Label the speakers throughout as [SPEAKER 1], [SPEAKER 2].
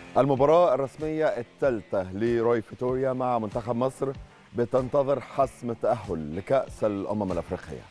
[SPEAKER 1] المباراة الرسمية الثالثة لروي فيتوريا مع منتخب مصر بتنتظر حسم التأهل لكأس الأمم الأفريقية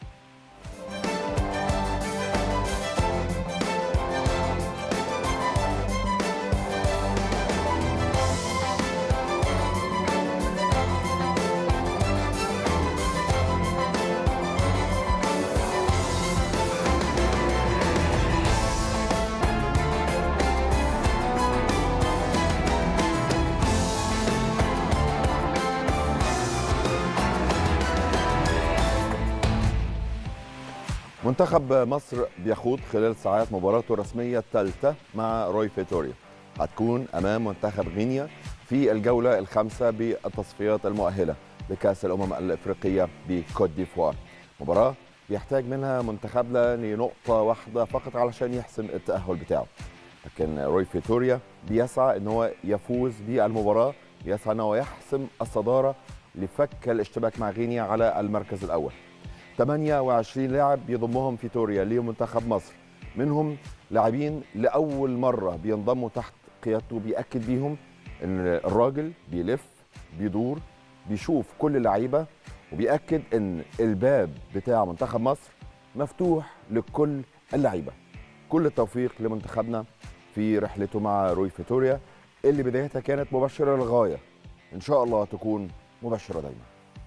[SPEAKER 1] منتخب مصر بيخوض خلال ساعات مباراته الرسمية الثالثة مع روي فيتوريا هتكون أمام منتخب غينيا في الجولة الخامسة بالتصفيات المؤهلة لكأس الأمم الأفريقية بكوت ديفوار مباراة بيحتاج منها منتخبنا لنقطة واحدة فقط علشان يحسم التأهل بتاعه لكن روي فيتوريا بيسعى ان هو يفوز بالمباراة بيسعى ان هو يحسم الصدارة لفك الاشتباك مع غينيا على المركز الأول 28 لاعب بيضمهم فيتوريا لمنتخب مصر منهم لاعبين لاول مره بينضموا تحت قيادته بياكد بيهم ان الراجل بيلف بيدور بيشوف كل اللعيبه وبياكد ان الباب بتاع منتخب مصر مفتوح لكل اللعيبه كل التوفيق لمنتخبنا في رحلته مع روي فيتوريا اللي بدايتها كانت مبشره للغايه ان شاء الله تكون مبشره دايما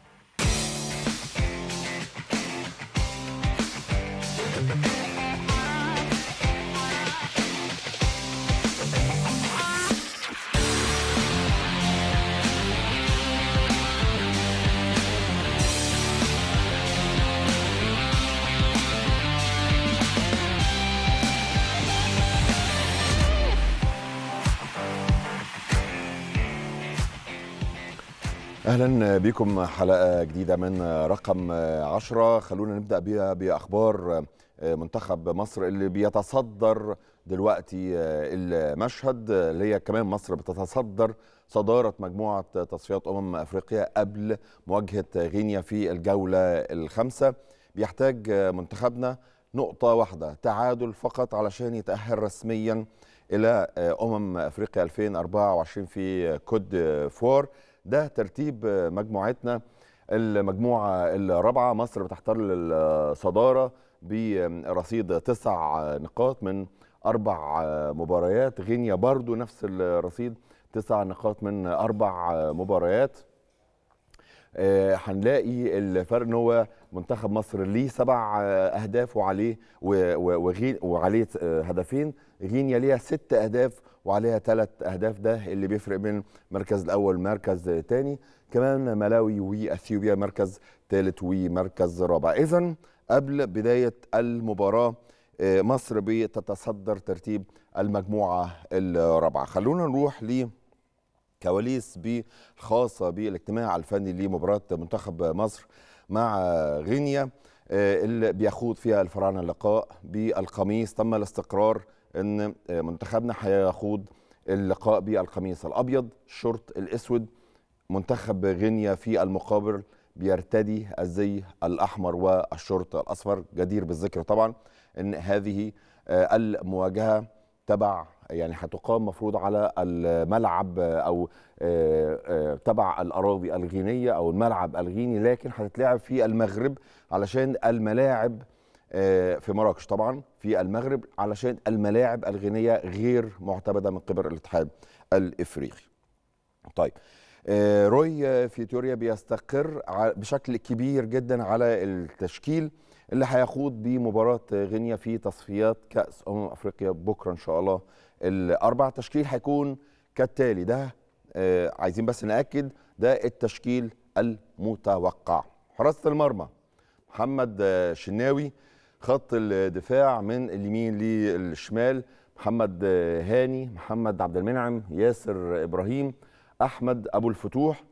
[SPEAKER 1] اهلا بكم حلقه جديده من رقم 10 خلونا نبدا بيها باخبار منتخب مصر اللي بيتصدر دلوقتي المشهد اللي هي كمان مصر بتتصدر صداره مجموعه تصفيات امم افريقيا قبل مواجهه غينيا في الجوله الخامسه بيحتاج منتخبنا نقطه واحده تعادل فقط علشان يتاهل رسميا الى امم افريقيا 2024 في كوت فوار ده ترتيب مجموعتنا المجموعة الرابعة مصر بتحتل الصدارة برصيد تسع نقاط من أربع مباريات غينيا برضو نفس الرصيد تسع نقاط من أربع مباريات هنلاقي الفرق ان هو منتخب مصر ليه سبع اهداف وعليه وعليه هدفين غينيا ليها ست اهداف وعليها ثلاث اهداف ده اللي بيفرق بين المركز الاول مركز ثاني كمان ملاوي واثيوبيا مركز ثالث ومركز رابع اذا قبل بدايه المباراه مصر بتتصدر ترتيب المجموعه الرابعه خلونا نروح ل كواليس خاصه بالاجتماع الفني لمباراه منتخب مصر مع غينيا اللي بيخوض فيها الفراعنه اللقاء بالقميص تم الاستقرار ان منتخبنا هيخوض اللقاء بالقميص الابيض الشورت الاسود منتخب غينيا في المقابل بيرتدي الزي الاحمر والشورت الاصفر جدير بالذكر طبعا ان هذه المواجهه تبع يعني هتقام مفروض على الملعب او تبع الاراضي الغينيه او الملعب الغيني لكن هتتلعب في المغرب علشان الملاعب في مراكش طبعا في المغرب علشان الملاعب الغينيه غير معتمده من قبل الاتحاد الافريقي. طيب روي فيتوريا بيستقر بشكل كبير جدا على التشكيل اللي هيخوض بمباراه غينيا في تصفيات كاس امم افريقيا بكره ان شاء الله الاربع تشكيل هيكون كالتالي ده عايزين بس ناكد ده التشكيل المتوقع حراسه المرمى محمد شناوي خط الدفاع من اليمين للشمال محمد هاني محمد عبد المنعم ياسر ابراهيم احمد ابو الفتوح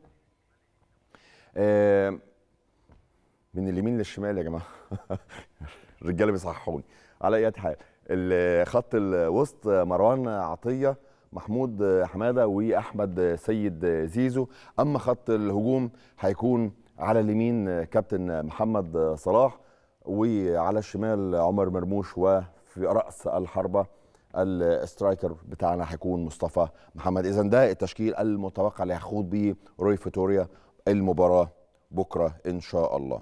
[SPEAKER 1] من اليمين للشمال يا جماعه الرجاله بيصححوني على اي حال خط الوسط مروان عطيه محمود حماده واحمد سيد زيزو اما خط الهجوم هيكون على اليمين كابتن محمد صلاح وعلى الشمال عمر مرموش وفي راس الحربه الاسترايكر بتاعنا هيكون مصطفى محمد اذا ده التشكيل المتوقع اللي هيخوض بيه روي فيتوريا المباراه بكره ان شاء الله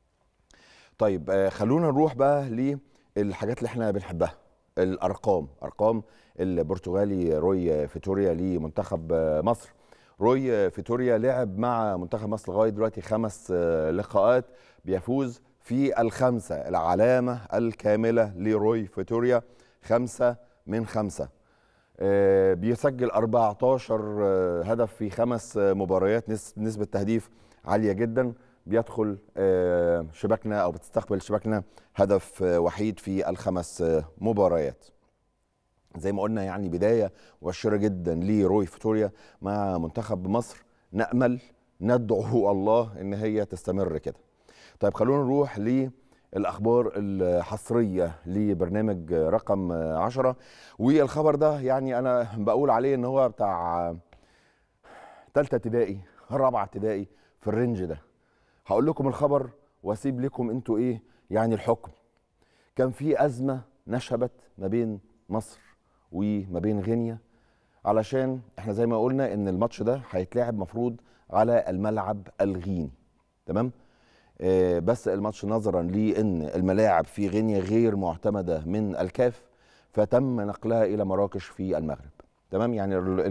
[SPEAKER 1] طيب آه، خلونا نروح بقى للحاجات اللي احنا بنحبها الارقام ارقام البرتغالي روي فيتوريا لمنتخب آه، مصر روي فيتوريا لعب مع منتخب مصر لغايه دلوقتي خمس آه، لقاءات بيفوز في الخمسه العلامه الكامله لروي فيتوريا خمسه من خمسه آه، بيسجل 14 آه، هدف في خمس مباريات نسبه تهديف عاليه جدا بيدخل شباكنا او بتستقبل شباكنا هدف وحيد في الخمس مباريات زي ما قلنا يعني بدايه مبشره جدا لروي فيتوريا مع منتخب مصر نامل ندعو الله ان هي تستمر كده طيب خلونا نروح للاخبار الحصريه لبرنامج رقم 10 والخبر ده يعني انا بقول عليه ان هو بتاع ثالثه ابتدائي رابعه ابتدائي في الرينج ده هقول لكم الخبر واسيب لكم انتوا ايه يعني الحكم كان في ازمه نشبت ما بين مصر وما بين غينيا علشان احنا زي ما قلنا ان الماتش ده هيتلعب مفروض على الملعب الغيني تمام آه بس الماتش نظرا لان الملاعب في غينيا غير معتمده من الكاف فتم نقلها الى مراكش في المغرب تمام يعني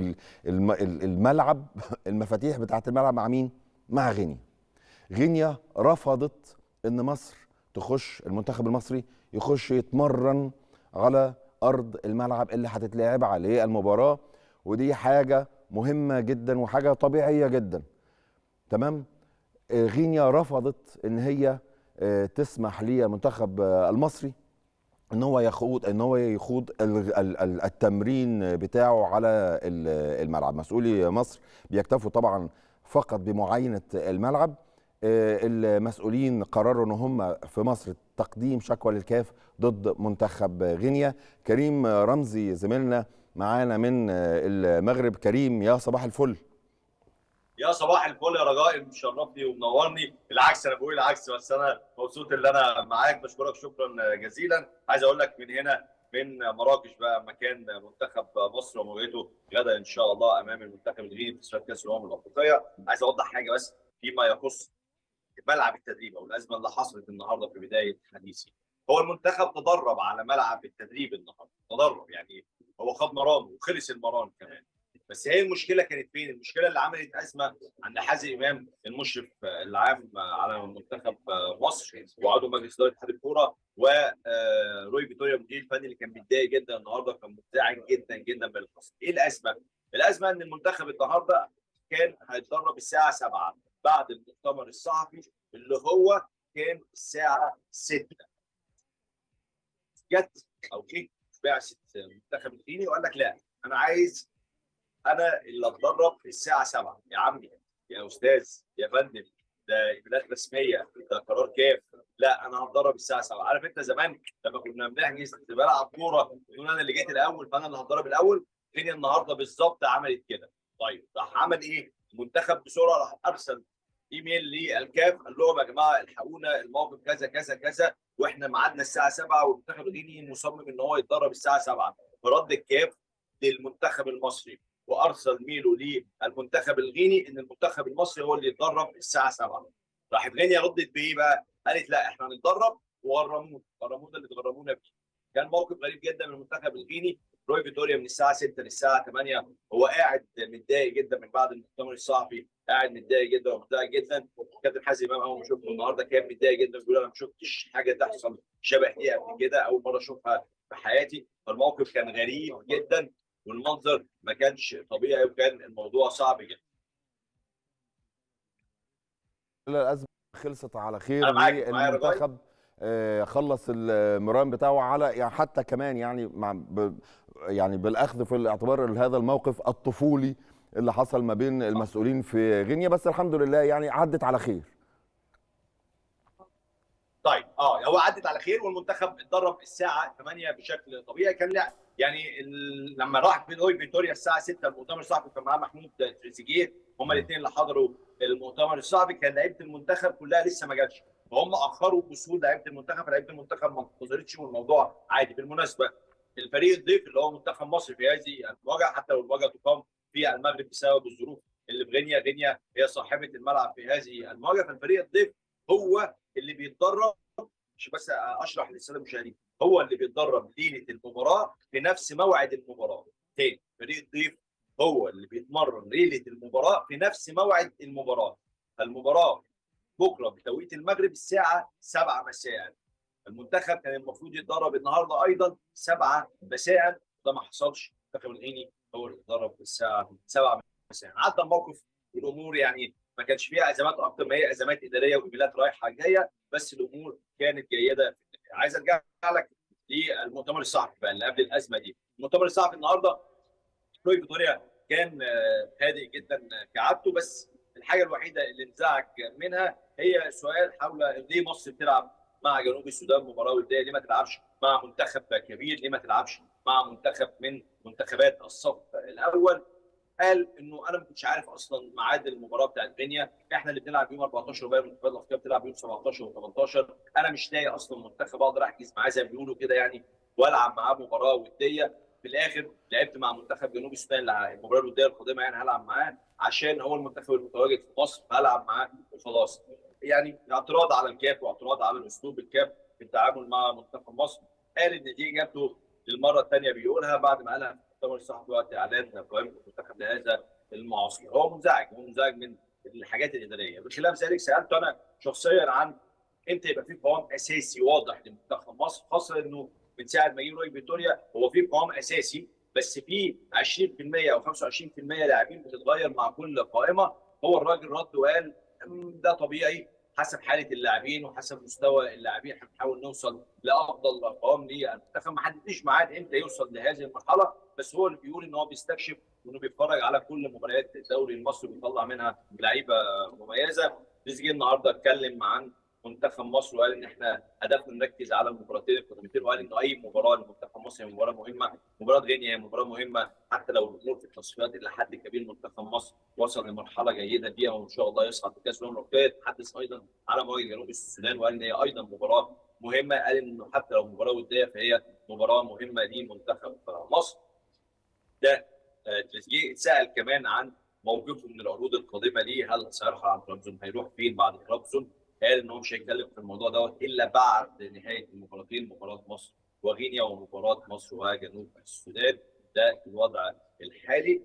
[SPEAKER 1] الملعب المفاتيح بتاعه الملعب مع مين مع غينيا غينيا رفضت ان مصر تخش المنتخب المصري يخش يتمرن على ارض الملعب اللي هتتلعب عليه المباراه ودي حاجه مهمه جدا وحاجه طبيعيه جدا تمام آه، غينيا رفضت ان هي آه، تسمح للمنتخب آه، المصري ان هو يخوض ان هو يخوض التمرين بتاعه على الملعب مسؤولي مصر بيكتفوا طبعا فقط بمعاينه الملعب المسؤولين قرروا ان هم في مصر تقديم شكوى للكاف ضد منتخب غينيا كريم رمزي زميلنا معانا من المغرب كريم يا صباح الفل
[SPEAKER 2] يا صباح الفل يا رجاء مشرفني ومنورني بالعكس انا بقول العكس بس انا مبسوط ان انا معاك بشكرك شكرا جزيلا عايز اقول لك من هنا من مراكش بقى مكان منتخب مصر ومواجهته غدا ان شاء الله امام المنتخب الغيني في تصفيات كاس الامم الافريقيه عايز اوضح حاجه بس فيما يخص ملعب التدريب او الازمه اللي حصلت النهارده في بدايه حديثي هو المنتخب تدرب على ملعب التدريب النهارده تدرب يعني هو خد مران وخلص المران كمان بس هي المشكله كانت فين؟ المشكله اللي عملت ازمه عند حازم امام المشرف العام على منتخب مصر وعضو مجلس اداره اتحاد الكوره وروي فيتوريا المدير الفني اللي كان متضايق جدا النهارده كان منزعج جدا جدا من حصل. ايه الازمه؟ الازمه ان المنتخب النهارده كان هيتدرب الساعه 7 بعد المؤتمر الصحفي اللي هو كان الساعه 6 جت او جه بعثه المنتخب الغيني وقال لك لا انا عايز انا اللي اتدرب الساعه 7 يا عمي يا استاذ يا فندم ده بلاد رسميه ده قرار كاف لا انا هتدرب الساعه 7 عارف انت زمان لما كنا بنحجز بلعب كوره تقول انا اللي جيت الاول فانا اللي هتدرب الاول فين النهارده بالظبط عملت كده طيب راح عمل ايه المنتخب بسرعه راح ارسل ايميل للكاف قال لهم يا جماعه الحقونا الموقف كذا كذا كذا واحنا ميعادنا الساعه 7 والمنتخب الغيني مصمم ان هو يتدرب الساعه 7 فرد الكاف للمنتخب المصري وارسل ميله للمنتخب الغيني ان المنتخب المصري هو اللي يتدرب الساعه 7 راحت غينيا ردت بايه بقى؟ قالت لا احنا هنتدرب وغرمونا غرمونا اللي تغرمونا بيه كان موقف غريب جدا من المنتخب الغيني روي فيتوريا من الساعه 6 للساعه 8 هو قاعد متضايق جدا من بعد المؤتمر الصحفي قاعد متضايق جدا ومتضايق جدا كابتن حازم امام اول ما شفته النهارده كان متضايق جدا بيقول انا ما شفتش حاجه تحصل شبه دي قبل كده اول مره اشوفها في حياتي فالموقف كان غريب جدا والمنظر ما كانش طبيعي وكان الموضوع صعب جدا
[SPEAKER 1] الازمه خلصت على خير المنتخب آه، خلص المران بتاعه على يعني حتى كمان يعني مع يعني بالاخذ في الاعتبار هذا الموقف الطفولي اللي حصل ما بين المسؤولين في غينيا بس الحمد لله يعني عدت على خير
[SPEAKER 2] طيب اه هو عدت على خير والمنتخب اتدرب الساعه 8 بشكل طبيعي كان لا يعني لما راح بينوي فيتوريا الساعه 6 المؤتمر الصحفي كان معاه محمود تريزيجيه هما الاثنين اللي حضروا المؤتمر الصحفي كان لعيبه المنتخب كلها لسه ما جاتش فهم اخروا وصول لعيبه المنتخب لعيبه المنتخب ما انتظرتش والموضوع عادي بالمناسبه الفريق الضيف اللي هو منتخب مصر في هذه المواجهه حتى لو المواجهه تقام في المغرب بسبب الظروف اللي في غينيا غينيا هي صاحبه الملعب في هذه المواجهه فالفريق الضيف هو اللي بيتدرب مش بس اشرح للساده المشاهدين هو اللي بيتدرب ليله المباراه في نفس موعد المباراه تاني فريق الضيف هو اللي بيتمرن ليله المباراه في نفس موعد المباراه فالمباراه بكره بتوقيت المغرب الساعه 7 مساء المنتخب كان المفروض يتدرب النهارده ايضا 7 مساء ده ما حصلش المنتخب الغيني هو اللي اتدرب الساعه 7 مساء عدى الموقف والامور يعني ما كانش فيها ازمات اكتر ما هي ازمات اداريه وايميلات رايحه جايه بس الامور كانت جيده عايز ارجع لك للمؤتمر الصحفي بقى اللي قبل الازمه دي المؤتمر الصحفي النهارده روي فيتوريا كان هادئ جدا كعادته بس الحاجه الوحيده اللي انزعج منها هي سؤال حول ليه مصر بتلعب مع جنوب السودان مباراه وديه ليه ما تلعبش مع منتخب كبير ليه ما تلعبش مع منتخب من منتخبات الصف الاول قال انه انا ما كنتش عارف اصلا ميعاد المباراه بتاعت غينيا احنا اللي بنلعب يوم 14 وباقي المنتخبات الافريقيه بتلعب يوم 17 و18 انا مش لاقي اصلا منتخب اقدر احجز معاه زي ما بيقولوا كده يعني والعب معاه مباراه وديه في الاخر لعبت مع منتخب جنوب السودان المباراه الوديه القادمه يعني هلعب معاه عشان هو المنتخب المتواجد في مصر هلعب معاه وخلاص يعني اعتراض على الكاف واعتراض على الاسلوب الكاف في التعامل مع منتخب مصر قال ان دي اجابته للمره الثانيه بيقولها بعد ما قالها في المؤتمر الصحفي وقت اعلان قائمه المنتخب لهذا المعسكر هو منزعج هو منزعج من الحاجات الاداريه بخلاف ذلك سالته انا شخصيا عن امتى يبقى في قوام اساسي واضح لمنتخب مصر خاصه انه من ساعه ما جه روي فيتوريا هو في قوام اساسي بس في 20% او 25% لاعبين بتتغير مع كل قائمه هو الراجل رد وقال ده طبيعي حسب حاله اللاعبين وحسب مستوى اللاعبين احنا بنحاول نوصل لافضل قوام للمنتخب ما حددناش ميعاد امتى يوصل لهذه المرحله بس هو اللي بيقول ان هو بيستكشف وانه بيتفرج على كل مباريات الدوري المصري وبيطلع منها لعيبه مميزه تريزيجيه النهارده اتكلم عن منتخب مصر وقال ان احنا هدفنا نركز على المباراتين القادمتين وقال ان اي مباراه لمنتخب مصر هي مباراه مهمه، مباراه غينيا هي مباراه مهمه حتى لو الامور في التصفيات الى حد كبير منتخب مصر وصل لمرحله جيده فيها وان شاء الله يصعد في كاس الامم الافريقيه تحدث ايضا على مواجهه جنوب السودان وقال ان هي ايضا مباراه مهمه قال انه حتى لو مباراه وديه فهي مباراه مهمه لمنتخب مصر. ده تريزيجيه اتسال كمان عن موقفه من العروض القادمه ليه هل سيرحل عن ترابزون هيروح فين بعد ترابزون قال ان هو مش هيتكلم في الموضوع دوت الا بعد نهايه المباراتين مباراه مصر وغينيا ومباراه مصر وجنوب السودان ده الوضع الحالي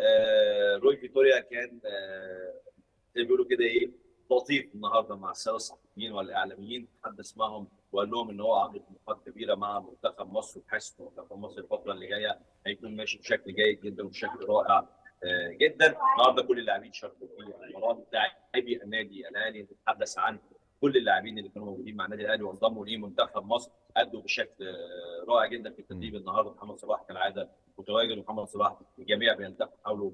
[SPEAKER 2] آه روي فيتوريا كان آه زي ما بيقولوا كده ايه لطيف النهارده مع الساده الصحفيين والاعلاميين تحدث معهم وقال لهم ان هو عنده طموحات كبيره مع منتخب مصر وحاسس منتخب مصر الفتره اللي جايه هيكون ماشي بشكل جيد جدا وبشكل رائع جدا النهارده كل اللاعبين شاركوا في المباراه لاعبي النادي الاهلي نتحدث عن كل اللاعبين اللي كانوا موجودين مع النادي الاهلي وانضموا لمنتخب مصر ادوا بشكل رائع جدا في التدريب النهارده محمد صلاح كالعاده متواجد ومحمد صلاح الجميع بيلتقوا حوله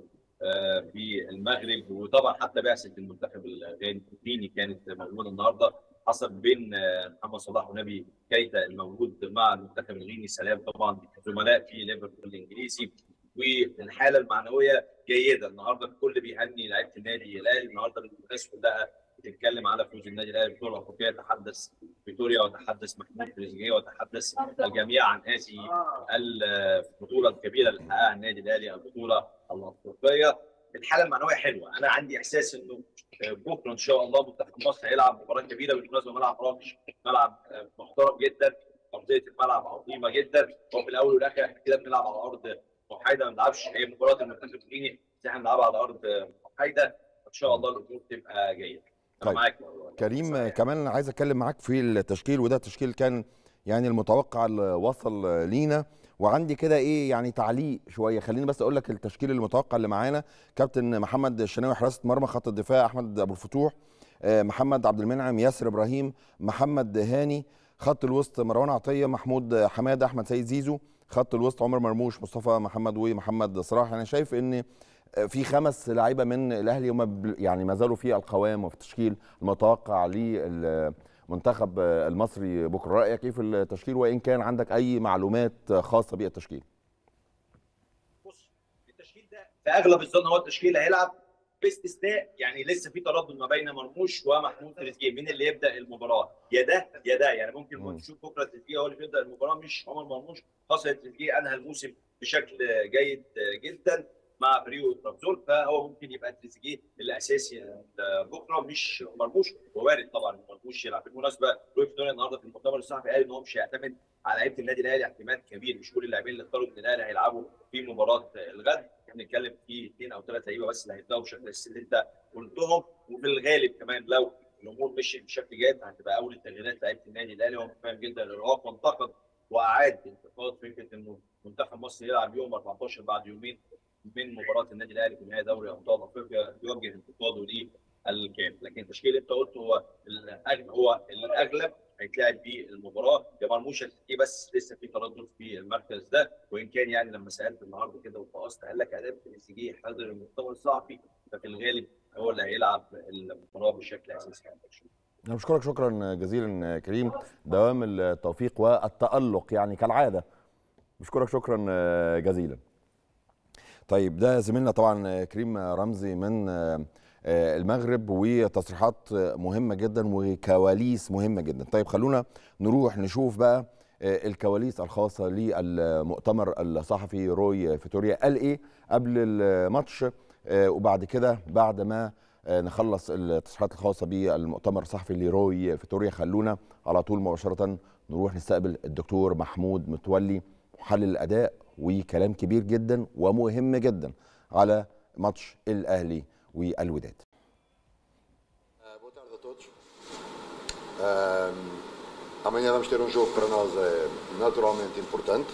[SPEAKER 2] في المغرب وطبعا حتى بعثه المنتخب الغيني كانت موجوده النهارده حصل بين محمد صلاح ونبي كيتا الموجود مع المنتخب الغيني سلام طبعا زملاء في ليفربول الانجليزي والحاله المعنويه جيده النهارده الكل بيهني لعيبه النادي الاهلي النهارده الناس كلها بتتكلم على فوز النادي الاهلي بالبطوله الافريقيه يتحدث فيتوريا وتحدث محمود تريزيجيه وتحدث الجميع عن هذه البطوله الكبيره اللي حققها النادي الاهلي البطوله الافريقيه الحاله المعنويه حلوه انا عندي احساس انه بكره ان شاء الله منتخب مصر هيلعب مباراه كبيره بالمناسبه ملعب راقش ملعب محترم جدا ارضيه الملعب عظيمه جدا وفي الاول والاخر احنا كده بنلعب على ارض محايده ما بنلعبش هي مباراه المنتخب الغيني بس احنا بنلعبها على ارض محايده ان شاء الله الامور تبقى جيده
[SPEAKER 1] طيب. معاك كريم صحيح. كمان عايز اتكلم معاك في التشكيل وده تشكيل كان يعني المتوقع اللي وصل لينا وعندي كده ايه يعني تعليق شويه خليني بس اقول لك التشكيل المتوقع اللي معانا كابتن محمد الشناوي حراسه مرمى خط الدفاع احمد ابو الفتوح محمد عبد المنعم ياسر ابراهيم محمد هاني خط الوسط مروان عطيه محمود حماده احمد سيد زيزو خط الوسط عمر مرموش مصطفى محمد ومحمد صلاح انا شايف ان في خمس لعيبه من الاهلي هم يعني ما زالوا في القوام وفي التشكيل المتوقع للمنتخب المصري بكره رايك ايه في التشكيل وان كان عندك اي معلومات خاصه بالتشكيل
[SPEAKER 2] بص التشكيل ده في اغلب الظن هو التشكيل اللي هيلعب باستثناء يعني لسه في تردد ما بين مرموش ومحمود تريزيجيه مين اللي يبدا المباراه يا ده يا ده يعني ممكن
[SPEAKER 1] مم.
[SPEAKER 2] نشوف بكره تريزيجيه هو اللي بيبدا المباراه مش عمر مرموش خاصه تريزيجيه انهى الموسم بشكل جيد جدا مع فريقه ترابزون فهو ممكن يبقى تريزيجيه الاساسي بكره مش مرموش ووارد طبعا إن مرموش يلعب بالمناسبه روي فيتوريا النهارده في المؤتمر الصحفي قال ان هو مش هيعتمد على لعيبه النادي الاهلي اعتماد كبير مش كل اللاعبين اللي اختاروا النادي الاهلي هيلعبوا في مباراه الغد بنتكلم في اثنين او ثلاث لعيبه بس اللي هيبداوا بشكل الاساسي اللي انت قلتهم وفي الغالب كمان لو الامور مشيت بشكل جيد هتبقى اول التغييرات لعيبه النادي الاهلي هو فاهم جدا الارهاق وانتقد واعاد انتقاد فكره انه منتخب مصر يلعب يوم 14 بعد يومين من مباراه النادي الاهلي في نهائي دوري ابطال افريقيا يوجه انتقاده للكامل لكن التشكيل اللي انت قلته هو الأغلب هو الاغلب هيتلعب بيه المباراه يا مرموش هتلاقيه بس لسه في تردد في المركز ده وان كان يعني لما سالت النهارده كده وفقست قال لك اداء تريزيجيه حاضر المؤتمر الصحفي ففي الغالب هو اللي هيلعب المباراه بشكل اساسي
[SPEAKER 1] انا بشكرك شكرا جزيلا كريم دوام التوفيق والتالق يعني كالعاده بشكرك شكرا جزيلا طيب ده زميلنا طبعا كريم رمزي من المغرب وتصريحات مهمه جدا وكواليس مهمه جدا طيب خلونا نروح نشوف بقى الكواليس الخاصه للمؤتمر الصحفي روي فيتوريا قال ايه قبل الماتش وبعد كده بعد ما نخلص التصريحات الخاصه بالمؤتمر الصحفي لروي فيتوريا خلونا على طول مباشره نروح نستقبل الدكتور محمود متولي محلل الاداء وكلام كبير جدا ومهم جدا على ماتش الاهلي والوداد.
[SPEAKER 3] Boa tarde a todos. Um, amanhã vamos ter um jogo que para nós é naturalmente importante.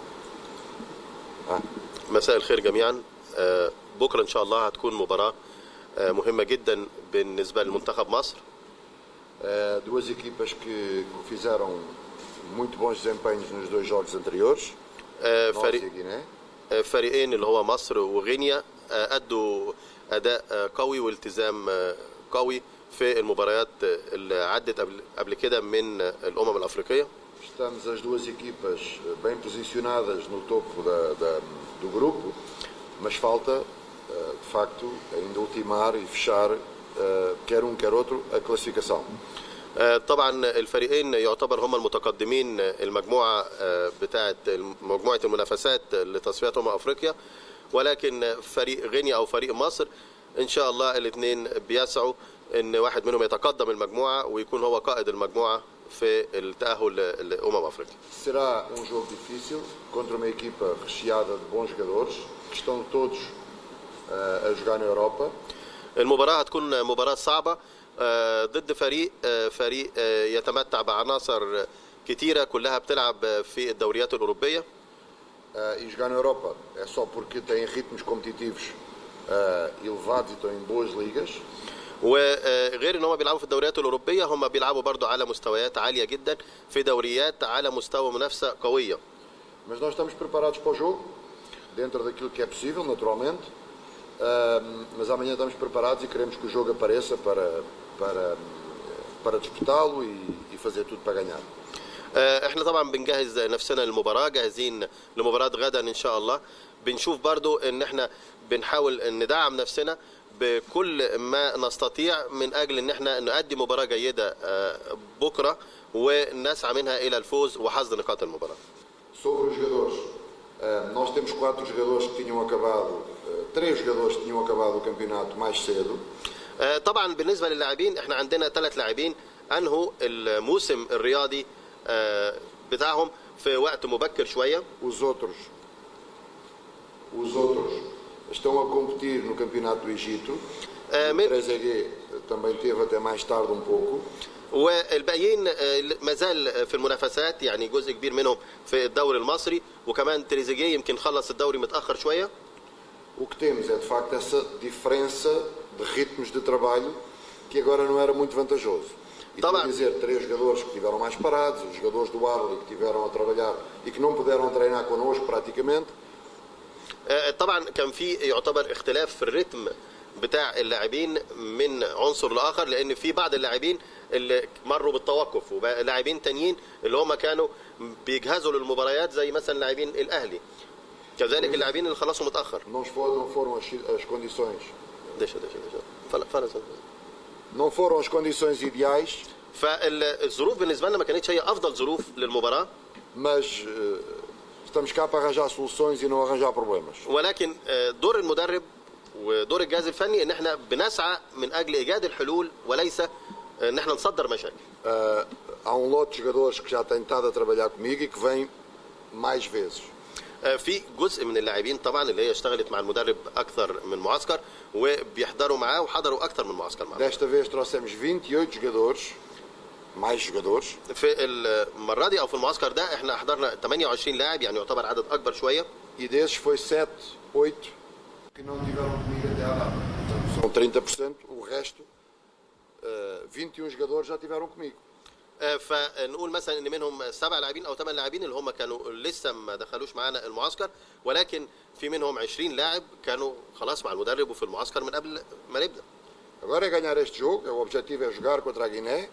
[SPEAKER 3] Ah,
[SPEAKER 4] مساء الخير جميعا آه، بكره ان شاء الله هتكون مباراه آه، مهمه جدا بالنسبه لمنتخب مصر
[SPEAKER 3] eh, duas equipas que fizeram muito bons desempenhos nos dois jogos anteriores,
[SPEAKER 4] آه،
[SPEAKER 3] nós e
[SPEAKER 4] فريق
[SPEAKER 3] a Guiné.
[SPEAKER 4] آه، فريقين اللي هو مصر وغينيا آه، ادوا اداء آه، قوي والتزام آه، قوي في المباريات آه، اللي عدت قبل قبل كده من آه، الامم الافريقيه
[SPEAKER 3] Estamos as duas equipas eh, bem posicionadas no topo da- da- do grupo, mas falta, eh, de facto, ainda ultimar e fechar, eh, quer um quer outro, a classificação.
[SPEAKER 4] آه، طبعا الفريقين يعتبر هم المتقدمين المجموعه آه، بتاعه مجموعه المنافسات لتصفيات امم افريقيا ولكن فريق غينيا او فريق مصر ان شاء الله الاثنين بيسعوا ان واحد منهم يتقدم المجموعه ويكون هو قائد المجموعه في التاهل لامم افريقيا
[SPEAKER 3] Será um jogo difícil contra uma equipa recheada de bons jogadores que estão todos eh, a jogar na Europa.
[SPEAKER 4] المباراة هتكون مباراة صعبة آه، ضد فريق آه، فريق آه، يتمتع بعناصر كتيرة كلها بتلعب في الدوريات الأوروبية
[SPEAKER 3] Eh, e jogar na Europa é só porque têm ritmos competitivos eh, elevados e estão em boas ligas.
[SPEAKER 4] وغير ان هم بيلعبوا في الدوريات الأوروبية هم بيلعبوا برضو على مستويات عالية جدا في دوريات على مستوى منافسة قوية
[SPEAKER 3] Mas nós estamos preparados para o jogo, dentro daquilo que é possível, naturalmente. Ahm, mas amanhã estamos preparados e queremos que o jogo apareça para, para, para disputá-lo e, e fazer tudo para ganhar.
[SPEAKER 4] آه، احنا طبعا بنجهز نفسنا للمباراة جاهزين لمباراة غدا ان شاء الله بنشوف برضو ان احنا بنحاول ندعم نفسنا بكل ما نستطيع من اجل ان احنا نؤدي مباراة جيدة آه، بكرة ونسعى منها الى الفوز وحصد نقاط المباراة
[SPEAKER 3] Sobre os jogadores, ah, nós temos quatro jogadores que tinham acabado, ah, três jogadores que tinham acabado o campeonato mais cedo.
[SPEAKER 4] آه، طبعا بالنسبة للاعبين احنا عندنا ثلاث لاعبين انهوا الموسم الرياضي آه، بتاعهم في وقت مبكر شوية
[SPEAKER 3] Os outros, os outros estão a competir no campeonato do Egito.
[SPEAKER 4] آه،
[SPEAKER 3] O
[SPEAKER 4] من-
[SPEAKER 3] Trezeguet também teve até mais tarde um pouco.
[SPEAKER 4] والباقيين آه، ما زال في المنافسات يعني جزء كبير منهم في الدوري المصري وكمان تريزيجيه يمكن خلص الدوري متاخر شويه
[SPEAKER 3] O que temos é de facto essa diferença de ritmos de trabalho que agora não era muito vantajoso. E
[SPEAKER 4] Tá
[SPEAKER 3] estou a
[SPEAKER 4] bem.
[SPEAKER 3] dizer três jogadores que estiveram mais parados, os jogadores do Arley que estiveram a trabalhar e que não puderam treinar connosco praticamente.
[SPEAKER 4] آه، طبعا كان في يعتبر اختلاف في الريتم بتاع اللاعبين من عنصر لاخر لان في بعض اللاعبين اللي مروا بالتوقف ولاعبين تانيين اللي هم كانوا بيجهزوا للمباريات زي مثلا لاعبين الاهلي كذلك اللاعبين اللي خلصوا متاخر
[SPEAKER 3] Não foram, não foram as, as condições
[SPEAKER 4] deixa deixa deixa fala fala
[SPEAKER 3] Não foram as condições ideais,
[SPEAKER 4] فالظروف بالنسبه لنا ما كانتش هي افضل ظروف للمباراه
[SPEAKER 3] mas eh, estamos cá para arranjar soluções e não arranjar problemas.
[SPEAKER 4] ولكن آه، دور المدرب ودور الجهاز الفني ان احنا بنسعى من اجل ايجاد الحلول وليس ان احنا نصدر مشاكل
[SPEAKER 3] Eh, há um lote de jogadores que já têm estado a trabalhar comigo e que vêm mais vezes.
[SPEAKER 4] آه، في جزء من اللاعبين طبعا اللي هي اشتغلت مع المدرب اكثر من معسكر وبيحضروا معاه وحضروا اكثر من معسكر معاه
[SPEAKER 3] Desta vez trouxemos 28 jogadores, mais jogadores,
[SPEAKER 4] في المره دي او في المعسكر ده احنا حضرنا 28 لاعب يعني يعتبر عدد اكبر شويه
[SPEAKER 3] e desses foi 7, 8 que não tiveram comigo até à data. Portanto, são 30%, o resto, eh, 21 jogadores já tiveram comigo.
[SPEAKER 4] آه، فنقول مثلا ان منهم سبع لاعبين او ثمان لاعبين اللي هم كانوا لسه ما دخلوش معانا المعسكر ولكن في منهم 20 لاعب كانوا خلاص مع المدرب وفي المعسكر من قبل ما نبدا
[SPEAKER 3] Agora é ganhar este jogo, o objetivo é jogar contra a Guiné,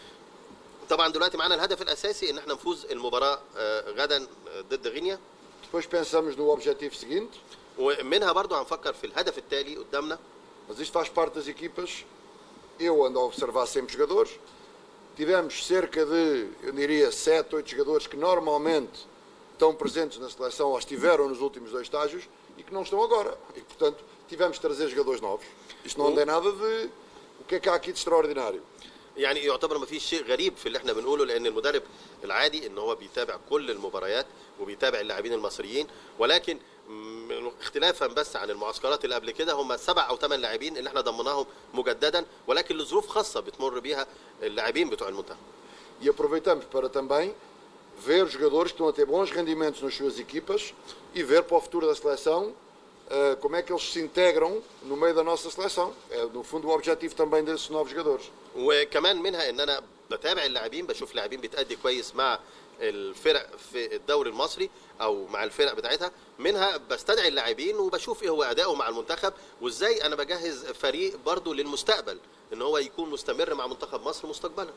[SPEAKER 4] طبعا دلوقتي معانا الهدف الاساسي ان احنا نفوز المباراه آه، غدا آه، ضد غينيا
[SPEAKER 3] depois pensamos no objetivo seguinte,
[SPEAKER 4] ومنها برضو هنفكر في الهدف التالي قدامنا
[SPEAKER 3] mas isto faz parte das equipas. Eu ando a observar sempre jogadores. Tivemos cerca de, eu diria, 7, 8 jogadores que normalmente estão presentes na seleção ou estiveram nos últimos dois estágios e que não estão agora. E, portanto, tivemos de trazer jogadores novos. Isto não tem nada de. O que é que há aqui de extraordinário?
[SPEAKER 4] يعني يعتبر ما فيش شيء غريب في اللي احنا بنقوله لان المدرب العادي ان هو بيتابع كل المباريات وبيتابع اللاعبين المصريين ولكن م- اختلافا بس عن المعسكرات اللي قبل كده هم سبع او ثمان لاعبين اللي احنا ضمناهم مجددا ولكن لظروف خاصه بتمر بيها اللاعبين بتوع المنتخب
[SPEAKER 3] E aproveitamos para também ver jogadores que estão a ter bons rendimentos nas suas equipas e ver para o futuro da seleção eh, como é que eles se integram no meio da nossa seleção. É, no fundo, o objetivo também desses novos jogadores.
[SPEAKER 4] وكمان منها ان انا بتابع اللاعبين بشوف لاعبين بتأدي كويس مع الفرق في الدوري المصري او مع الفرق بتاعتها منها بستدعي اللاعبين وبشوف ايه هو اداؤه مع المنتخب وازاي انا بجهز فريق برضه للمستقبل ان هو يكون مستمر مع منتخب مصر مستقبلا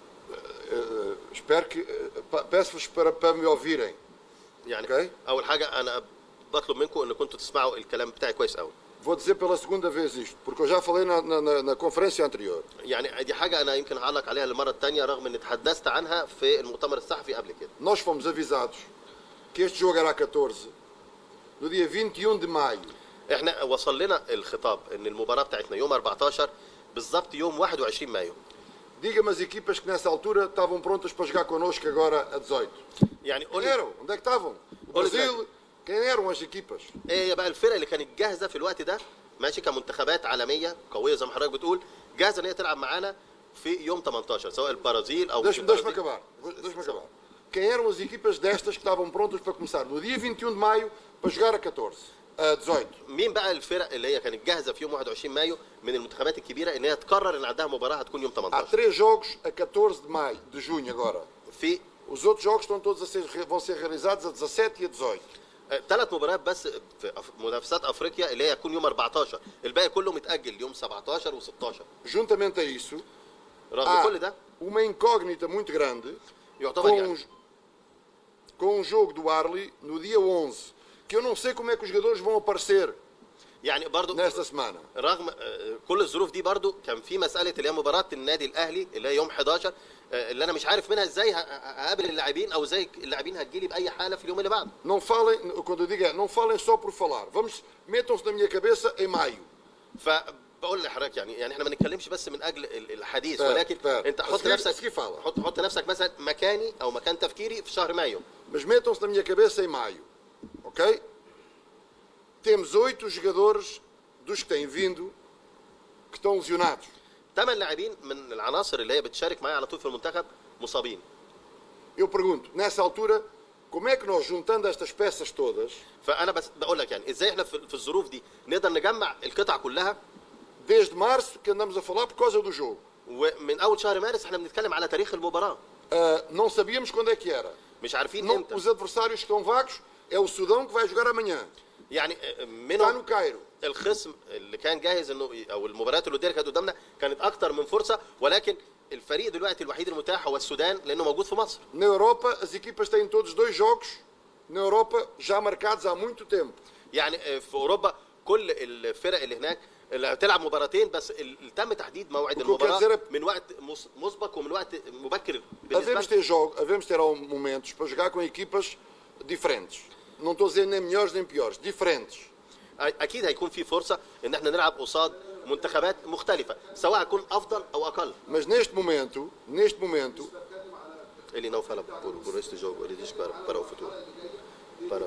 [SPEAKER 3] Eh, espero que. eh, pa- Peço-vos para, para me ouvirem.
[SPEAKER 4] يعني
[SPEAKER 3] أوكي.
[SPEAKER 4] اول حاجه انا بطلب منكم ان كنتوا تسمعوا الكلام بتاعي كويس قوي
[SPEAKER 3] Vou dizer pela segunda vez isto, porque eu já falei na, na- na- na conferência anterior.
[SPEAKER 4] يعني دي حاجه انا يمكن هعلق عليها للمره الثانيه رغم ان تحدثت عنها في المؤتمر الصحفي قبل كده
[SPEAKER 3] Nós fomos avisados que este jogo era a 14, no dia 21 de maio.
[SPEAKER 4] احنا وصل لنا الخطاب ان المباراه بتاعتنا يوم 14 بالظبط يوم 21 مايو
[SPEAKER 3] Diga-me as equipas que nessa altura estavam prontas para jogar connosco agora a 18.
[SPEAKER 4] يعني قول
[SPEAKER 3] Quem
[SPEAKER 4] لي
[SPEAKER 3] eram? Onde é que estavam? O
[SPEAKER 4] Olha,
[SPEAKER 3] Brasil? Quem eram as equipas?
[SPEAKER 4] ايه هي بقى الفرق اللي كانت جاهزه في الوقت ده ماشي كمنتخبات عالميه قويه زي ما حضرتك بتقول جاهزه ان هي تلعب معانا في يوم 18 سواء البرازيل او مش
[SPEAKER 3] Deixa-me deixa
[SPEAKER 4] البرازيل.
[SPEAKER 3] acabar. Deixa-me acabar. Quem eram as equipas destas que estavam prontas para começar no dia 21 de maio para jogar a 14? A 18.
[SPEAKER 4] مين بقى الفرق اللي هي كانت جاهزه في يوم 21 مايو من المنتخبات الكبيره ان هي تقرر ان عندها مباراه هتكون يوم
[SPEAKER 3] Há
[SPEAKER 4] 18
[SPEAKER 3] três jogos a 14 de maio, de junho agora.
[SPEAKER 4] في
[SPEAKER 3] Os outros jogos estão todos a ser, vão ser realizados a 17 e a 18.
[SPEAKER 4] ثلاث مباريات بس في أف- منافسات افريقيا اللي هي هتكون يوم 14 الباقي كله متاجل يوم 17 و16
[SPEAKER 3] Juntamente a isso,
[SPEAKER 4] رغم
[SPEAKER 3] há
[SPEAKER 4] كل ده
[SPEAKER 3] uma incógnita muito grande
[SPEAKER 4] يعتبر
[SPEAKER 3] com,
[SPEAKER 4] يعني
[SPEAKER 3] um- com um jogo do Arley no dia 11, que eu não sei como é que os jogadores vão aparecer
[SPEAKER 4] يعني برضو
[SPEAKER 3] nesta semana.
[SPEAKER 4] رغم آه، كل الظروف دي برضو كان في مساله اللي هي مباراه النادي الاهلي اللي هي يوم 11 آه، اللي انا مش عارف منها ازاي ه- ه- هقابل اللاعبين او ازاي اللاعبين هتجيلي باي حاله في اليوم اللي بعده
[SPEAKER 3] Não falem, quando eu digo é, não falem só por falar. Vamos, metam-se na minha cabeça em maio.
[SPEAKER 4] فبقول لحضرتك يعني يعني احنا ما نتكلمش بس من اجل ال- الحديث
[SPEAKER 3] فاهم،
[SPEAKER 4] ولكن
[SPEAKER 3] فاهم.
[SPEAKER 4] انت حط
[SPEAKER 3] أسكيف-
[SPEAKER 4] نفسك
[SPEAKER 3] أسكيف على.
[SPEAKER 4] حط حط نفسك مثلا مكاني او مكان تفكيري في شهر مايو
[SPEAKER 3] Mas metam-se na minha cabeça em maio. Ok? Temos oito jogadores dos que têm vindo que estão lesionados.
[SPEAKER 4] ثمان لاعبين من العناصر اللي هي بتشارك معايا على طول في المنتخب مصابين
[SPEAKER 3] Eu pergunto, nessa altura, como é que nós, juntando estas peças todas,
[SPEAKER 4] فانا بس بقول لك يعني ازاي احنا في في الظروف دي نقدر نجمع القطع كلها
[SPEAKER 3] desde março que andamos a falar por causa do jogo,
[SPEAKER 4] ومن اول شهر مارس احنا بنتكلم على تاريخ المباراه
[SPEAKER 3] ah, não sabíamos quando é que era.
[SPEAKER 4] مش عارفين
[SPEAKER 3] Não,
[SPEAKER 4] امتى
[SPEAKER 3] os adversários que estão vagos é o Sudão que vai jogar amanhã.
[SPEAKER 4] يعني
[SPEAKER 3] Está no
[SPEAKER 4] منهم
[SPEAKER 3] Cairo.
[SPEAKER 4] الخصم اللي كان جاهز انه او المباريات اللي كانت قدامنا كانت اكتر من فرصه ولكن الفريق دلوقتي الوحيد المتاح هو السودان لانه موجود في مصر
[SPEAKER 3] Na Europa, as equipas têm todos dois jogos, na Europa, já marcados há muito tempo.
[SPEAKER 4] يعني في اوروبا كل الفرق اللي هناك لا، تلعب مباراتين بس ال- تم تحديد موعد
[SPEAKER 3] O que eu quero
[SPEAKER 4] المباراه
[SPEAKER 3] dizer é-
[SPEAKER 4] من وقت مس- مسبق ومن وقت مبكر
[SPEAKER 3] Havemos
[SPEAKER 4] بالنسبه
[SPEAKER 3] ter jogos, havemos ter alguns momentos para jogar com equipas diferentes. Não estou a dizer nem melhores nem piores, diferentes.
[SPEAKER 4] اكيد هيكون في فرصه ان احنا نلعب قصاد منتخبات مختلفه سواء هتكون افضل او اقل
[SPEAKER 3] Mas neste momento, neste momento,
[SPEAKER 4] ele não fala por, por este jogo ele diz para, para o futuro para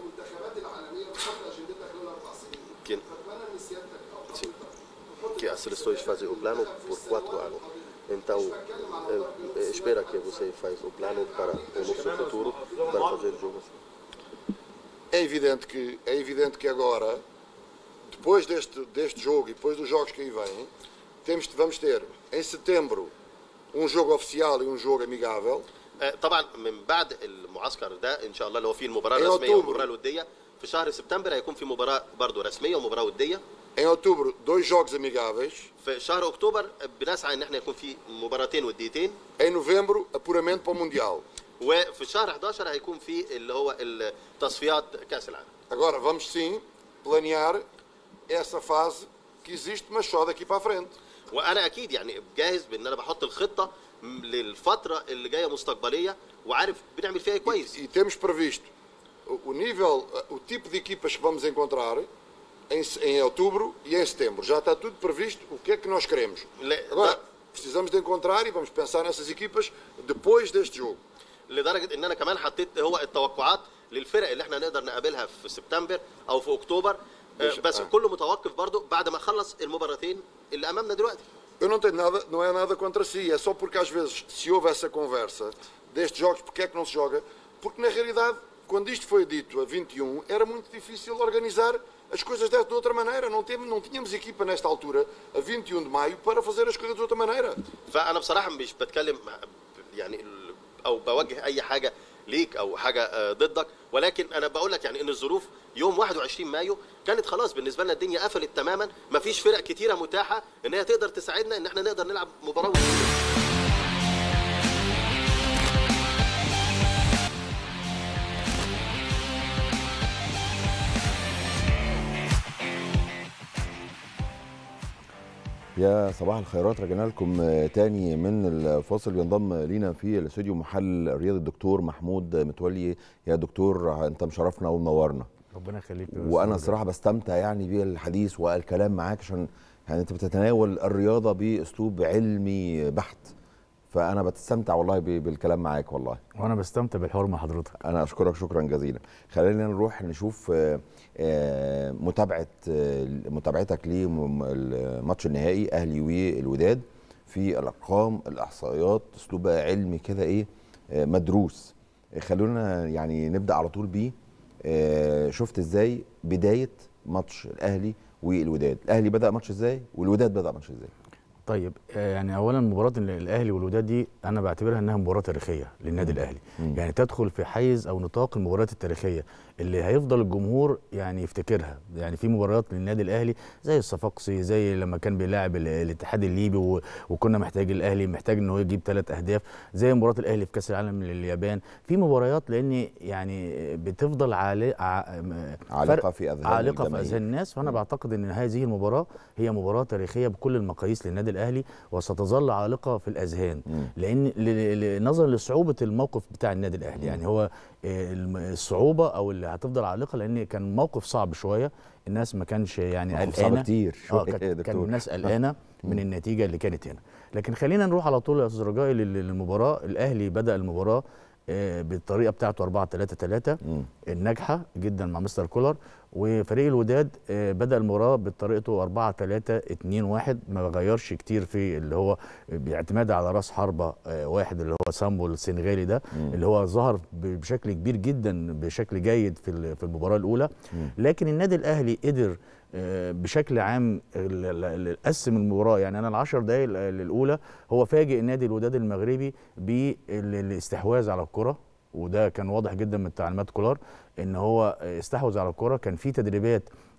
[SPEAKER 4] que sim que as seleções fazem o plano por quatro anos então eh, eh, espera que você faz o plano para o nosso futuro para fazer jogos
[SPEAKER 3] é evidente que, é evidente que agora, depois deste, deste jogo e depois dos jogos que aí vêm, temos, vamos ter em setembro um jogo oficial e um jogo amigável.
[SPEAKER 4] آه، طبعا من بعد المعسكر ده ان شاء الله اللي هو فيه المباراه
[SPEAKER 3] أيوة،
[SPEAKER 4] الرسميه
[SPEAKER 3] أكتوبر.
[SPEAKER 4] والمباراه الوديه في شهر سبتمبر هيكون في مباراه برضه رسميه ومباراه وديه
[SPEAKER 3] Em outubro, dois jogos amigáveis.
[SPEAKER 4] في شهر اكتوبر بنسعى ان احنا يكون في مباراتين وديتين
[SPEAKER 3] Em novembro, apuramento para o Mundial.
[SPEAKER 4] وفي شهر 11 هيكون في اللي هو التصفيات كاس العالم
[SPEAKER 3] Agora, vamos sim planear essa fase que existe, mas só daqui para a frente.
[SPEAKER 4] وانا اكيد يعني جاهز بان انا بحط الخطه م- للفتره اللي جايه مستقبليه وعارف بنعمل فيها إيه كويس
[SPEAKER 3] E temos previsto o, o nível, o tipo de equipas que vamos encontrar em, se- em outubro e em setembro. Já está tudo previsto o que é que nós queremos.
[SPEAKER 4] Le-
[SPEAKER 3] Agora,
[SPEAKER 4] da-
[SPEAKER 3] precisamos de encontrar e vamos pensar nessas equipas depois deste jogo.
[SPEAKER 4] لدرجه ان انا كمان حطيت هو التوقعات للفرق اللي احنا نقدر نقابلها في سبتمبر او في اكتوبر آه،
[SPEAKER 3] مش-
[SPEAKER 4] بس
[SPEAKER 3] آه.
[SPEAKER 4] كله متوقف برضه بعد ما اخلص المباراتين اللي امامنا دلوقتي
[SPEAKER 3] Eu não tenho nada, não é nada contra si, é só porque às vezes se houve essa conversa destes jogos, porque é que não se joga? Porque na realidade, quando isto foi dito a 21, era muito difícil organizar as coisas de outra maneira. Não, temos, não tínhamos equipa nesta altura, a 21 de maio, para fazer as coisas de outra maneira.
[SPEAKER 4] فانا بصراحه مش بتكلم يعني ال- او بوجه اي حاجه ليك او حاجه آه، ضدك ولكن انا بقول لك يعني ان الظروف يوم 21 مايو كانت خلاص بالنسبه لنا الدنيا قفلت تماما مفيش فرق كتيره متاحه ان هي تقدر تساعدنا ان احنا نقدر نلعب مباراه ودية.
[SPEAKER 1] يا صباح الخيرات رجعنا لكم آه، تاني من الفاصل بينضم لينا في الاستوديو محل الرياضي الدكتور محمود متولي يا دكتور انت مشرفنا ومنورنا
[SPEAKER 5] ربنا يخليك يا
[SPEAKER 1] وانا
[SPEAKER 5] أستاذ
[SPEAKER 1] صراحه بستمتع يعني بالحديث والكلام معاك عشان يعني انت بتتناول الرياضه باسلوب علمي بحت فانا بتستمتع والله ب- بالكلام معاك والله
[SPEAKER 5] وانا بستمتع بالحوار مع حضرتك
[SPEAKER 1] انا اشكرك شكرا جزيلا خلينا نروح نشوف آه، آه، متابعه آه، متابعتك للماتش النهائي اهلي والوداد في الارقام الاحصائيات اسلوب بقى علمي كده ايه آه، مدروس آه، خلونا يعني نبدا على طول بيه آه، شفت ازاي بدايه ماتش الاهلي والوداد الاهلي بدا ماتش ازاي والوداد بدا ماتش ازاي
[SPEAKER 5] طيب آه، يعني اولا مباراه ال- الاهلي والوداد دي انا بعتبرها انها مباراه تاريخيه للنادي الاهلي يعني تدخل في حيز او نطاق المباريات التاريخيه اللي هيفضل الجمهور يعني يفتكرها يعني في مباريات للنادي الاهلي زي الصفاقسي زي لما كان بيلاعب ال- الاتحاد الليبي و- وكنا محتاج الاهلي محتاج ان هو يجيب ثلاث اهداف زي مباراه الاهلي في كاس العالم لليابان في مباريات لان يعني بتفضل عالي ع- م-
[SPEAKER 1] عالقة
[SPEAKER 5] فرق-
[SPEAKER 1] في أذهان
[SPEAKER 5] عالقه في
[SPEAKER 1] الجماهير.
[SPEAKER 5] اذهان الناس فانا بعتقد ان هذه المباراه هي مباراه تاريخيه بكل المقاييس للنادي الاهلي وستظل عالقه في الاذهان لان ل- ل- نظرا لصعوبه الموقف بتاع النادي الاهلي يعني هو آه، الم- الصعوبه او اللي هتفضل عالقه لان كان موقف صعب شويه الناس ما كانش يعني
[SPEAKER 1] موقف صعب
[SPEAKER 5] قلقانه
[SPEAKER 1] كتير
[SPEAKER 5] اه
[SPEAKER 1] شوية يا
[SPEAKER 5] كانت- كان
[SPEAKER 1] دكتور.
[SPEAKER 5] الناس قلقانه من النتيجه اللي كانت هنا لكن خلينا نروح على طول يا استاذ رجائي لل- للمباراه الاهلي بدا المباراه آه، بالطريقه بتاعته 4 3 3 الناجحه جدا مع مستر كولر وفريق الوداد آه، بدا المباراه بطريقته 4 3 2 1 ما غيرش كتير في اللي هو باعتماد على راس حربه آه، واحد اللي هو سامبو السنغالي ده اللي هو ظهر ب- بشكل كبير جدا بشكل جيد في ال- في المباراه الاولى لكن النادي الاهلي قدر آه، بشكل عام ال- ال- ال- قسم المباراه يعني انا العشر دقائق ال- الاولى هو فاجئ نادي الوداد المغربي بالاستحواذ على الكره وده كان واضح جدا من تعليمات كولار ان هو استحوذ على الكره كان في تدريبات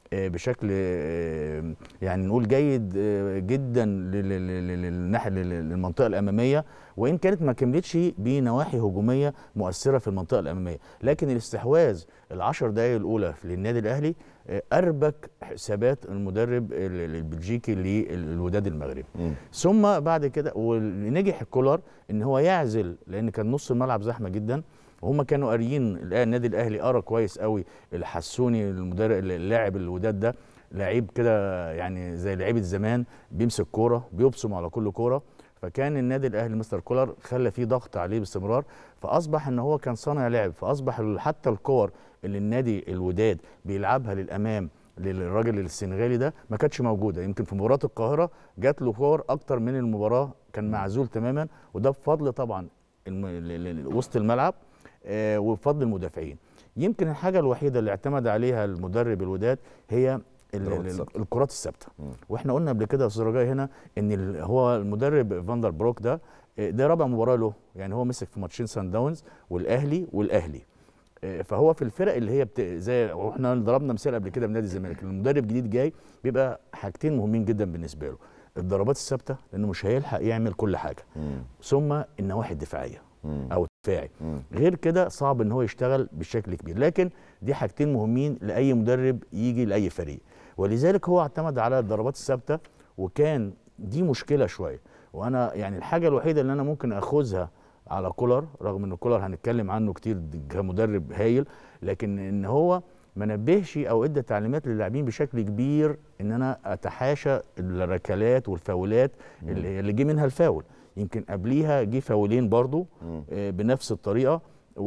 [SPEAKER 5] آه، بشكل آه، يعني نقول جيد آه، جدا لل- لل- لل- للناحيه لل- للمنطقه الاماميه وان كانت ما كملتش بنواحي هجوميه مؤثره في المنطقه الاماميه لكن الاستحواذ العشر دقائق الاولى للنادي الاهلي آه، اربك حسابات المدرب ال- ال- البلجيكي للوداد المغربي
[SPEAKER 1] مم.
[SPEAKER 5] ثم بعد كده ونجح كولر ان هو يعزل لان كان نص الملعب زحمه جدا وهم كانوا قاريين الآن النادي الاهلي قرا كويس قوي الحسوني المدرب اللاعب الوداد ده لعيب كده يعني زي لعيبه زمان بيمسك كوره بيبصم على كل كوره فكان النادي الاهلي مستر كولر خلى فيه ضغط عليه باستمرار فاصبح ان هو كان صانع لعب فاصبح ال- حتى الكور اللي النادي الوداد بيلعبها للامام للراجل السنغالي ده ما كانتش موجوده يمكن في مباراه القاهره جات له كور اكتر من المباراه كان معزول تماما وده بفضل طبعا الم... ال- ال- ال- وسط الملعب آه وبفضل المدافعين يمكن الحاجه الوحيده اللي اعتمد عليها المدرب الوداد هي ال-
[SPEAKER 1] الكرات
[SPEAKER 5] ال-
[SPEAKER 1] الثابتة.
[SPEAKER 5] الكرات الثابته
[SPEAKER 1] مم.
[SPEAKER 5] واحنا قلنا قبل كده يا استاذ رجاء هنا ان ال- هو المدرب فاندر بروك ده آه، ده رابع مباراه له يعني هو مسك في ماتشين سان داونز والاهلي والاهلي آه، فهو في الفرق اللي هي بت... زي واحنا ضربنا مثال قبل كده من نادي الزمالك المدرب جديد جاي بيبقى حاجتين مهمين جدا بالنسبه له الضربات الثابته لانه مش هيلحق يعمل كل حاجه
[SPEAKER 1] مم.
[SPEAKER 5] ثم النواحي الدفاعيه
[SPEAKER 1] مم.
[SPEAKER 5] او الدفاعي
[SPEAKER 1] مم.
[SPEAKER 5] غير كده صعب ان هو يشتغل بشكل كبير لكن دي حاجتين مهمين لاي مدرب يجي لاي فريق ولذلك هو اعتمد على الضربات الثابته وكان دي مشكله شويه وانا يعني الحاجه الوحيده اللي انا ممكن اخذها على كولر رغم ان كولر هنتكلم عنه كتير كمدرب هايل لكن ان هو ما نبهش او ادى تعليمات للاعبين بشكل كبير ان انا اتحاشى الركلات والفاولات اللي اللي جه منها الفاول يمكن قبليها جه فاولين برضو
[SPEAKER 1] مم.
[SPEAKER 5] آه، بنفس الطريقه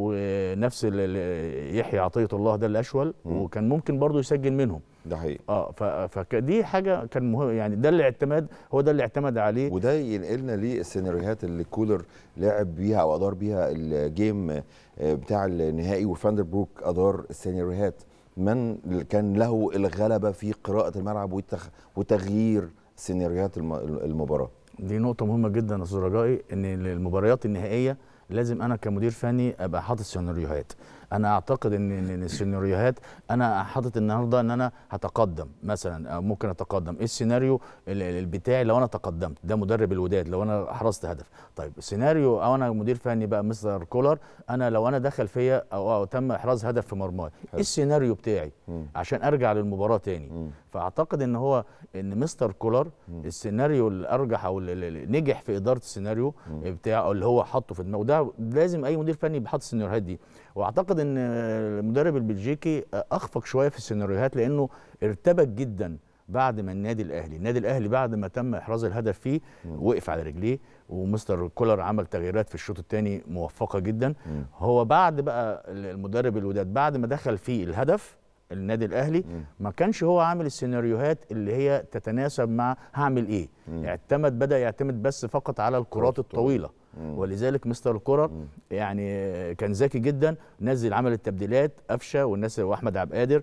[SPEAKER 5] ونفس ال- ال- يحيى عطيه الله ده الاشول
[SPEAKER 1] مم.
[SPEAKER 5] وكان ممكن برضو يسجل منهم
[SPEAKER 1] ده حقيقي
[SPEAKER 5] اه فدي حاجه كان مهم يعني ده اللي اعتمد هو ده اللي اعتمد عليه
[SPEAKER 1] وده ينقلنا للسيناريوهات اللي كولر لعب بيها او ادار بيها الجيم آه، بتاع النهائي وفاندر بروك ادار السيناريوهات من كان له الغلبه في قراءه الملعب والتخ- وتغيير سيناريوهات الم- المباراه
[SPEAKER 5] دي نقطة مهمة جدا يا استاذ رجائي ان المباريات النهائية لازم انا كمدير فني ابقى حاطط سيناريوهات انا اعتقد ان ان السيناريوهات انا حاطط النهارده ان انا هتقدم مثلا أو ممكن اتقدم ايه السيناريو ال- ال- بتاعي لو انا تقدمت ده مدرب الوداد لو انا حرزت هدف طيب السيناريو او انا مدير فني بقى مستر كولر انا لو انا دخل فيا او, أو تم احراز هدف في مرماي ايه السيناريو بتاعي
[SPEAKER 1] مم.
[SPEAKER 5] عشان ارجع للمباراه تاني
[SPEAKER 1] مم.
[SPEAKER 5] فاعتقد ان هو ان مستر كولر السيناريو الارجح او اللي- اللي نجح في اداره السيناريو بتاعه أو اللي هو حاطه في دماغه وده لازم اي مدير فني يبقى حاطط السيناريوهات دي واعتقد ان المدرب البلجيكي اخفق شويه في السيناريوهات لانه ارتبك جدا بعد ما النادي الاهلي النادي الاهلي بعد ما تم احراز الهدف فيه وقف على رجليه ومستر كولر عمل تغييرات في الشوط الثاني موفقه جدا هو بعد بقى المدرب الوداد بعد ما دخل فيه الهدف النادي الاهلي ما كانش هو عامل السيناريوهات اللي هي تتناسب مع هعمل ايه اعتمد بدا يعتمد بس فقط على الكرات الطويله ولذلك مستر كولر يعني كان ذكي جدا نزل عمل التبديلات قفشه والناس واحمد عبد القادر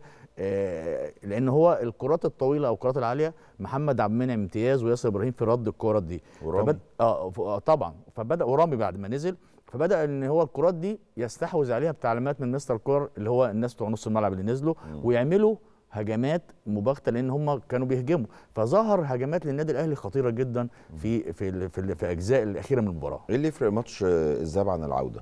[SPEAKER 5] آه، لان هو الكرات الطويله او الكرات العاليه محمد عبد المنعم امتياز وياسر ابراهيم في رد الكرات دي
[SPEAKER 1] ورامي.
[SPEAKER 5] فبد... اه ف- آه، طبعا فبدا ورامي بعد ما نزل فبدا ان هو الكرات دي يستحوذ عليها بتعليمات من مستر كولر اللي هو الناس بتوع نص الملعب اللي نزلوا ويعملوا هجمات مباغته لان هم كانوا بيهجموا فظهر هجمات للنادي الاهلي خطيره جدا في في ال- في, ال- في اجزاء الاخيره من المباراه
[SPEAKER 1] ايه اللي يفرق ماتش آه، الذهاب عن العوده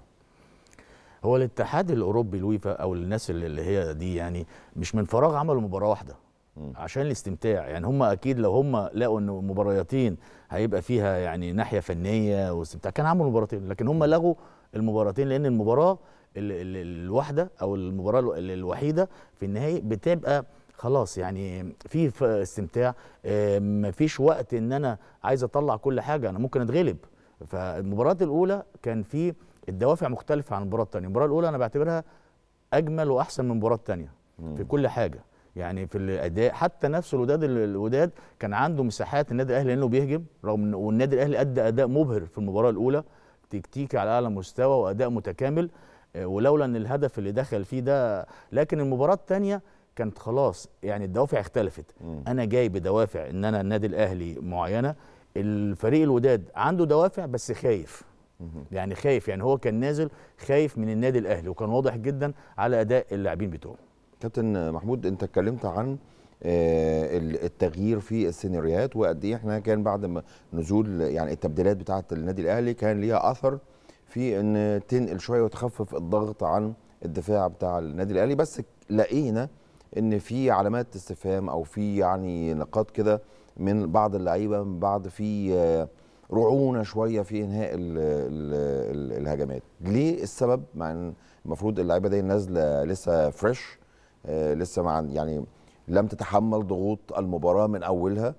[SPEAKER 5] هو الاتحاد الاوروبي الويفا او الناس اللي اللي هي دي يعني مش من فراغ عملوا مباراه واحده عشان الاستمتاع يعني هم اكيد لو هم لقوا ان مبارياتين هيبقى فيها يعني ناحيه فنيه واستمتاع كان عملوا مباراتين لكن هم لغوا المباراتين لان المباراه ال- ال- الواحده او المباراه ال- ال- الوحيده في النهائي بتبقى خلاص يعني في ف- استمتاع آه، مفيش وقت ان انا عايز اطلع كل حاجه انا ممكن اتغلب فالمباراه الاولى كان في الدوافع مختلفه عن المباراه الثانيه المباراه الاولى انا بعتبرها اجمل واحسن من المباراه الثانيه في كل حاجه يعني في الاداء حتى نفس الوداد الوداد كان عنده مساحات النادي الاهلي لانه بيهجم رغم ان والنادي الاهلي ادى اداء مبهر في المباراه الاولى تكتيكي على اعلى مستوى واداء متكامل آه، ولولا ان الهدف اللي دخل فيه ده لكن المباراه الثانيه كانت خلاص يعني الدوافع اختلفت انا جاي بدوافع ان انا النادي الاهلي معينه الفريق الوداد عنده دوافع بس خايف يعني خايف يعني هو كان نازل خايف من النادي الاهلي وكان واضح جدا على اداء اللاعبين بتوعه
[SPEAKER 1] كابتن محمود انت اتكلمت عن آه، ال- التغيير في السيناريوهات وقد ايه احنا كان بعد ما نزول يعني التبديلات بتاعه النادي الاهلي كان ليها اثر في ان تنقل شويه وتخفف الضغط عن الدفاع بتاع النادي الاهلي بس لقينا ان في علامات استفهام او في يعني نقاط كده من بعض اللعيبه من بعض في آه، رعونه شويه في انهاء ال ال ال الهجمات ليه السبب مع ان المفروض اللعيبه دي نازله لسه فريش آه لسه مع يعني لم تتحمل ضغوط المباراه من اولها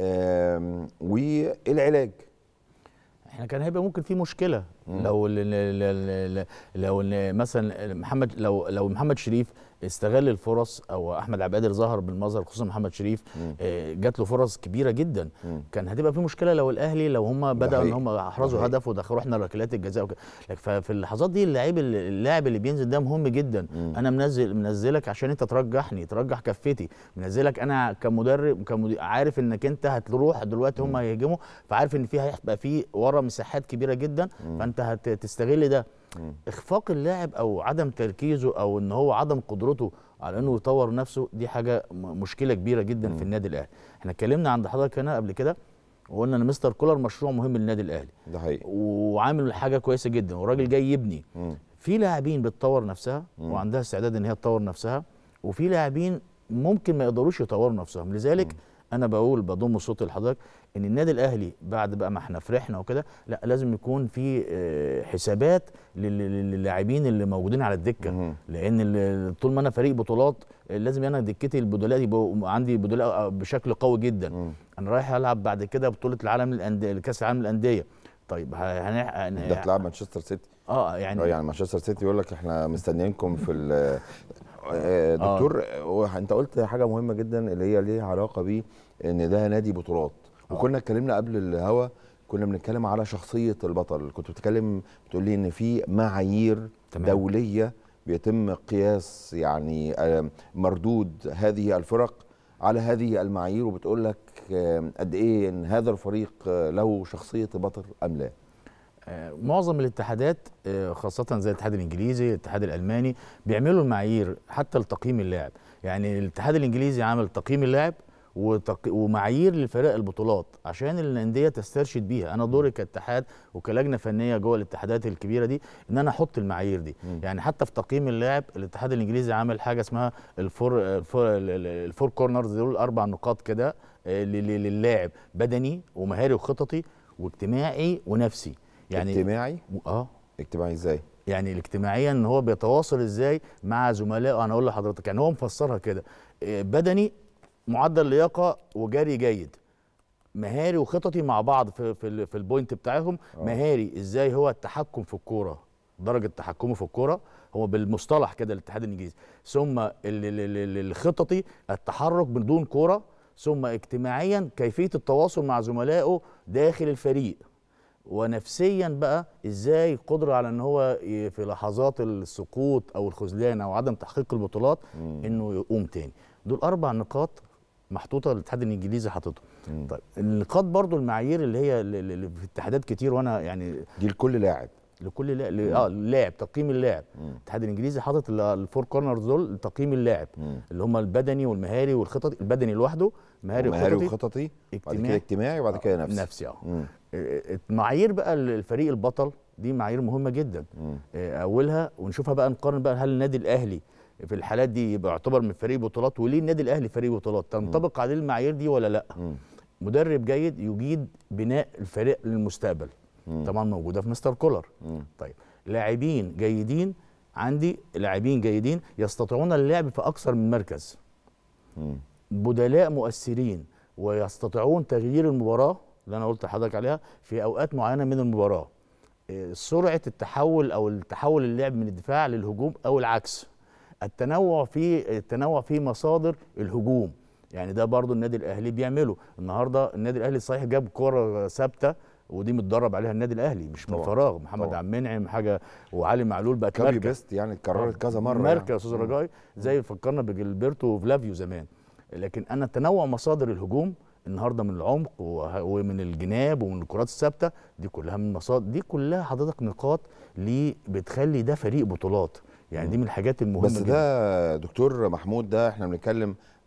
[SPEAKER 1] آم، والعلاج
[SPEAKER 5] احنا كان هيبقى ممكن في مشكله لو ال- ال- ال- ال- لو إن مثلا محمد لو لو محمد شريف استغل الفرص او احمد عبد القادر ظهر بالمظهر خصوصا محمد شريف آه، جات له فرص كبيره جدا
[SPEAKER 1] مم.
[SPEAKER 5] كان هتبقى في مشكله لو الاهلي لو هم بداوا ان
[SPEAKER 1] حقيقي.
[SPEAKER 5] هم احرزوا
[SPEAKER 1] ده
[SPEAKER 5] هدف ودخلوا احنا ركلات الجزاء وكده لكن ففي اللحظات دي اللاعب اللاعب اللي بينزل ده مهم جدا
[SPEAKER 1] مم.
[SPEAKER 5] انا منزل منزلك عشان انت ترجحني ترجح كفتي منزلك انا كمدرب كمدير عارف انك انت هتروح دلوقتي هم هيهجموا فعارف ان في هيبقى في ورا مساحات كبيره جدا فانت هتستغل ده اخفاق اللاعب او عدم تركيزه او ان هو عدم قدرته على انه يطور نفسه دي حاجه م- مشكله كبيره جدا في النادي الاهلي احنا اتكلمنا عند حضرتك هنا قبل كده وقلنا ان مستر كولر مشروع مهم للنادي الاهلي
[SPEAKER 1] ده حقيقي
[SPEAKER 5] وعامل حاجه كويسه جدا والراجل جاي يبني
[SPEAKER 1] مم.
[SPEAKER 5] في لاعبين بتطور نفسها
[SPEAKER 1] مم.
[SPEAKER 5] وعندها استعداد ان هي تطور نفسها وفي لاعبين ممكن ما يقدروش يطوروا نفسهم لذلك انا بقول بضم صوتي لحضرتك ان النادي الاهلي بعد بقى ما احنا فرحنا وكده لا لازم يكون في آه، حسابات لل- لل- للاعبين اللي موجودين على الدكه
[SPEAKER 1] مهم.
[SPEAKER 5] لان ال- طول ما انا فريق بطولات آه، لازم انا دكتي البدلاء يبقوا عندي بدلاء بشكل قوي جدا
[SPEAKER 1] مم.
[SPEAKER 5] انا رايح العب بعد كده بطوله العالم للانديه كاس العالم للانديه طيب ه- هن...
[SPEAKER 1] ده تلعب مانشستر سيتي
[SPEAKER 5] اه
[SPEAKER 1] اه
[SPEAKER 5] يعني
[SPEAKER 1] يعني مانشستر سيتي يقول لك احنا مستنيينكم في ال- آه، دكتور هو انت قلت حاجه مهمه جدا اللي هي ليها علاقه بيه ان ده نادي بطولات وكنا اتكلمنا قبل الهوا كنا بنتكلم على شخصيه البطل كنت بتتكلم بتقول لي ان في معايير
[SPEAKER 5] تمام.
[SPEAKER 1] دوليه بيتم قياس يعني آه، مردود هذه الفرق على هذه المعايير وبتقول لك آه، قد ايه ان هذا الفريق آه، له شخصيه البطل ام لا
[SPEAKER 5] آه، معظم الاتحادات آه، خاصة زي الاتحاد الانجليزي، الاتحاد الالماني بيعملوا المعايير حتى لتقييم اللاعب، يعني الاتحاد الانجليزي عمل تقييم اللاعب وتق... ومعايير لفرق البطولات عشان الانديه تسترشد بيها، انا دوري كاتحاد وكلجنه فنيه جوه الاتحادات الكبيره دي ان انا احط المعايير دي،
[SPEAKER 1] مم.
[SPEAKER 5] يعني حتى في تقييم اللاعب الاتحاد الانجليزي عامل حاجه اسمها الفور الفور, الفور كورنرز دول اربع نقاط كده آه، ل- ل- للاعب بدني ومهاري وخططي واجتماعي ونفسي يعني
[SPEAKER 1] اجتماعي
[SPEAKER 5] اه
[SPEAKER 1] اجتماعي ازاي
[SPEAKER 5] يعني الاجتماعيا ان هو بيتواصل ازاي مع زملائه انا اقول لحضرتك يعني هو مفسرها كده إيه، بدني معدل لياقه وجري جيد مهاري وخططي مع بعض في في, ال- في البوينت بتاعهم
[SPEAKER 1] آه.
[SPEAKER 5] مهاري ازاي هو التحكم في الكوره درجه تحكمه في الكوره هو بالمصطلح كده الاتحاد الانجليزي ثم ال- ال- ال- ال- الخططي التحرك بدون كوره ثم اجتماعيا كيفيه التواصل مع زملائه داخل الفريق ونفسيا بقى ازاي قدره على ان هو ي- في لحظات السقوط او الخذلان او عدم تحقيق البطولات انه يقوم تاني دول اربع نقاط محطوطه الاتحاد الانجليزي حاططهم
[SPEAKER 1] مم.
[SPEAKER 5] طيب النقاط برضو المعايير اللي هي اللي- اللي في اتحادات كتير وانا يعني
[SPEAKER 1] دي لكل لاعب
[SPEAKER 5] لكل لا... ل... اه اللاعب تقييم اللاعب الاتحاد الانجليزي حاطط ال- الفور كورنرز دول تقييم اللاعب
[SPEAKER 1] مم.
[SPEAKER 5] اللي هم البدني والمهاري والخططي البدني لوحده مهاري
[SPEAKER 1] مهاري
[SPEAKER 5] وخططي
[SPEAKER 1] وخططي بعد كده
[SPEAKER 5] اجتماعي.
[SPEAKER 1] اجتماعي وبعد كده نفسي
[SPEAKER 5] نفسي اه
[SPEAKER 1] مم.
[SPEAKER 5] آه، معايير بقى الفريق البطل دي معايير مهمه جدا
[SPEAKER 1] مم.
[SPEAKER 5] آه، اولها ونشوفها بقى نقارن بقى هل النادي الاهلي في الحالات دي يبقى يعتبر من فريق بطولات وليه النادي الاهلي فريق بطولات تنطبق عليه المعايير دي ولا لا
[SPEAKER 1] مم.
[SPEAKER 5] مدرب جيد يجيد بناء الفريق للمستقبل
[SPEAKER 1] مم.
[SPEAKER 5] طبعا موجوده في مستر كولر
[SPEAKER 1] مم.
[SPEAKER 5] طيب لاعبين جيدين عندي لاعبين جيدين يستطيعون اللعب في اكثر من مركز
[SPEAKER 1] مم.
[SPEAKER 5] بدلاء مؤثرين ويستطيعون تغيير المباراه اللي انا قلت لحضرتك عليها في اوقات معينه من المباراه إيه، سرعه التحول او التحول اللعب من الدفاع للهجوم او العكس التنوع في التنوع في مصادر الهجوم يعني ده برضو النادي الاهلي بيعمله النهارده النادي الاهلي صحيح جاب كره ثابته ودي متدرب عليها النادي الاهلي مش من
[SPEAKER 1] طبعا.
[SPEAKER 5] فراغ محمد
[SPEAKER 1] طبعا.
[SPEAKER 5] عبد المنعم حاجه وعلي معلول بقى
[SPEAKER 1] كابي
[SPEAKER 5] مركز.
[SPEAKER 1] بيست يعني اتكررت كذا مره
[SPEAKER 5] ماركه يا
[SPEAKER 1] يعني.
[SPEAKER 5] استاذ رجاي زي فكرنا بجilberto وفلافيو زمان لكن انا تنوع مصادر الهجوم النهارده من العمق وه- ومن الجناب ومن الكرات الثابته دي كلها من مصادر دي كلها حضرتك نقاط ليه بتخلي ده فريق بطولات يعني دي من الحاجات المهمه
[SPEAKER 1] بس
[SPEAKER 5] جدا
[SPEAKER 1] ده دكتور محمود ده احنا بنتكلم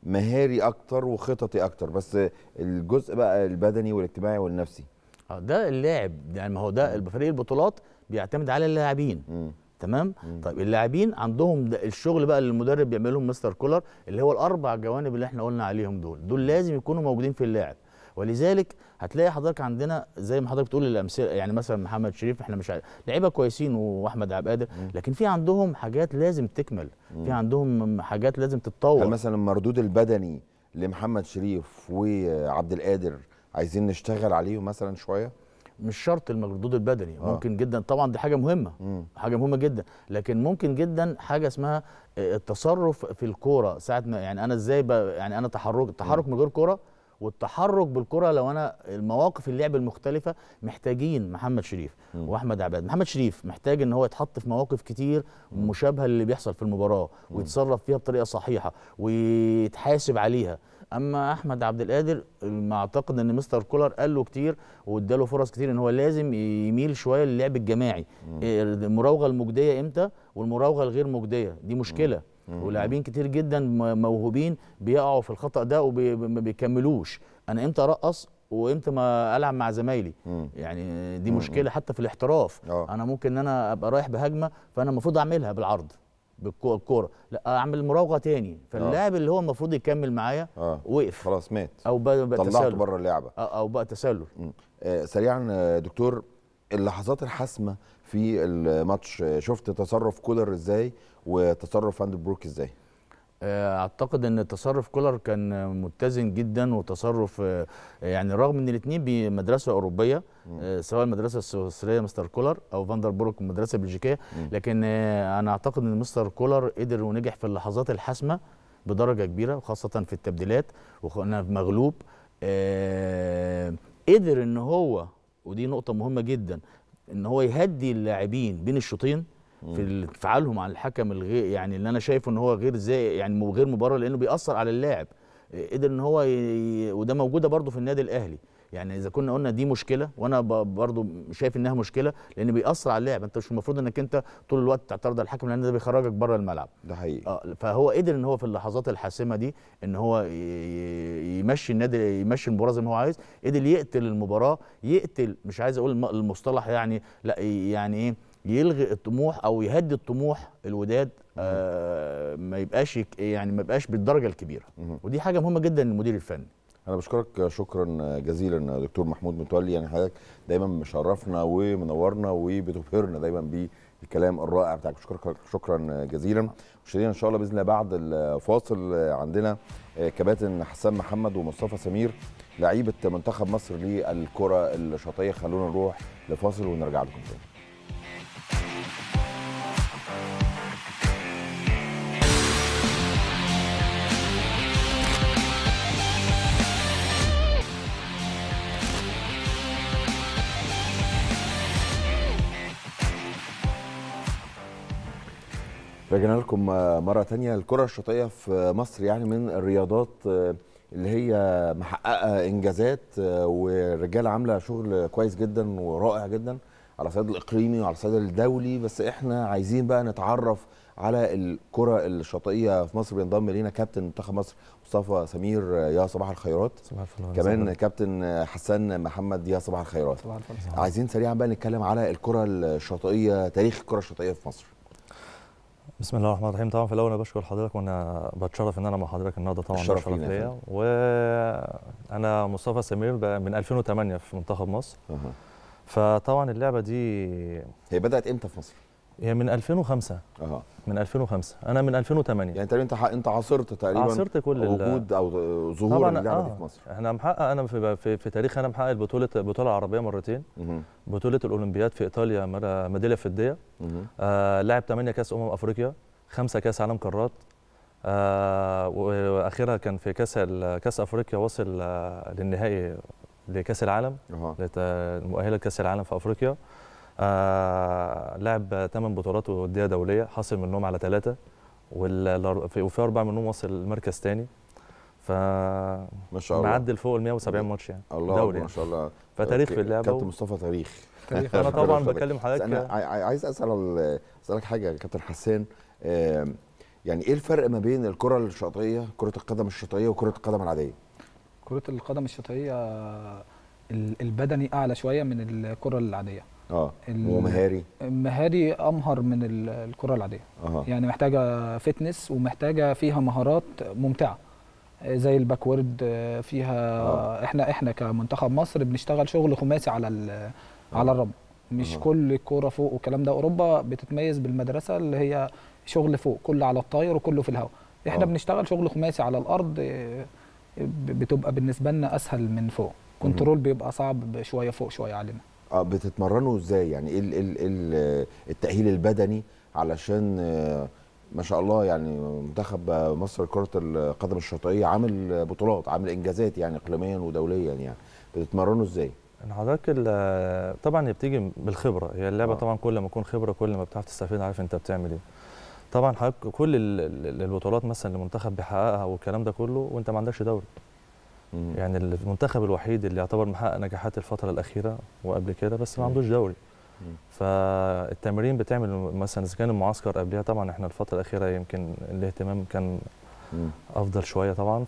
[SPEAKER 1] مهاري اكتر وخططي اكتر بس الجزء بقى البدني والاجتماعي والنفسي
[SPEAKER 5] اه ده اللاعب يعني ما هو ده فريق البطولات بيعتمد على اللاعبين
[SPEAKER 1] مم.
[SPEAKER 5] تمام طيب اللاعبين عندهم ده الشغل بقى اللي المدرب بيعملهم مستر كولر اللي هو الاربع جوانب اللي احنا قلنا عليهم دول دول لازم يكونوا موجودين في اللاعب ولذلك هتلاقي حضرتك عندنا زي ما حضرتك بتقول الامثله يعني مثلا محمد شريف احنا مش عارف لعيبه كويسين واحمد عبد القادر لكن في عندهم حاجات لازم تكمل في عندهم حاجات لازم
[SPEAKER 1] هل
[SPEAKER 5] تتطور
[SPEAKER 1] مثلا المردود البدني لمحمد شريف وعبد القادر عايزين نشتغل عليهم مثلا شويه
[SPEAKER 5] مش شرط المردود البدني
[SPEAKER 1] آه.
[SPEAKER 5] ممكن جدا طبعا دي حاجه مهمه
[SPEAKER 1] مم.
[SPEAKER 5] حاجه مهمه جدا لكن ممكن جدا حاجه اسمها آه، التصرف في الكوره ساعه ما يعني انا ازاي ب- يعني انا تحرك التحرك من غير كوره والتحرك بالكره لو انا المواقف اللعب المختلفه محتاجين محمد شريف واحمد عباد محمد شريف محتاج ان هو يتحط في مواقف كتير مشابهه للي بيحصل في المباراه ويتصرف فيها بطريقه صحيحه ويتحاسب عليها اما احمد عبد القادر ما اعتقد ان مستر كولر قال له كتير واداله فرص كتير ان هو لازم يميل شويه للعب الجماعي إيه المراوغه المجديه امتى والمراوغه الغير مجديه دي مشكله ولاعبين كتير جدا م- موهوبين بيقعوا في الخطا ده وما بيكملوش انا امتى ارقص وامتى ما العب مع زمايلي
[SPEAKER 1] مم.
[SPEAKER 5] يعني دي مشكله حتى في الاحتراف
[SPEAKER 1] آه.
[SPEAKER 5] انا ممكن ان انا ابقى رايح بهجمه فانا المفروض اعملها بالعرض بالكوره لا اعمل مراوغه تاني فاللاعب اللي هو المفروض يكمل معايا
[SPEAKER 1] اه
[SPEAKER 5] وقف
[SPEAKER 1] خلاص مات
[SPEAKER 5] او بقى, بقى
[SPEAKER 1] طلعته
[SPEAKER 5] تسلل
[SPEAKER 1] بره اللعبه
[SPEAKER 5] أو- او بقى تسلل
[SPEAKER 1] مم. آه، سريعا آه، دكتور اللحظات الحاسمه في الماتش آه، شفت تصرف كولر ازاي وتصرف فاند بروك ازاي
[SPEAKER 5] آه، اعتقد ان تصرف كولر كان متزن جدا وتصرف آه، يعني رغم ان الاثنين بمدرسه اوروبيه آه، سواء المدرسه السويسريه مستر كولر او فاندر بروك المدرسه البلجيكيه لكن آه، انا اعتقد ان مستر كولر قدر ونجح في اللحظات الحاسمه بدرجه كبيره وخاصه في التبديلات وكنا مغلوب آه، قدر ان هو ودي نقطه مهمه جدا ان هو يهدي اللاعبين بين الشوطين في انفعالهم على الحكم الغير يعني اللي انا شايفه ان هو غير زي يعني مو- غير مبرر لانه بيأثر على اللاعب آه، قدر ان هو ي... وده موجوده برضه في النادي الاهلي يعني اذا كنا قلنا دي مشكله وانا ب... برضه شايف انها مشكله لان بيأثر على اللاعب انت مش المفروض انك انت طول الوقت تعترض على الحكم لان ده بيخرجك بره الملعب
[SPEAKER 1] ده حقيقي
[SPEAKER 5] اه فهو قدر ان هو في اللحظات الحاسمه دي ان هو ي- ي- يمشي النادي يمشي المباراه زي ما هو عايز قدر يقتل المباراه يقتل مش عايز اقول الم- المصطلح يعني لا يعني ايه يلغي الطموح او يهدي الطموح الوداد آه ما يبقاش يك- يعني ما يبقاش بالدرجه الكبيره ودي حاجه مهمه جدا للمدير الفني
[SPEAKER 1] انا بشكرك شكرا جزيلا دكتور محمود متولي يعني حضرتك دايما مشرفنا ومنورنا وبتبهرنا دايما بالكلام الرائع بتاعك بشكرك شكرا جزيلا مشاهدينا ان شاء الله باذن الله بعد الفاصل عندنا كباتن حسام محمد ومصطفى سمير لعيبه منتخب مصر للكره الشاطئيه خلونا نروح لفاصل ونرجع لكم تاني رجعنا لكم مرة تانية الكرة الشاطئية في مصر يعني من الرياضات اللي هي محققة إنجازات والرجالة عاملة شغل كويس جدا ورائع جدا على الصعيد الإقليمي وعلى الصعيد الدولي بس إحنا عايزين بقى نتعرف على الكرة الشاطئية في مصر بينضم لينا كابتن منتخب مصر مصطفى سمير يا صباح الخيرات
[SPEAKER 6] صباح الفل
[SPEAKER 1] كمان كابتن حسان محمد يا صباح الخيرات
[SPEAKER 6] صباح الفل
[SPEAKER 1] عايزين سريعا بقى نتكلم على الكرة الشاطئية تاريخ الكرة الشاطئية في مصر
[SPEAKER 6] بسم الله الرحمن الرحيم طبعا في الاول انا بشكر حضرتك وانا بتشرف ان انا مع حضرتك النهارده طبعا
[SPEAKER 1] الشرف
[SPEAKER 6] شرف
[SPEAKER 1] لينا يا
[SPEAKER 6] ليا وانا مصطفى سمير بقى من 2008 في منتخب مصر
[SPEAKER 1] أها.
[SPEAKER 6] فطبعا اللعبه دي
[SPEAKER 1] هي بدأت امتى في مصر؟
[SPEAKER 6] هي من 2005
[SPEAKER 1] اها
[SPEAKER 6] من 2005 انا من 2008
[SPEAKER 1] يعني تقريبا انت ح- انت عاصرت تقريبا
[SPEAKER 6] عاصرت كل ال-
[SPEAKER 1] وجود او ظهور
[SPEAKER 6] طبعا
[SPEAKER 1] اللعبه دي
[SPEAKER 6] آه
[SPEAKER 1] في مصر
[SPEAKER 6] احنا محقق انا في, في, في تاريخ انا محقق البطوله البطوله العربيه مرتين
[SPEAKER 1] مهم.
[SPEAKER 6] بطوله الاولمبياد في ايطاليا مرة ميداليه فضيه
[SPEAKER 1] مهم.
[SPEAKER 6] آه لعب 8 كاس امم افريقيا خمسة كاس عالم قارات آه واخرها كان في كاس ال- كاس افريقيا وصل آه للنهائي لكاس العالم
[SPEAKER 1] اها
[SPEAKER 6] لت- المؤهله لكاس العالم في افريقيا آه لعب ثمان بطولات وديه دوليه حاصل منهم على ثلاثه وفي اربع منهم وصل المركز ثاني ف
[SPEAKER 1] ما شاء الله
[SPEAKER 6] معدل فوق ال 170 ماتش يعني
[SPEAKER 1] الله
[SPEAKER 6] دوري
[SPEAKER 1] أكبر، ما
[SPEAKER 6] يعني.
[SPEAKER 1] شاء الله
[SPEAKER 6] فتاريخ
[SPEAKER 1] أوكي.
[SPEAKER 6] في اللعبه
[SPEAKER 1] كابتن
[SPEAKER 6] و...
[SPEAKER 1] مصطفى تاريخ
[SPEAKER 6] انا طبعا
[SPEAKER 1] شاطر.
[SPEAKER 6] بكلم
[SPEAKER 1] بس
[SPEAKER 6] حضرتك
[SPEAKER 1] انا عاي- عاي- عايز اسال اسالك حاجه يا كابتن حسان آم، يعني ايه الفرق ما بين الكره الشاطئيه كره القدم الشاطئيه وكره القدم العاديه
[SPEAKER 7] كرة القدم الشاطئية ال- البدني أعلى شوية من الكرة العادية
[SPEAKER 1] اه
[SPEAKER 7] ال-
[SPEAKER 1] ومهاري
[SPEAKER 7] مهاري أمهر من ال- الكرة العادية
[SPEAKER 1] اه
[SPEAKER 7] يعني محتاجة فتنس ومحتاجة فيها مهارات ممتعة زي الباكورد فيها
[SPEAKER 1] آه.
[SPEAKER 7] احنا احنا كمنتخب مصر بنشتغل شغل خماسي على ال- على الرمل مش
[SPEAKER 1] آه.
[SPEAKER 7] كل الكوره فوق والكلام ده اوروبا بتتميز بالمدرسه اللي هي شغل فوق كله على الطاير وكله في الهواء احنا
[SPEAKER 1] آه.
[SPEAKER 7] بنشتغل شغل خماسي على الارض اه، ب- بتبقى بالنسبه لنا اسهل من فوق كنترول بيبقى صعب شويه فوق شويه علينا
[SPEAKER 1] اه بتتمرنوا ازاي يعني ايه ال- ال- ال- التاهيل البدني علشان آه، ما شاء الله يعني منتخب مصر كره القدم الشاطئيه عامل بطولات عامل انجازات يعني اقليميا ودوليا يعني بتتمرنوا ازاي
[SPEAKER 6] إن حضرتك ال- طبعا هي بتيجي بالخبره هي اللعبه
[SPEAKER 1] آه.
[SPEAKER 6] طبعا كل ما تكون خبره كل ما بتعرف تستفيد عارف انت بتعمل ايه طبعا حضرتك كل ال- ال- البطولات مثلا اللي المنتخب بيحققها والكلام ده كله وانت ما عندكش دوري
[SPEAKER 1] مم.
[SPEAKER 6] يعني المنتخب الوحيد اللي يعتبر محقق نجاحات الفتره الاخيره وقبل كده بس ما
[SPEAKER 1] مم.
[SPEAKER 6] عندوش دوري
[SPEAKER 1] مم.
[SPEAKER 6] فالتمرين بتعمل مثلا اذا كان المعسكر قبلها طبعا احنا الفتره الاخيره يمكن الاهتمام كان
[SPEAKER 1] مم.
[SPEAKER 6] افضل شويه طبعا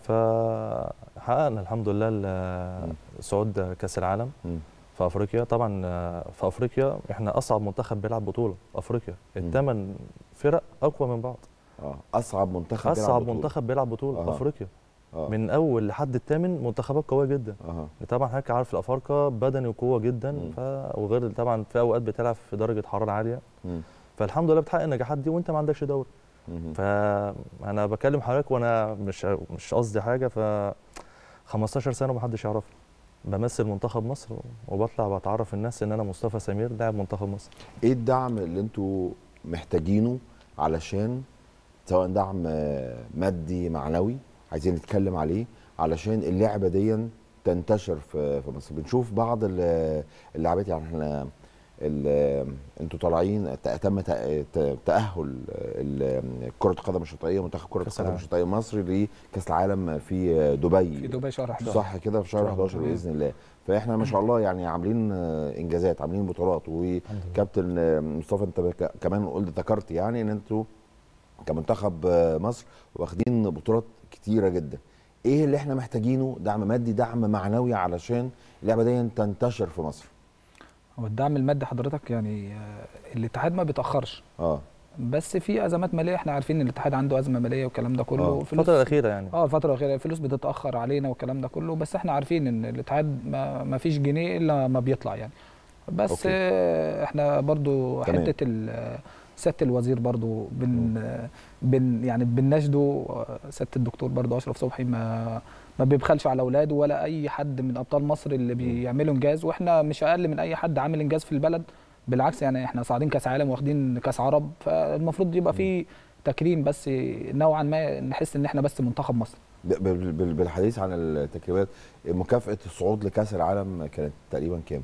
[SPEAKER 6] فحققنا الحمد لله ال- صعود كاس العالم
[SPEAKER 1] مم.
[SPEAKER 6] في افريقيا طبعا آه، في افريقيا احنا اصعب منتخب بيلعب بطوله في افريقيا الثمان فرق اقوى من بعض
[SPEAKER 1] اه اصعب منتخب بيلعب
[SPEAKER 6] اصعب
[SPEAKER 1] بطولة.
[SPEAKER 6] منتخب بيلعب بطوله
[SPEAKER 1] أها.
[SPEAKER 6] في افريقيا
[SPEAKER 1] آه.
[SPEAKER 6] من اول لحد الثامن منتخبات قويه جدا
[SPEAKER 1] اها
[SPEAKER 6] طبعا حضرتك عارف الافارقه بدني وقوه جدا
[SPEAKER 1] مم.
[SPEAKER 6] ف... وغير طبعا في اوقات بتلعب في درجه حراره عاليه
[SPEAKER 1] مم.
[SPEAKER 6] فالحمد لله بتحقق النجاحات دي وانت ما عندكش دوري
[SPEAKER 1] مم.
[SPEAKER 6] فانا بكلم حضرتك وانا مش مش قصدي حاجه ف 15 سنه ومحدش يعرفني بمثل منتخب مصر وبطلع بتعرف الناس ان انا مصطفى سمير لاعب منتخب مصر
[SPEAKER 1] ايه الدعم اللي انتوا محتاجينه علشان سواء دعم آه، مادي معنوي عايزين نتكلم عليه علشان اللعبه دي تنتشر في في مصر بنشوف بعض ال- اللاعبات يعني احنا ال- انتوا طالعين ت- تم تأ- ت- تاهل ال- كره القدم الشاطئيه منتخب كره
[SPEAKER 6] كأس
[SPEAKER 1] القدم
[SPEAKER 6] العالم.
[SPEAKER 1] الشاطئيه مصر لكاس العالم في دبي
[SPEAKER 7] في دبي شهر 11
[SPEAKER 1] صح كده في شهر
[SPEAKER 7] شهر
[SPEAKER 1] 11
[SPEAKER 7] 11.
[SPEAKER 1] باذن الله فاحنا ما شاء الله يعني عاملين آه، انجازات عاملين بطولات وكابتن آه، مصطفى انت بك- كمان قلت ذكرت يعني ان انتوا كمنتخب آه، مصر واخدين بطولات كتيره جدا ايه اللي احنا محتاجينه دعم مادي دعم معنوي علشان اللعبه دي تنتشر في مصر
[SPEAKER 7] هو الدعم المادي حضرتك يعني آه، الاتحاد ما بيتاخرش
[SPEAKER 1] اه
[SPEAKER 7] بس في ازمات ماليه احنا عارفين ان الاتحاد عنده ازمه ماليه والكلام ده كله
[SPEAKER 1] آه.
[SPEAKER 7] فلوس-
[SPEAKER 6] الفتره الاخيره يعني
[SPEAKER 7] اه الفتره الاخيره الفلوس بتتاخر علينا والكلام ده كله بس احنا عارفين ان الاتحاد ما, ما فيش جنيه الا ما بيطلع يعني بس
[SPEAKER 1] أوكي.
[SPEAKER 7] آه احنا برضو
[SPEAKER 1] تمام.
[SPEAKER 7] حته ال- سياده الوزير برضو بن بن يعني بنناشده آه، سياده الدكتور برضو اشرف صبحي ما ما بيبخلش على اولاده ولا اي حد من ابطال مصر اللي بيعملوا انجاز واحنا مش اقل من اي حد عامل انجاز في البلد بالعكس يعني احنا صاعدين كاس عالم واخدين كاس عرب فالمفروض يبقى في تكريم بس نوعا ما نحس ان احنا بس منتخب مصر
[SPEAKER 1] ب- بال- بال- بالحديث عن التكريمات مكافاه الصعود لكاس العالم كانت تقريبا كام؟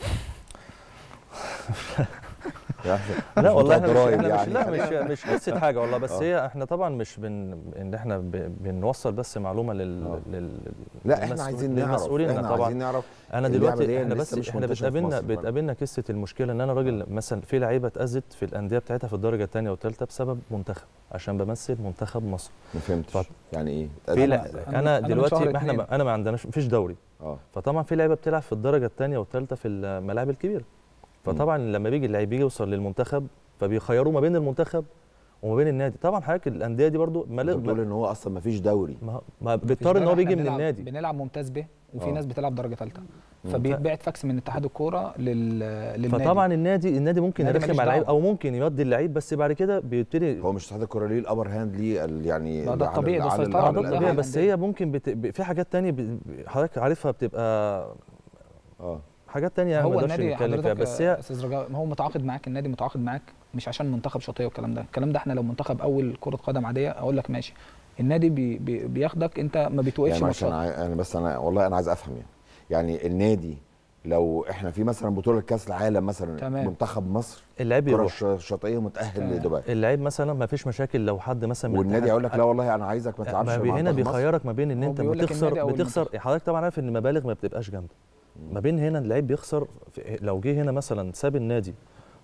[SPEAKER 6] لا والله
[SPEAKER 1] بتوع
[SPEAKER 6] احنا مش,
[SPEAKER 1] الضرايب
[SPEAKER 6] احنا مش
[SPEAKER 1] يعني.
[SPEAKER 6] لا مش مش قصه حاجه والله بس
[SPEAKER 1] آه.
[SPEAKER 6] هي احنا طبعا مش بن ان احنا ب- بنوصل بس معلومه لل,
[SPEAKER 1] آه.
[SPEAKER 6] لل
[SPEAKER 1] لا احنا
[SPEAKER 6] للمسؤول-
[SPEAKER 1] عايزين نعرف
[SPEAKER 6] للمسؤولين
[SPEAKER 1] احنا
[SPEAKER 6] طبعا
[SPEAKER 1] عايزين نعرف
[SPEAKER 6] انا
[SPEAKER 1] اللعبة
[SPEAKER 6] دلوقتي
[SPEAKER 1] دي
[SPEAKER 6] احنا
[SPEAKER 1] لسه
[SPEAKER 6] بس
[SPEAKER 1] مش
[SPEAKER 6] احنا
[SPEAKER 1] منتشرة في
[SPEAKER 6] بتقابلنا
[SPEAKER 1] مصر برضه.
[SPEAKER 6] بتقابلنا قصه المشكله ان انا راجل مثلا في لعيبه اتاذت في الانديه بتاعتها في الدرجه الثانيه والثالثه بسبب منتخب عشان بمثل منتخب مصر
[SPEAKER 1] ما فهمتش
[SPEAKER 6] اتفضل.
[SPEAKER 1] يعني ايه؟
[SPEAKER 6] في
[SPEAKER 1] تقدم
[SPEAKER 6] لا
[SPEAKER 1] إزاي؟
[SPEAKER 7] أنا-
[SPEAKER 6] انا
[SPEAKER 7] أنا من
[SPEAKER 6] دلوقتي
[SPEAKER 7] شهر
[SPEAKER 6] ما احنا
[SPEAKER 7] اتنين.
[SPEAKER 6] ما انا ما عندناش مفيش دوري
[SPEAKER 1] اه
[SPEAKER 6] فطبعا في لعيبه بتلعب في الدرجه الثانيه والثالثه في الملاعب الكبيره فطبعا لما بيجي اللعيب يجي يوصل للمنتخب فبيخيروه ما بين المنتخب وما بين النادي طبعا حضرتك الانديه دي برضو ما
[SPEAKER 1] انت بتقول ان هو اصلا ما فيش دوري
[SPEAKER 6] ما ما بيضطر ان هو
[SPEAKER 7] إحنا
[SPEAKER 6] بيجي من
[SPEAKER 7] بنلعب-
[SPEAKER 6] النادي
[SPEAKER 7] بنلعب ممتاز به وفي
[SPEAKER 1] آه.
[SPEAKER 7] ناس بتلعب درجه ثالثه فبيتبعت فاكس من اتحاد الكوره لل... للنادي
[SPEAKER 6] فطبعا النادي النادي ممكن
[SPEAKER 7] النادي
[SPEAKER 6] يرخم
[SPEAKER 7] ماليش
[SPEAKER 6] على اللعيب
[SPEAKER 7] دعوة.
[SPEAKER 6] او ممكن يودي اللعيب بس بعد كده بيبتدي
[SPEAKER 1] هو مش اتحاد الكوره ليه الابر هاند ليه ال- يعني
[SPEAKER 7] لا، ده
[SPEAKER 1] على-
[SPEAKER 7] الطبيعي، ده
[SPEAKER 1] على-
[SPEAKER 7] سيطرة،
[SPEAKER 1] على
[SPEAKER 7] ده
[SPEAKER 1] الأندية؟
[SPEAKER 7] طبيعي.
[SPEAKER 6] بس هي ممكن بت... ب- في حاجات تانية ب... ب- حضرتك عارفها بتبقى
[SPEAKER 1] اه
[SPEAKER 6] حاجات تانية ما
[SPEAKER 7] هو
[SPEAKER 6] نقدرش
[SPEAKER 7] النادي
[SPEAKER 6] نتكلم فيها
[SPEAKER 7] حضرتك
[SPEAKER 6] بس
[SPEAKER 7] يا
[SPEAKER 6] هي
[SPEAKER 7] استاذ رجاء هو متعاقد معاك النادي متعاقد معاك مش عشان منتخب شاطئ والكلام ده الكلام ده احنا لو منتخب اول كره قدم عاديه اقول لك ماشي النادي بي بي بياخدك انت ما بتوقفش
[SPEAKER 1] يعني معلش
[SPEAKER 7] ماتشات
[SPEAKER 1] انا عاي- انا بس انا والله انا عايز افهم يعني يعني النادي لو احنا في مثلا بطوله كاس العالم مثلا
[SPEAKER 7] تمام.
[SPEAKER 1] منتخب مصر
[SPEAKER 6] اللعيب
[SPEAKER 1] الكره
[SPEAKER 6] يروح
[SPEAKER 1] الش- الشاطئيه متاهل
[SPEAKER 7] تمام.
[SPEAKER 1] لدبي
[SPEAKER 6] اللعيب مثلا ما فيش مشاكل لو حد مثلا من
[SPEAKER 1] والنادي
[SPEAKER 6] الاتحاد-
[SPEAKER 1] يقول لك لا والله انا عايزك ما تلعبش
[SPEAKER 6] ما
[SPEAKER 1] مع
[SPEAKER 6] بي- هنا
[SPEAKER 1] منتخب مصر.
[SPEAKER 6] بيخيرك ما بين ان
[SPEAKER 7] هو
[SPEAKER 6] انت
[SPEAKER 7] بيقول لك
[SPEAKER 6] بتخسر
[SPEAKER 7] النادي أو
[SPEAKER 6] بتخسر حضرتك طبعا عارف ان المبالغ ما بتبقاش جامده ما بين هنا اللعيب بيخسر في- لو جه هنا مثلا ساب النادي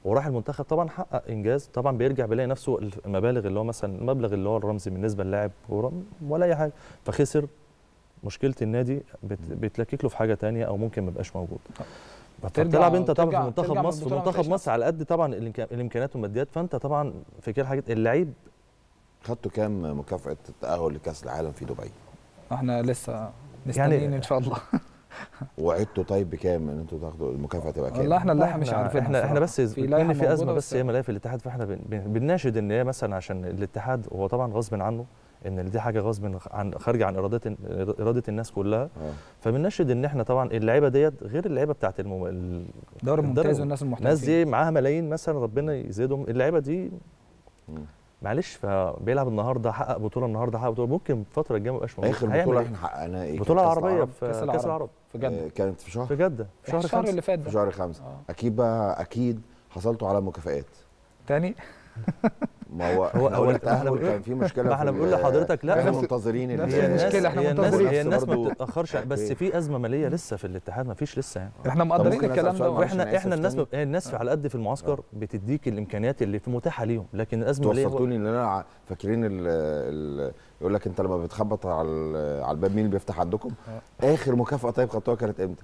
[SPEAKER 6] وراح المنتخب طبعا حقق انجاز طبعا بيرجع بيلاقي نفسه المبالغ اللي هو مثلا المبلغ اللي هو الرمزي بالنسبه للاعب كوره ولا اي حاجه فخسر مشكله النادي بت- بتلكك له في حاجه تانية او ممكن ما يبقاش موجود
[SPEAKER 7] ترجع-
[SPEAKER 6] بتلعب انت طبعا
[SPEAKER 7] ترجع-
[SPEAKER 6] في منتخب
[SPEAKER 7] ترجع من
[SPEAKER 6] مصر
[SPEAKER 7] البطولة ما
[SPEAKER 6] منتخب
[SPEAKER 7] فيهاش
[SPEAKER 6] مصر على قد طبعا الإمكا- الامكانيات والماديات فانت طبعا في كده حاجات اللعيب
[SPEAKER 1] خدتوا كام مكافاه التاهل لكاس العالم في دبي
[SPEAKER 7] احنا لسه مستنيين ان شاء الله
[SPEAKER 1] وعدتوا طيب بكام ان انتوا تاخدوا المكافاه تبقى كام
[SPEAKER 7] والله احنا اللائحه مش
[SPEAKER 6] احنا-
[SPEAKER 7] عارفين
[SPEAKER 6] احنا احنا بس
[SPEAKER 7] في
[SPEAKER 6] في
[SPEAKER 7] لائحه
[SPEAKER 6] في ازمه
[SPEAKER 7] موجودة
[SPEAKER 6] بس هي ملاهي في الاتحاد فاحنا بن- بن- بنناشد ان هي مثلا عشان الاتحاد هو طبعا غصب عنه ان دي حاجه غصب عن خارجه عن اراده اراده الناس كلها
[SPEAKER 1] اه
[SPEAKER 6] فبنناشد ان احنا طبعا اللعيبه ديت غير اللعيبه بتاعت المم... ال-
[SPEAKER 7] دوري ممتاز
[SPEAKER 6] الدوري.
[SPEAKER 7] والناس
[SPEAKER 6] الناس
[SPEAKER 7] المحترفين
[SPEAKER 6] دي معاها ملايين مثلا ربنا يزيدهم اللعيبه دي
[SPEAKER 1] مم.
[SPEAKER 6] معلش فبيلعب النهارده حقق بطوله النهارده حقق بطوله ممكن الفتره الجايه ما يبقاش موجود
[SPEAKER 1] اخر
[SPEAKER 6] هيعمل
[SPEAKER 1] بطوله
[SPEAKER 6] إيه؟
[SPEAKER 1] احنا حققناها ايه
[SPEAKER 6] البطوله
[SPEAKER 1] كانت كأس
[SPEAKER 6] العربيه
[SPEAKER 1] العرب؟
[SPEAKER 6] في
[SPEAKER 7] كأس
[SPEAKER 6] كاس
[SPEAKER 7] العرب.
[SPEAKER 6] العرب
[SPEAKER 7] في جده
[SPEAKER 1] آه، كانت في شهر
[SPEAKER 6] في جده في شهر
[SPEAKER 7] الشهر
[SPEAKER 6] خمسة
[SPEAKER 7] اللي فات
[SPEAKER 1] في
[SPEAKER 7] ده
[SPEAKER 1] شهر خمسة
[SPEAKER 7] آه.
[SPEAKER 1] اكيد بقى اكيد حصلتوا على مكافآت
[SPEAKER 7] تاني
[SPEAKER 1] ما هو
[SPEAKER 6] هو-
[SPEAKER 1] احنا
[SPEAKER 6] هو-
[SPEAKER 1] قلنا
[SPEAKER 6] ما احنا
[SPEAKER 1] التأهل
[SPEAKER 6] بنقول-
[SPEAKER 1] كان في مشكله
[SPEAKER 6] ما احنا
[SPEAKER 1] في
[SPEAKER 6] بنقول
[SPEAKER 1] ال-
[SPEAKER 6] لحضرتك لا
[SPEAKER 1] احنا
[SPEAKER 7] نفس-
[SPEAKER 1] منتظرين
[SPEAKER 7] نفس
[SPEAKER 1] ال-
[SPEAKER 7] المشكلة، احنا
[SPEAKER 6] هي الناس
[SPEAKER 7] منتظرين.
[SPEAKER 6] هي الناس ما
[SPEAKER 1] برضو-
[SPEAKER 6] بتتاخرش بس
[SPEAKER 1] أوكي.
[SPEAKER 6] في ازمه ماليه لسه في الاتحاد ما فيش لسه يعني
[SPEAKER 7] احنا مقدرين
[SPEAKER 1] ممكن أسأل
[SPEAKER 7] الكلام
[SPEAKER 1] سؤال
[SPEAKER 7] ده
[SPEAKER 1] معلش؟ أنا
[SPEAKER 6] واحنا
[SPEAKER 1] آسف
[SPEAKER 6] احنا الناس
[SPEAKER 1] تاني.
[SPEAKER 6] هي الناس على قد في المعسكر بتديك الامكانيات اللي في متاحه ليهم لكن الازمه الماليه هو-
[SPEAKER 1] توصلتوني ان انا ع- فاكرين ال ال يقول لك انت لما بتخبط على ال- على الباب مين اللي بيفتح عندكم اخر مكافاه طيب خدتوها كانت امتى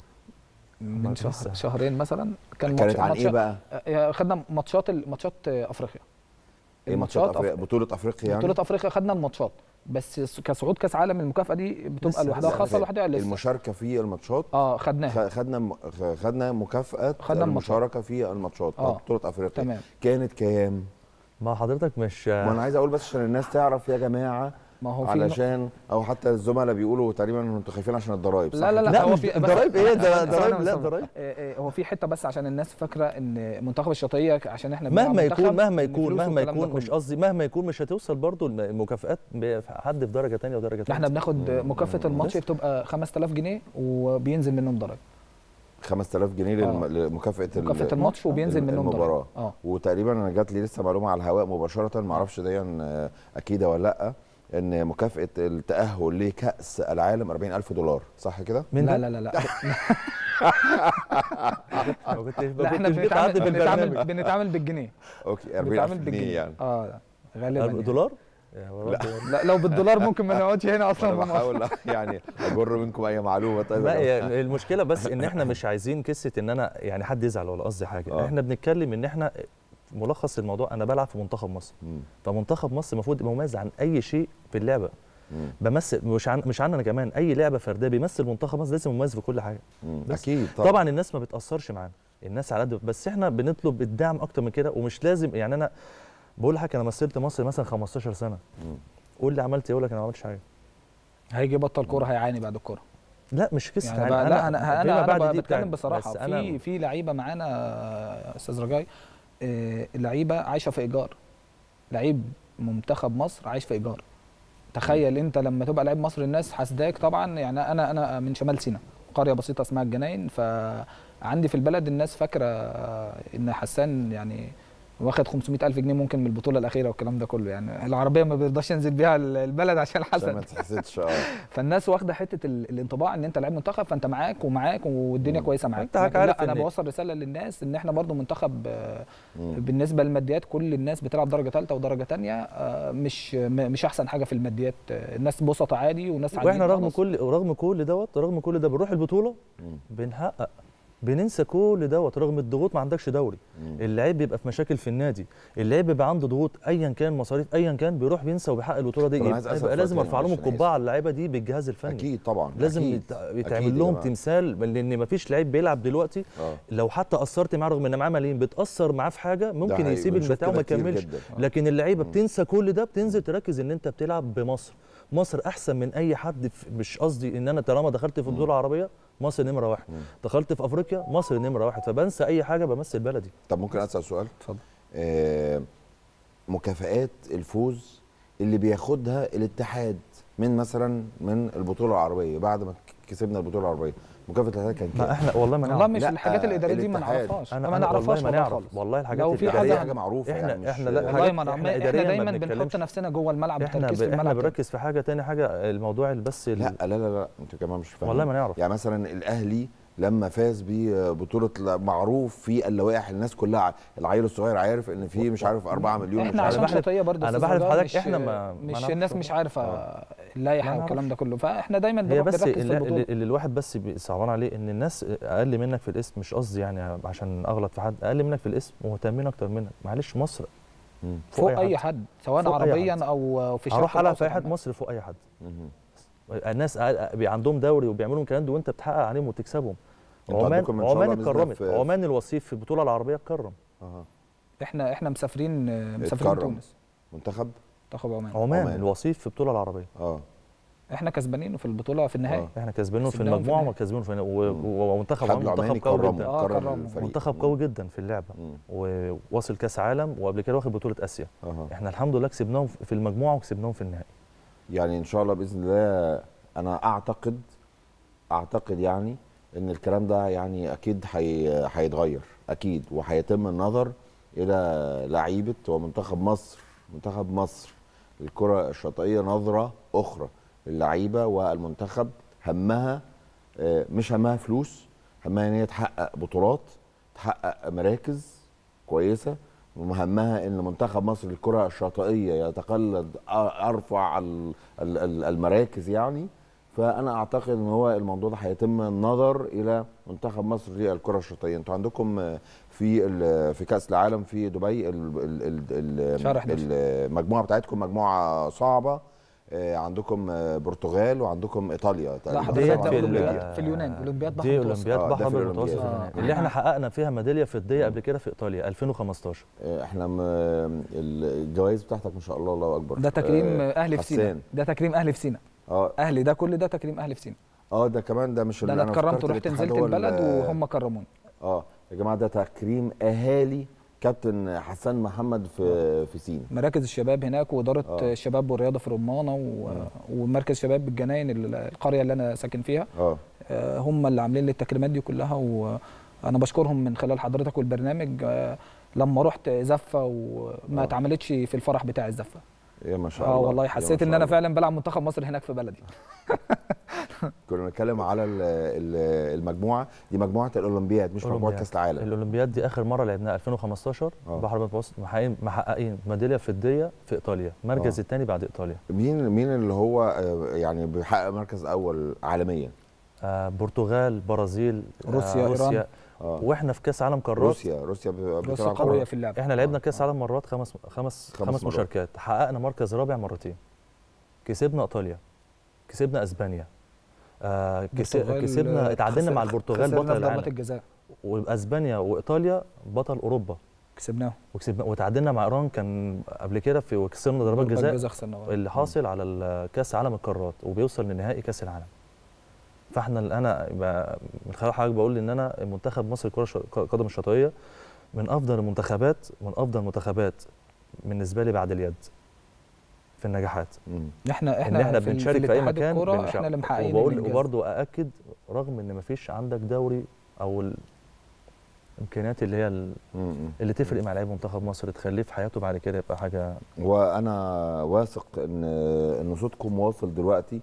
[SPEAKER 7] من شهر
[SPEAKER 6] لسه.
[SPEAKER 7] شهرين مثلا كان
[SPEAKER 1] كانت عن
[SPEAKER 7] ماتش-
[SPEAKER 1] ايه بقى
[SPEAKER 7] آه، خدنا ماتشات ال- ماتشات آه، افريقيا
[SPEAKER 1] ايه ماتشات أفريقيا؟ بطوله افريقيا يعني
[SPEAKER 7] بطوله افريقيا خدنا الماتشات بس س- كصعود كاس عالم المكافاه دي بتبقى
[SPEAKER 6] لسه-
[SPEAKER 7] لوحدها
[SPEAKER 1] لسه
[SPEAKER 7] خاصه لوحدها لسه
[SPEAKER 1] المشاركه في الماتشات
[SPEAKER 7] اه خدناها
[SPEAKER 1] خ- خدنا م- خ- خدنا مكافاه
[SPEAKER 7] خدنا الماتشات.
[SPEAKER 1] المشاركه في الماتشات
[SPEAKER 7] آه.
[SPEAKER 1] بطوله افريقيا
[SPEAKER 7] تمام
[SPEAKER 1] كانت كام
[SPEAKER 6] ما حضرتك مش
[SPEAKER 1] ما انا عايز اقول بس عشان الناس تعرف يا جماعه
[SPEAKER 7] ما هو في
[SPEAKER 1] علشان او حتى الزملاء بيقولوا تقريبا ان انتوا خايفين عشان الضرايب
[SPEAKER 7] لا لا لا,
[SPEAKER 6] لا
[SPEAKER 7] هو
[SPEAKER 6] مش
[SPEAKER 7] في بس-
[SPEAKER 6] ضرايب ايه ده
[SPEAKER 7] ثواني-
[SPEAKER 6] ضرايب
[SPEAKER 7] ثواني
[SPEAKER 6] لا
[SPEAKER 7] بس.
[SPEAKER 6] ضرايب
[SPEAKER 7] آه، آه، هو في حته بس عشان الناس فاكره ان منتخب الشاطئيه عشان احنا بنلعب
[SPEAKER 6] مهما
[SPEAKER 7] منتخب
[SPEAKER 6] يكون مهما
[SPEAKER 7] إن
[SPEAKER 6] يكون
[SPEAKER 7] فلوس
[SPEAKER 6] مهما
[SPEAKER 7] والكلام ده
[SPEAKER 6] يكون مش
[SPEAKER 7] كله.
[SPEAKER 6] قصدي مهما يكون مش هتوصل برضو المكافآت حد في درجه ثانيه ودرجه
[SPEAKER 7] لا
[SPEAKER 6] ثالثه
[SPEAKER 7] احنا بناخد مكافاه الماتش
[SPEAKER 6] بس.
[SPEAKER 7] بتبقى 5000 جنيه وبينزل منهم درجه
[SPEAKER 1] 5000 جنيه للم-
[SPEAKER 7] آه.
[SPEAKER 1] لمكافاه ال-
[SPEAKER 7] مكافاه الماتش وبينزل منهم درجه
[SPEAKER 1] المباراه
[SPEAKER 7] اه
[SPEAKER 1] وتقريبا انا جات لي لسه معلومه على الهواء مباشره ما اعرفش دي آه، اكيده ولا لا ان مكافاه التاهل لكاس العالم 40000 دولار صح كده
[SPEAKER 6] مين
[SPEAKER 7] لا
[SPEAKER 6] ده؟
[SPEAKER 7] لا لا لا
[SPEAKER 6] ما كنتش ما
[SPEAKER 7] لا احنا
[SPEAKER 6] كنتش
[SPEAKER 7] بنتعامل
[SPEAKER 6] بتعدي
[SPEAKER 7] بنتعامل
[SPEAKER 6] بالبرنامج
[SPEAKER 7] بنتعامل بالجنيه
[SPEAKER 1] اوكي 40000
[SPEAKER 7] بنتعامل
[SPEAKER 1] جنيه
[SPEAKER 7] بالجنيه
[SPEAKER 1] يعني
[SPEAKER 7] اه غالبا يعني.
[SPEAKER 6] دولار؟ يا رب.
[SPEAKER 1] لا.
[SPEAKER 7] لا لو بالدولار ممكن ما نقعدش هنا
[SPEAKER 1] انا
[SPEAKER 7] اصلا
[SPEAKER 1] بحاول يعني اجر منكم اي معلومه طيب
[SPEAKER 6] لا
[SPEAKER 1] يا جماعة.
[SPEAKER 6] هي المشكله بس ان احنا مش عايزين قصه ان انا يعني حد يزعل ولا قصدي حاجه
[SPEAKER 1] آه.
[SPEAKER 6] احنا بنتكلم ان احنا ملخص الموضوع انا بلعب في منتخب مصر
[SPEAKER 1] مم.
[SPEAKER 6] فمنتخب مصر المفروض يبقى مميز عن اي شيء في اللعبه
[SPEAKER 1] مم.
[SPEAKER 6] بمثل مش عن مش عننا كمان اي لعبه فرديه بيمثل منتخب مصر لازم مميز في كل حاجه
[SPEAKER 1] مم.
[SPEAKER 6] بس
[SPEAKER 1] اكيد
[SPEAKER 6] طبعا, طبعا الناس ما بتاثرش معانا الناس على قد بس احنا بنطلب الدعم اكتر من كده ومش لازم يعني انا بقول لحضرتك انا مثلت مصر مثلا 15 سنه
[SPEAKER 1] مم.
[SPEAKER 6] قول لي عملت ايه اقول لك انا ما عملتش حاجه
[SPEAKER 7] هيجي يبطل كوره هيعاني بعد الكوره
[SPEAKER 6] لا مش قصه
[SPEAKER 7] يعني بقى لا انا
[SPEAKER 6] فيما
[SPEAKER 7] انا
[SPEAKER 6] بعد
[SPEAKER 7] انا
[SPEAKER 6] دي
[SPEAKER 7] بتكلم
[SPEAKER 6] بتاعت-
[SPEAKER 7] بصراحه
[SPEAKER 6] بس
[SPEAKER 7] في في لعيبه معانا يا استاذ رجاي آه، لعيبه عايشه في ايجار لعيب منتخب مصر عايش في ايجار تخيل انت لما تبقى لعيب مصر الناس حاسداك طبعا يعني انا انا من شمال سيناء قريه بسيطه اسمها الجناين فعندي في البلد الناس فاكره آه، ان حسان يعني واخد 500 ألف جنيه ممكن من البطولة الأخيرة والكلام ده كله يعني العربية ما بيرضاش ينزل بيها البلد عشان
[SPEAKER 1] عشان
[SPEAKER 7] حسن
[SPEAKER 1] ما تحسدش اه
[SPEAKER 7] فالناس واخده حته ال- الانطباع ان انت لعيب منتخب فانت معاك ومعاك والدنيا
[SPEAKER 1] مم.
[SPEAKER 7] كويسه معاك
[SPEAKER 6] أنت حضرتك
[SPEAKER 7] لكن
[SPEAKER 6] عارف
[SPEAKER 7] لا انا
[SPEAKER 6] إن-
[SPEAKER 7] بوصل رساله للناس ان احنا برضو منتخب آه،
[SPEAKER 1] مم.
[SPEAKER 7] بالنسبه للماديات كل الناس بتلعب درجه ثالثه ودرجه ثانيه مش م- مش احسن حاجه في الماديات آه، الناس بسطة عادي وناس
[SPEAKER 6] واحنا
[SPEAKER 7] عاديين
[SPEAKER 6] رغم
[SPEAKER 7] خالص.
[SPEAKER 6] كل رغم كل دوت رغم كل ده بنروح البطوله
[SPEAKER 1] مم.
[SPEAKER 6] بنحقق بننسى كل دوت رغم الضغوط ما عندكش دوري
[SPEAKER 1] مم.
[SPEAKER 6] اللعيب بيبقى في مشاكل في النادي اللعيب بيبقى عنده ضغوط ايا كان مصاريف ايا كان بيروح بينسى وبيحقق البطوله دي
[SPEAKER 1] طب أنا عايز
[SPEAKER 6] يبقى,
[SPEAKER 1] أسأل
[SPEAKER 6] يبقى
[SPEAKER 1] سؤال
[SPEAKER 6] لازم
[SPEAKER 1] تاني،
[SPEAKER 6] ارفع لهم
[SPEAKER 1] معلش أنا
[SPEAKER 6] القبعه على اللعيبه دي بالجهاز الفني
[SPEAKER 1] اكيد طبعا
[SPEAKER 6] لازم
[SPEAKER 1] أكيد.
[SPEAKER 6] يت-
[SPEAKER 1] أكيد
[SPEAKER 6] يتعمل
[SPEAKER 1] يا
[SPEAKER 6] لهم
[SPEAKER 1] جماعة.
[SPEAKER 6] تمثال لان مفيش لعيب بيلعب دلوقتي
[SPEAKER 1] اه
[SPEAKER 6] لو حتى قصرت معاه رغم ان معاه ملايين بتاثر معاه في حاجه ممكن
[SPEAKER 1] حقيقي.
[SPEAKER 6] يسيب
[SPEAKER 1] بنشوف
[SPEAKER 6] البتاع
[SPEAKER 1] كده
[SPEAKER 6] وما
[SPEAKER 1] كتير
[SPEAKER 6] يكملش
[SPEAKER 1] جدا.
[SPEAKER 6] لكن اللعيبه
[SPEAKER 1] مم.
[SPEAKER 6] بتنسى كل ده بتنزل تركز ان انت بتلعب بمصر مصر احسن من اي حد في مش قصدي ان انا طالما دخلت في بطوله عربيه مصر نمره واحد
[SPEAKER 1] مم.
[SPEAKER 6] دخلت في افريقيا مصر نمره واحد فبنسى اي حاجه بمثل بلدي
[SPEAKER 1] طب ممكن اسال سؤال
[SPEAKER 7] اتفضل
[SPEAKER 1] آه مكافآت الفوز اللي بياخدها الاتحاد من مثلا من البطوله العربيه بعد ما كسبنا البطوله العربيه مكافاه الاتحاد كان
[SPEAKER 6] ما
[SPEAKER 1] كام؟
[SPEAKER 6] احنا والله ما
[SPEAKER 7] والله
[SPEAKER 6] نعرف
[SPEAKER 7] مش
[SPEAKER 1] لا،
[SPEAKER 7] الحاجات الاداريه دي ما
[SPEAKER 1] الاتحاد.
[SPEAKER 7] نعرفهاش
[SPEAKER 6] انا
[SPEAKER 7] ما
[SPEAKER 6] أنا
[SPEAKER 7] نعرفهاش
[SPEAKER 6] والله ما
[SPEAKER 7] والله
[SPEAKER 6] نعرف
[SPEAKER 7] خالص
[SPEAKER 6] والله الحاجات
[SPEAKER 7] لو في
[SPEAKER 6] الإدارية
[SPEAKER 1] دي
[SPEAKER 7] حاجة-
[SPEAKER 1] حاجه معروفه
[SPEAKER 6] إحنا-
[SPEAKER 1] يعني مش-
[SPEAKER 6] إحنا لا،
[SPEAKER 7] والله
[SPEAKER 6] حاجات
[SPEAKER 7] ما نعرف
[SPEAKER 6] إحنا
[SPEAKER 7] احنا
[SPEAKER 6] إدارياً ما
[SPEAKER 7] دايما بنحط
[SPEAKER 6] بنتكلمش.
[SPEAKER 7] نفسنا جوه الملعب
[SPEAKER 6] احنا ب...
[SPEAKER 7] بتركيز في
[SPEAKER 6] احنا
[SPEAKER 7] الملعب
[SPEAKER 6] بنركز في حاجه تاني حاجه الموضوع اللي بس ال-
[SPEAKER 1] لا لا لا لا انتوا كمان مش فاهمين
[SPEAKER 6] والله ما نعرف
[SPEAKER 1] يعني مثلا الاهلي لما فاز ببطوله معروف في اللوائح الناس كلها العيل الصغير عارف ان في مش عارف 4 مليون
[SPEAKER 7] احنا
[SPEAKER 1] مش
[SPEAKER 7] عشان
[SPEAKER 1] عارف
[SPEAKER 6] بحلف-
[SPEAKER 7] شرطيه برضه
[SPEAKER 6] أنا
[SPEAKER 7] أستاذ
[SPEAKER 6] بحلف
[SPEAKER 7] رجاء
[SPEAKER 6] حضرتك
[SPEAKER 7] مش
[SPEAKER 6] إحنا ما- ما
[SPEAKER 7] مش
[SPEAKER 6] نعرفش
[SPEAKER 7] الناس
[SPEAKER 6] طبعا.
[SPEAKER 7] مش عارفه اللائحه
[SPEAKER 6] ما
[SPEAKER 7] والكلام ده
[SPEAKER 6] نعرفش.
[SPEAKER 7] كله فاحنا دايما
[SPEAKER 6] هي
[SPEAKER 7] بنروح
[SPEAKER 6] بس
[SPEAKER 7] نركز في
[SPEAKER 6] اللي,
[SPEAKER 7] البطوله
[SPEAKER 6] اللي الواحد بس بي- صعبان عليه ان الناس اقل منك في الاسم مش قصدي يعني عشان اغلط في حد اقل منك في الاسم ومهتمين اكتر منك معلش مصر
[SPEAKER 1] مم.
[SPEAKER 7] فوق اي حد سواء
[SPEAKER 6] فوق أي
[SPEAKER 7] عربيا
[SPEAKER 6] حد.
[SPEAKER 7] او في الشرق
[SPEAKER 6] هروح العب
[SPEAKER 7] الأوسط
[SPEAKER 6] في اي حد
[SPEAKER 7] عامة.
[SPEAKER 6] مصر فوق اي حد
[SPEAKER 1] مهم.
[SPEAKER 6] الناس أقل- بي- عندهم دوري وبيعملوا الكلام ده وانت بتحقق عليهم وتكسبهم
[SPEAKER 1] انتوا
[SPEAKER 6] عمان
[SPEAKER 1] عندكم إن شاء الله
[SPEAKER 6] عمان
[SPEAKER 1] بإذن الله
[SPEAKER 6] اتكرمت
[SPEAKER 1] في-
[SPEAKER 6] عمان الوصيف في البطوله العربيه اتكرم
[SPEAKER 1] أها.
[SPEAKER 7] احنا احنا مسافرين مسافرين
[SPEAKER 1] اتكرم.
[SPEAKER 7] تونس
[SPEAKER 1] منتخب
[SPEAKER 7] منتخب عمان
[SPEAKER 6] عمان,
[SPEAKER 1] عمان.
[SPEAKER 6] الوصيف في البطوله العربيه
[SPEAKER 1] اه
[SPEAKER 7] احنا كسبانين في البطوله في النهائي
[SPEAKER 1] آه.
[SPEAKER 6] احنا كسبانين في
[SPEAKER 7] كسبناهم في
[SPEAKER 6] المجموعه
[SPEAKER 7] النهائي.
[SPEAKER 6] وكسبانين في و-
[SPEAKER 1] مم.
[SPEAKER 6] و- ومنتخب
[SPEAKER 1] خد
[SPEAKER 6] عمان منتخب
[SPEAKER 1] العماني
[SPEAKER 6] قوي
[SPEAKER 1] كرمه
[SPEAKER 6] جدا
[SPEAKER 7] آه،
[SPEAKER 1] كرم
[SPEAKER 7] كرمه.
[SPEAKER 1] الفريق.
[SPEAKER 6] منتخب
[SPEAKER 1] مم.
[SPEAKER 6] قوي جدا في اللعبه
[SPEAKER 1] مم.
[SPEAKER 6] وواصل كاس عالم وقبل كده واخد بطوله اسيا
[SPEAKER 1] أها.
[SPEAKER 6] احنا الحمد لله كسبناهم في المجموعه وكسبناهم في النهائي
[SPEAKER 1] يعني ان شاء الله باذن الله انا اعتقد اعتقد يعني ان الكلام ده يعني اكيد هي- هيتغير اكيد وهيتم النظر الى لعيبه ومنتخب مصر منتخب مصر الكره الشاطئيه نظره اخرى للعيبه والمنتخب همها آه، مش همها فلوس همها ان هي تحقق بطولات تحقق مراكز كويسه ومهمها ان منتخب مصر الكره الشاطئيه يتقلد أ- ارفع ال- ال- ال- المراكز يعني فانا اعتقد ان هو الموضوع ده هيتم النظر الى منتخب مصر للكره الشاطئيه انتوا عندكم آه، في ال- في كاس العالم في دبي ال- ال- ال-
[SPEAKER 7] شهر
[SPEAKER 1] ال-
[SPEAKER 7] 11.
[SPEAKER 1] المجموعه بتاعتكم مجموعه صعبه آه، عندكم آه، برتغال وعندكم ايطاليا
[SPEAKER 7] لا
[SPEAKER 1] تقريبا
[SPEAKER 7] حضرتك
[SPEAKER 6] ديت
[SPEAKER 7] ده
[SPEAKER 6] في ال-
[SPEAKER 7] اولمبياد في اليونان اولمبياد بحر
[SPEAKER 6] دي
[SPEAKER 7] متوسط
[SPEAKER 6] اولمبياد
[SPEAKER 1] آه، ده
[SPEAKER 6] بحر
[SPEAKER 1] في
[SPEAKER 6] ابيض المتوسط
[SPEAKER 1] الأولمبياد.
[SPEAKER 6] في النهائي. اللي احنا حققنا فيها ميداليه فضيه قبل كده في ايطاليا 2015
[SPEAKER 1] آه، احنا م- الجوائز بتاعتك ما شاء الله الله اكبر
[SPEAKER 7] ده تكريم
[SPEAKER 1] آه،
[SPEAKER 7] اهلي في سينا
[SPEAKER 1] حسان.
[SPEAKER 7] ده تكريم اهلي في سينا
[SPEAKER 1] اه
[SPEAKER 7] اهلي ده كل ده تكريم اهلي في سينا
[SPEAKER 1] اه ده كمان ده مش
[SPEAKER 7] ده
[SPEAKER 1] اللي
[SPEAKER 7] انا اتكرمت
[SPEAKER 1] فكرت
[SPEAKER 7] ورحت
[SPEAKER 1] الاتحاد
[SPEAKER 7] نزلت
[SPEAKER 1] هو ال-
[SPEAKER 7] البلد وهم كرموني
[SPEAKER 1] اه يا جماعه ده تكريم اهالي كابتن حسان محمد في في سينا
[SPEAKER 7] مراكز الشباب هناك واداره
[SPEAKER 1] آه.
[SPEAKER 7] الشباب والرياضه في رمانه و... ومركز شباب بالجناين ال- القريه اللي انا ساكن فيها
[SPEAKER 1] اه
[SPEAKER 7] آه، هم اللي عاملين لي التكريمات دي كلها وانا بشكرهم من خلال حضرتك والبرنامج آه، لما رحت زفه وما
[SPEAKER 1] آه.
[SPEAKER 7] اتعملتش في الفرح بتاع الزفه
[SPEAKER 1] يا ما شاء
[SPEAKER 7] اه
[SPEAKER 1] الله
[SPEAKER 7] والله
[SPEAKER 1] يا
[SPEAKER 7] حسيت
[SPEAKER 1] ما
[SPEAKER 7] ان
[SPEAKER 1] شاء
[SPEAKER 7] انا
[SPEAKER 1] الله.
[SPEAKER 7] فعلا بلعب منتخب مصر هناك في بلدي
[SPEAKER 1] كنا بنتكلم على ال- ال- المجموعه دي مجموعه الاولمبياد مش مجموعه
[SPEAKER 6] أولمبياد.
[SPEAKER 1] كاس العالم
[SPEAKER 6] الاولمبياد دي اخر مره لعبناها 2015
[SPEAKER 1] آه.
[SPEAKER 6] بحر ابيض المتوسط محققين محققين ميداليه فضيه في ايطاليا المركز
[SPEAKER 1] آه.
[SPEAKER 6] الثاني بعد ايطاليا
[SPEAKER 1] مين مين اللي هو آه، يعني بيحقق مركز اول عالميا
[SPEAKER 6] آه برتغال برازيل
[SPEAKER 7] روسيا،
[SPEAKER 6] آه روسيا
[SPEAKER 7] إيران.
[SPEAKER 1] اه
[SPEAKER 6] واحنا في كاس عالم قارات
[SPEAKER 1] روسيا روسيا ب-
[SPEAKER 7] روسيا
[SPEAKER 1] بتلعب
[SPEAKER 7] قويه
[SPEAKER 1] كورة.
[SPEAKER 7] في اللعب
[SPEAKER 6] احنا لعبنا كاس عالم مرات خمس خمس
[SPEAKER 1] خمس
[SPEAKER 6] خمس,
[SPEAKER 1] مرات.
[SPEAKER 6] مشاركات حققنا مركز رابع مرتين كسبنا ايطاليا كسبنا اسبانيا آه كس-
[SPEAKER 7] البرتغال،
[SPEAKER 6] كسبنا
[SPEAKER 7] آه،
[SPEAKER 6] اتعادلنا مع
[SPEAKER 7] خسر-
[SPEAKER 6] البرتغال
[SPEAKER 7] خسرنا
[SPEAKER 6] بطل
[SPEAKER 7] في ضربات
[SPEAKER 6] العالم
[SPEAKER 7] الجزاء
[SPEAKER 6] واسبانيا وايطاليا بطل اوروبا
[SPEAKER 7] كسبناهم
[SPEAKER 6] وكسبنا وتعادلنا مع ايران كان قبل كده في وكسبنا ضربات جزاء
[SPEAKER 7] خسرنا
[SPEAKER 6] اللي حاصل على ال- كاس عالم القارات وبيوصل لنهائي كاس العالم فاحنا ال- انا ب- من خلال حضرتك بقول ان انا منتخب مصر الكره الش- القدم الشاطئيه من افضل المنتخبات من افضل المنتخبات بالنسبه لي بعد اليد في النجاحات
[SPEAKER 1] مم.
[SPEAKER 7] احنا
[SPEAKER 6] ان
[SPEAKER 7] احنا
[SPEAKER 6] احنا
[SPEAKER 7] في ال-
[SPEAKER 6] بنشارك
[SPEAKER 7] في
[SPEAKER 6] في اي
[SPEAKER 7] الاتحاد
[SPEAKER 6] مكان
[SPEAKER 7] الكرة
[SPEAKER 6] بنشارك.
[SPEAKER 7] احنا اللي محققين
[SPEAKER 6] وبقول
[SPEAKER 7] الإنجاز.
[SPEAKER 6] وبرضه ااكد رغم ان ما فيش عندك دوري او الامكانيات اللي هي ال-
[SPEAKER 1] مم.
[SPEAKER 6] اللي تفرق مع لعيب منتخب مصر تخليه في حياته بعد كده يبقى حاجه
[SPEAKER 1] وانا واثق ان ان صوتكم واصل دلوقتي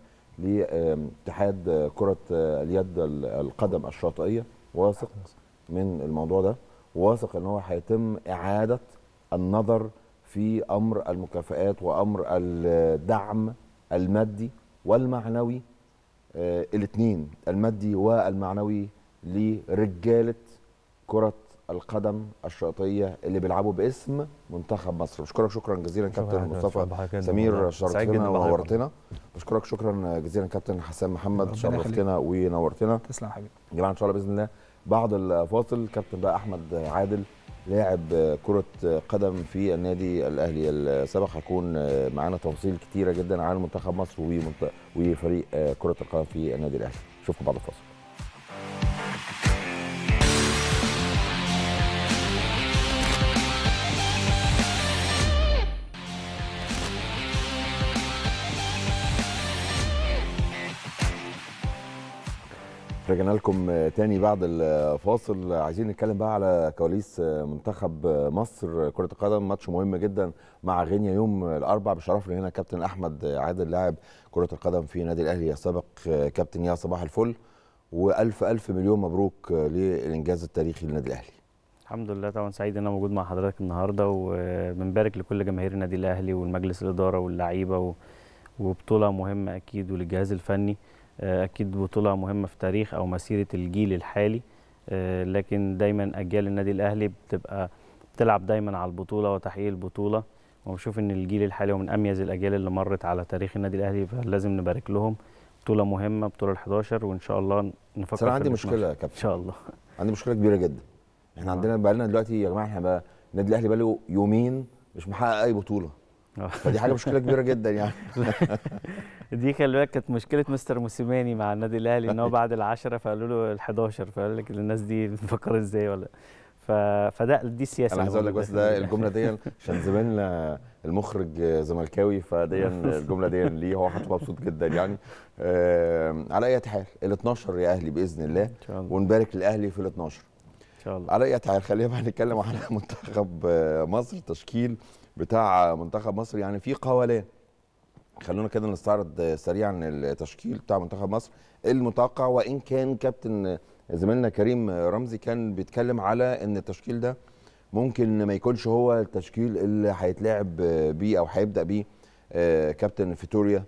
[SPEAKER 1] لاتحاد كره اليد القدم الشاطئيه واثق من الموضوع ده واثق ان هو هيتم اعاده النظر في امر المكافآت وامر الدعم المادي والمعنوي الاثنين المادي والمعنوي لرجاله كره القدم الشاطئيه اللي بيلعبوا باسم منتخب مصر بشكرك شكرا جزيلا كابتن مصطفى سمير شرفتنا ونورتنا بشكرك شكرا جزيلا كابتن حسام محمد شرفتنا ونورتنا
[SPEAKER 7] تسلم حبيبي
[SPEAKER 1] يا جماعه ان شاء الله باذن الله بعد الفاصل كابتن بقى احمد عادل لاعب كرة قدم في النادي الأهلي السابق هيكون معانا تفاصيل كتيرة جدا عن منتخب مصر ومنت- وفريق كرة القدم في النادي الأهلي نشوفكم بعد الفاصل رجعنا لكم تاني بعد الفاصل عايزين نتكلم بقى على كواليس منتخب مصر كرة القدم ماتش مهم جدا مع غينيا يوم الأربع بشرفنا هنا كابتن أحمد عادل لاعب كرة القدم في نادي الأهلي السابق كابتن يا صباح الفل والف الف مليون مبروك آه، للانجاز التاريخي للنادي الاهلي
[SPEAKER 8] الحمد لله طبعا سعيد ان انا موجود مع حضرتك النهارده وبنبارك لكل جماهير النادي الاهلي والمجلس الاداره واللعيبه و- وبطوله مهمه اكيد وللجهاز الفني آه، اكيد بطوله مهمه في تاريخ او مسيره الجيل الحالي آه، لكن دايما اجيال النادي الاهلي بتبقى بتلعب دايما على البطوله وتحقيق البطوله وبشوف ان الجيل الحالي هو من اميز الاجيال اللي مرت على تاريخ النادي الاهلي فلازم نبارك لهم بطوله مهمه بطوله ال11 وان شاء الله نفكر
[SPEAKER 1] بس انا
[SPEAKER 8] في
[SPEAKER 1] عندي
[SPEAKER 8] ال
[SPEAKER 1] مشكله
[SPEAKER 8] 12.
[SPEAKER 1] يا
[SPEAKER 8] ان
[SPEAKER 1] كابتن
[SPEAKER 8] شاء الله
[SPEAKER 1] عندي مشكله كبيره جدا احنا عندنا بقى لنا دلوقتي يا جماعه احنا بقى النادي الاهلي بقى له يومين مش محقق اي بطوله فدي حاجه مشكله كبيره جدا يعني
[SPEAKER 8] دي خلي بالك كانت مشكله مستر موسيماني مع النادي الاهلي ان هو بعد العشرة فقالوا له ال11 فقال لك الناس دي بتفكر ازاي ولا ف... فده دي السياسه
[SPEAKER 1] انا
[SPEAKER 8] اللي
[SPEAKER 1] عايز اقول لك
[SPEAKER 8] موجودة
[SPEAKER 1] بس
[SPEAKER 8] في النادي
[SPEAKER 1] ده
[SPEAKER 8] الأهلي.
[SPEAKER 1] الجمله دي عشان زميلنا المخرج زملكاوي فدي الجمله دي ليه هو حاطط مبسوط جدا يعني آه على اي حال ال 12 يا اهلي باذن الله
[SPEAKER 8] ان شاء الله
[SPEAKER 1] ونبارك للاهلي في ال 12
[SPEAKER 8] ان شاء الله
[SPEAKER 1] على اي حال خلينا بقى نتكلم على منتخب آه، مصر التشكيل بتاع منتخب مصر يعني في قولان خلونا كده نستعرض آه، سريعا التشكيل بتاع منتخب مصر المتوقع وان كان كابتن زميلنا كريم رمزي كان بيتكلم على ان التشكيل ده ممكن ما يكونش هو التشكيل اللي هيتلعب بيه او هيبدا بيه آه، كابتن فيتوريا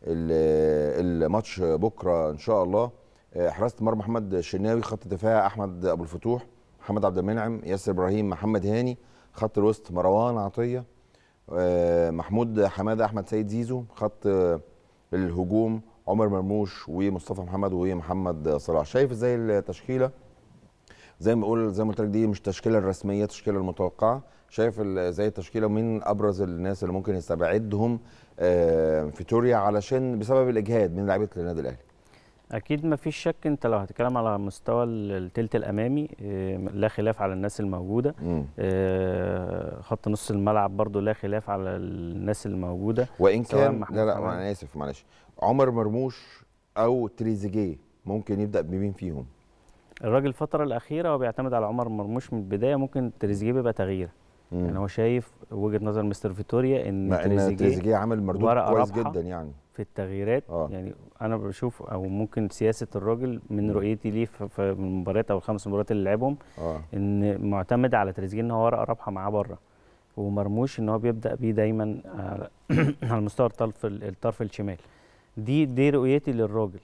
[SPEAKER 1] ال- الماتش بكره ان شاء الله آه، حراسه مرمى محمد الشناوي خط دفاع احمد ابو الفتوح محمد عبد المنعم ياسر ابراهيم محمد هاني خط الوسط مروان عطيه آه، محمود حماده احمد سيد زيزو خط آه، الهجوم عمر مرموش ومصطفى محمد ومحمد صلاح شايف ازاي التشكيله زي ما بقول زي ما قلت لك دي مش التشكيله الرسميه التشكيله المتوقعه شايف ال- زي التشكيله ومين ابرز الناس اللي ممكن يستبعدهم آه، فيتوريا علشان بسبب الاجهاد من لعيبه النادي الاهلي
[SPEAKER 8] اكيد ما فيش شك انت لو هتتكلم على مستوى ال- التلت الامامي آه، لا خلاف على الناس الموجوده
[SPEAKER 1] مم.
[SPEAKER 8] آه، خط نص الملعب برضو لا خلاف على الناس الموجوده
[SPEAKER 1] وان
[SPEAKER 8] سواء
[SPEAKER 1] كان
[SPEAKER 8] محمود
[SPEAKER 1] لا لا
[SPEAKER 8] حماد.
[SPEAKER 1] انا اسف معلش عمر مرموش او تريزيجيه ممكن يبدا بمين فيهم
[SPEAKER 8] الراجل الفتره الاخيره هو بيعتمد على عمر مرموش من البدايه ممكن تريزيجيه بيبقى تغيير
[SPEAKER 1] مم.
[SPEAKER 8] يعني هو شايف وجهه نظر مستر فيتوريا ان
[SPEAKER 1] مع ان
[SPEAKER 8] تريزيجيه
[SPEAKER 1] تريزيجيه عامل مردود
[SPEAKER 8] ورقة
[SPEAKER 1] كويس
[SPEAKER 8] رابحة.
[SPEAKER 1] جدا يعني
[SPEAKER 8] في التغييرات
[SPEAKER 1] آه.
[SPEAKER 8] يعني انا بشوف او ممكن سياسه الراجل من
[SPEAKER 1] مم.
[SPEAKER 8] رؤيتي ليه في في المباريات او الخمس مباريات اللي لعبهم
[SPEAKER 1] اه
[SPEAKER 8] ان معتمد على تريزيجيه ان هو ورقه رابحه معاه بره ومرموش ان هو بيبدا بيه دايما على على مستوى الطرف ال- الطرف الشمال دي دي رؤيتي للراجل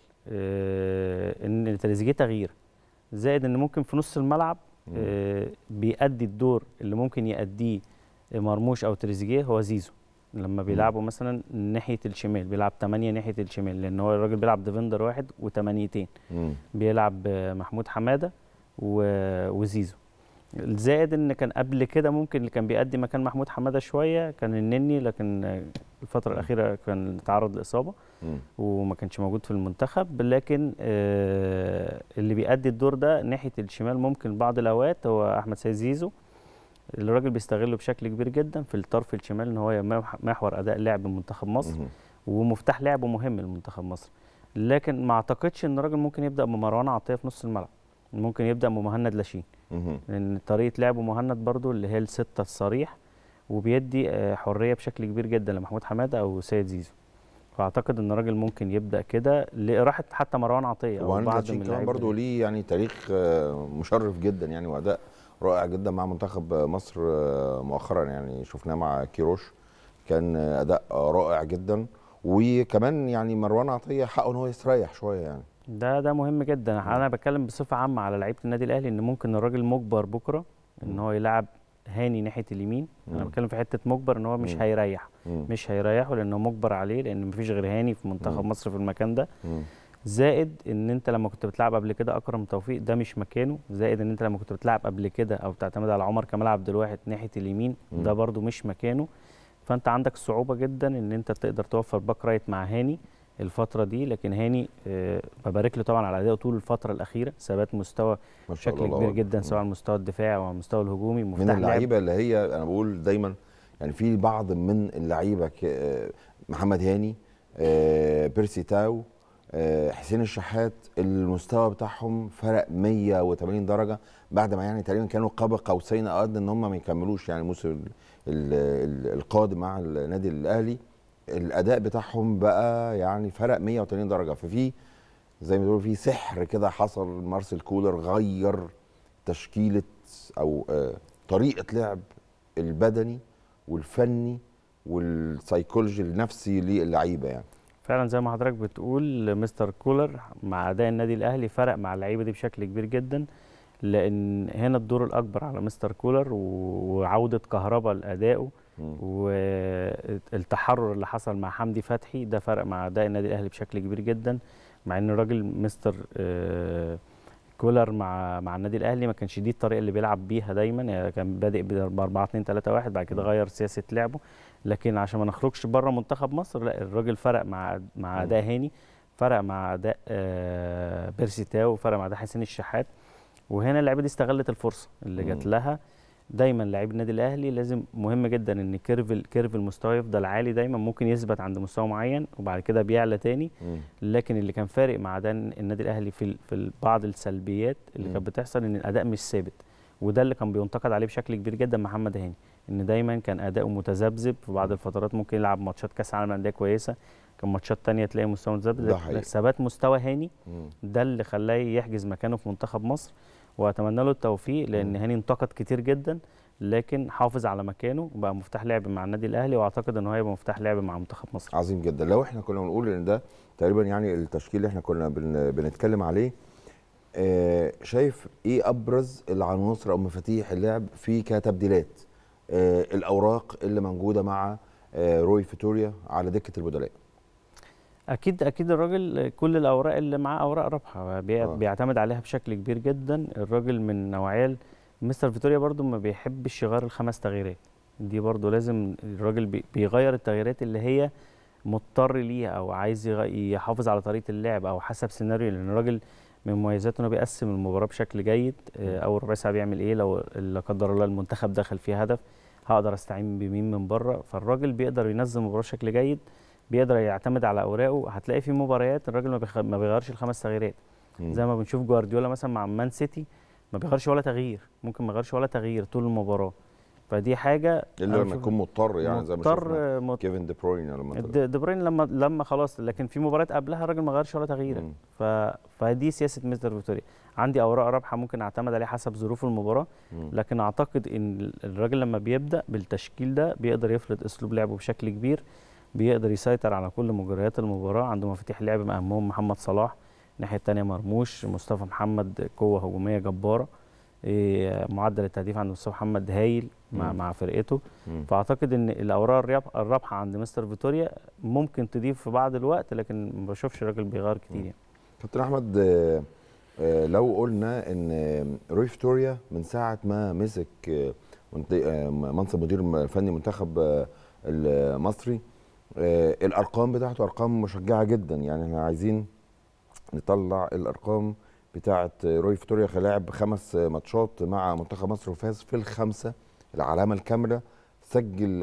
[SPEAKER 8] آه ان تريزيجيه تغيير زائد ان ممكن في نص الملعب
[SPEAKER 1] مم.
[SPEAKER 8] آه بيأدي الدور اللي ممكن يأديه مرموش او تريزيجيه هو زيزو لما بيلعبوا مثلا ناحيه الشمال بيلعب 8 ناحيه الشمال لان هو الراجل بيلعب ديفندر واحد وثمانيتين
[SPEAKER 1] مم.
[SPEAKER 8] بيلعب آه، محمود حماده و- وزيزو الزائد ان كان قبل كده ممكن اللي كان بيأدي مكان محمود حماده شويه كان النني لكن آه، الفتره الاخيره كان تعرض لاصابه
[SPEAKER 1] مم.
[SPEAKER 8] وما كانش موجود في المنتخب لكن آه، اللي بيأدي الدور ده ناحيه الشمال ممكن بعض الاوقات هو احمد سيد زيزو الراجل بيستغله بشكل كبير جدا في الطرف الشمال ان هو يمح- محور اداء لعب منتخب مصر
[SPEAKER 1] مم.
[SPEAKER 8] ومفتاح لعبه مهم لمنتخب مصر لكن ما اعتقدش ان الراجل ممكن يبدا بمروان عطيه في نص الملعب ممكن يبدا بمهند لاشين
[SPEAKER 1] مم.
[SPEAKER 8] لان طريقه لعبه مهند برضو اللي هي السته الصريح وبيدي آه، حريه بشكل كبير جدا لمحمود حماده او سيد زيزو فاعتقد ان الراجل ممكن يبدا كده لراحه حتى مروان عطيه او
[SPEAKER 1] وهاني
[SPEAKER 8] بعض
[SPEAKER 1] لاتشين
[SPEAKER 8] من
[SPEAKER 1] كمان
[SPEAKER 8] اللعيبه
[SPEAKER 1] برضه ليه يعني تاريخ آه، مشرف جدا يعني واداء رائع جدا مع منتخب مصر آه، مؤخرا يعني شفناه مع كيروش كان آه، اداء آه، رائع جدا وكمان يعني مروان عطيه حقه ان هو يستريح شويه يعني
[SPEAKER 8] ده ده مهم جدا انا بتكلم بصفه عامه على لعيبه النادي الاهلي ان ممكن الراجل مجبر بكره ان هو يلعب هاني ناحيه اليمين انا
[SPEAKER 1] مم.
[SPEAKER 8] بتكلم في حته مجبر ان هو مش
[SPEAKER 1] مم.
[SPEAKER 8] هيريح
[SPEAKER 1] مم.
[SPEAKER 8] مش هيريحه لانه مجبر عليه لان مفيش غير هاني في منتخب
[SPEAKER 1] مم.
[SPEAKER 8] مصر في المكان ده
[SPEAKER 1] مم.
[SPEAKER 8] زائد ان انت لما كنت بتلعب قبل كده اكرم توفيق ده مش مكانه زائد ان انت لما كنت بتلعب قبل كده او بتعتمد على عمر كمال عبد الواحد ناحيه اليمين
[SPEAKER 1] مم.
[SPEAKER 8] ده برضو مش مكانه فانت عندك صعوبه جدا ان انت تقدر توفر باك رايت مع هاني الفتره دي لكن هاني آه، ببارك له طبعا على ادائه طول الفتره الاخيره ثبات مستوى
[SPEAKER 1] ما شاء
[SPEAKER 8] بشكل
[SPEAKER 1] الله
[SPEAKER 8] كبير
[SPEAKER 1] الله
[SPEAKER 8] جدا
[SPEAKER 1] أكبر.
[SPEAKER 8] سواء على المستوى الدفاعي او على المستوى الهجومي
[SPEAKER 1] من
[SPEAKER 8] مفتاح لعب
[SPEAKER 1] اللعيبه اللي هي انا بقول دايما يعني في بعض من اللعيبه ك- آه، محمد هاني آه، بيرسي تاو آه، حسين الشحات المستوى بتاعهم فرق 180 درجه بعد ما يعني تقريبا كانوا قاب قوسين او ادنى ان هم ما يكملوش يعني الموسم ال- ال- القادم مع النادي الاهلي الاداء بتاعهم بقى يعني فرق 180 درجه ففي زي ما بيقولوا في سحر كده حصل مارسيل كولر غير تشكيله او آه، طريقه لعب البدني والفني والسيكولوجي النفسي للعيبه يعني
[SPEAKER 8] فعلا زي ما حضرتك بتقول مستر كولر مع اداء النادي الاهلي فرق مع اللعيبه دي بشكل كبير جدا لان هنا الدور الاكبر على مستر كولر و- وعوده كهربا لادائه
[SPEAKER 1] مم.
[SPEAKER 8] والتحرر اللي حصل مع حمدي فتحي ده فرق مع اداء النادي الاهلي بشكل كبير جدا مع ان الراجل مستر آه، كولر مع مع النادي الاهلي ما كانش دي الطريقه اللي بيلعب بيها دايما يعني كان بادئ ب 4 2 3 1 بعد كده غير سياسه لعبه لكن عشان ما نخرجش بره منتخب مصر لا الراجل فرق مع مع اداء هاني فرق مع اداء آه، بيرسي تاو فرق مع اداء حسين الشحات وهنا اللعيبه دي استغلت الفرصه اللي جات
[SPEAKER 1] مم.
[SPEAKER 8] لها دايما لعيب النادي الاهلي لازم مهم جدا ان كيرف ال- كيرف المستوى يفضل عالي دايما ممكن يثبت عند مستوى معين وبعد كده بيعلى تاني
[SPEAKER 1] مم.
[SPEAKER 8] لكن اللي كان فارق مع ده إن النادي الاهلي في ال- في ال- بعض السلبيات اللي
[SPEAKER 1] مم.
[SPEAKER 8] كانت بتحصل ان الاداء مش ثابت وده اللي كان بينتقد عليه بشكل كبير جدا محمد هاني ان دايما كان اداؤه متذبذب في بعض الفترات ممكن يلعب ماتشات كاس عالم انديه كويسه كان ماتشات تانية تلاقي مستوى
[SPEAKER 1] ده
[SPEAKER 8] متذبذب
[SPEAKER 1] حقيقي.
[SPEAKER 8] لكن ثبات مستوى هاني
[SPEAKER 1] مم.
[SPEAKER 8] ده اللي خلاه يحجز مكانه في منتخب مصر واتمنى له التوفيق لان هاني انتقد كتير جدا لكن حافظ على مكانه وبقى مفتاح لعب مع النادي الاهلي واعتقد ان هو هيبقى مفتاح لعب مع منتخب مصر
[SPEAKER 1] عظيم جدا لو احنا كنا بنقول ان ده تقريبا يعني التشكيل اللي احنا كنا بن بنتكلم عليه آه شايف ايه ابرز العناصر او مفاتيح اللعب في كتبديلات آه الاوراق اللي موجوده مع آه روي فيتوريا على دكه البدلاء
[SPEAKER 8] اكيد اكيد الراجل كل الاوراق اللي معاه اوراق رابحه بي-
[SPEAKER 1] آه.
[SPEAKER 8] بيعتمد عليها بشكل كبير جدا الراجل من نوعيه مستر فيتوريا برضو ما بيحبش يغير الخمس تغييرات دي برضو لازم الراجل بي- بيغير التغييرات اللي هي مضطر ليها او عايز يغ- يحافظ على طريقه اللعب او حسب سيناريو لان الراجل من مميزاته انه بيقسم المباراه بشكل جيد آه، اول ربع ساعه بيعمل ايه لو لا قدر الله المنتخب دخل فيه هدف هقدر استعين بمين من بره فالراجل بيقدر ينظم المباراه بشكل جيد بيقدر يعتمد على اوراقه هتلاقي في مباريات الراجل ما, بيخ... ما بيغيرش الخمس تغييرات
[SPEAKER 1] مم.
[SPEAKER 8] زي ما بنشوف جوارديولا مثلا مع مان سيتي ما بيغيرش ولا تغيير ممكن ما يغيرش ولا تغيير طول المباراه فدي حاجه
[SPEAKER 1] اللي
[SPEAKER 8] أنا
[SPEAKER 1] لما
[SPEAKER 8] بشوف-
[SPEAKER 1] يكون مضطر يعني زي ما
[SPEAKER 8] مضطر
[SPEAKER 1] شفنا
[SPEAKER 8] مضطر
[SPEAKER 1] كيفن دي بروين لما طلع.
[SPEAKER 8] د- دي بروين لما لما خلاص لكن في مباريات قبلها الراجل ما غيرش ولا تغيير
[SPEAKER 1] مم.
[SPEAKER 8] ف... فدي سياسه مستر فيتوريا عندي اوراق رابحه ممكن اعتمد عليها حسب ظروف المباراه
[SPEAKER 1] مم.
[SPEAKER 8] لكن اعتقد ان الراجل لما بيبدا بالتشكيل ده بيقدر يفرض اسلوب لعبه بشكل كبير بيقدر يسيطر على كل مجريات المباراه عنده مفاتيح لعب من اهمهم محمد صلاح الناحيه الثانيه مرموش مصطفى محمد قوه هجوميه جباره إيه، معدل التهديف عند مصطفى محمد هايل مع
[SPEAKER 1] مم.
[SPEAKER 8] مع فرقته
[SPEAKER 1] مم.
[SPEAKER 8] فاعتقد ان الاوراق الراب- الرابحه عند مستر فيتوريا ممكن تضيف في بعض الوقت لكن ما بشوفش الراجل بيغير كتير يعني
[SPEAKER 1] كابتن احمد آه، آه، لو قلنا ان آه، روي فيتوريا من ساعه ما مسك آه، منت- آه، منصب مدير فني منتخب آه، المصري آه، الارقام بتاعته ارقام مشجعه جدا يعني احنا عايزين نطلع الارقام بتاعه روي فيتوريا لعب خمس ماتشات مع منتخب مصر وفاز في الخمسه العلامه الكامله سجل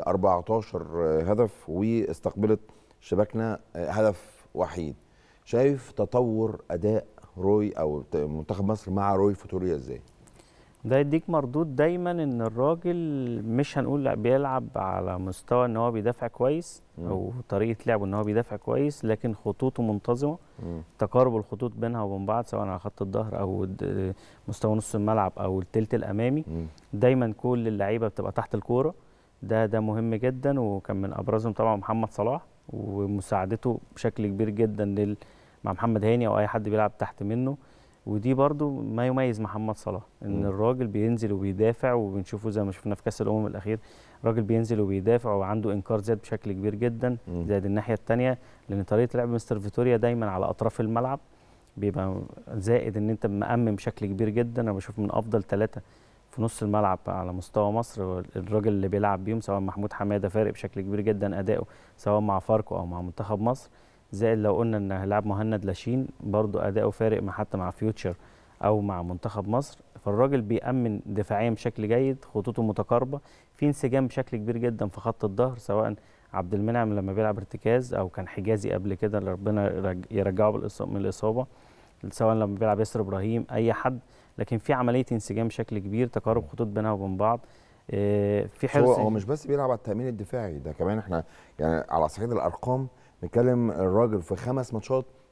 [SPEAKER 1] 14 هدف واستقبلت شباكنا هدف وحيد شايف تطور اداء روي او ت- منتخب مصر مع روي فيتوريا ازاي
[SPEAKER 8] ده يديك مردود دايما ان الراجل مش هنقول لا بيلعب على مستوى ان هو بيدافع كويس
[SPEAKER 1] مم.
[SPEAKER 8] او طريقه لعبه ان هو بيدافع كويس لكن خطوطه منتظمه
[SPEAKER 1] مم.
[SPEAKER 8] تقارب الخطوط بينها وبين بعض سواء على خط الظهر او د- مستوى نص الملعب او التلت الامامي
[SPEAKER 1] مم.
[SPEAKER 8] دايما كل اللعيبه بتبقى تحت الكوره ده ده مهم جدا وكان من ابرزهم طبعا محمد صلاح ومساعدته بشكل كبير جدا لل مع محمد هاني او اي حد بيلعب تحت منه ودي برضو ما يميز محمد صلاح ان
[SPEAKER 1] مم.
[SPEAKER 8] الراجل بينزل وبيدافع وبنشوفه زي ما شفنا في كاس الامم الاخير الراجل بينزل وبيدافع وعنده انكار ذات بشكل كبير جدا
[SPEAKER 1] مم.
[SPEAKER 8] زائد الناحيه الثانيه لان طريقه لعب مستر فيتوريا دايما على اطراف الملعب بيبقى زائد ان انت مأمن بشكل كبير جدا انا بشوف من افضل ثلاثه في نص الملعب على مستوى مصر هو الراجل اللي بيلعب بيهم سواء محمود حماده فارق بشكل كبير جدا اداؤه سواء مع فاركو او مع منتخب مصر زائد لو قلنا ان هيلعب مهند لاشين برضو اداؤه فارق مع حتى مع فيوتشر او مع منتخب مصر فالراجل بيأمن دفاعيا بشكل جيد خطوطه متقاربه في انسجام بشكل كبير جدا في خط الظهر سواء عبد المنعم لما بيلعب ارتكاز او كان حجازي قبل كده اللي ربنا يرج- يرجعه بالإص- من الاصابه سواء لما بيلعب ياسر ابراهيم اي حد لكن في عمليه انسجام بشكل كبير تقارب خطوط بينها وبين بعض آه، في
[SPEAKER 1] هو
[SPEAKER 8] حرص
[SPEAKER 1] هو مش بس بيلعب على التامين الدفاعي ده كمان احنا يعني على صعيد الارقام نتكلم الراجل في خمس ماتشات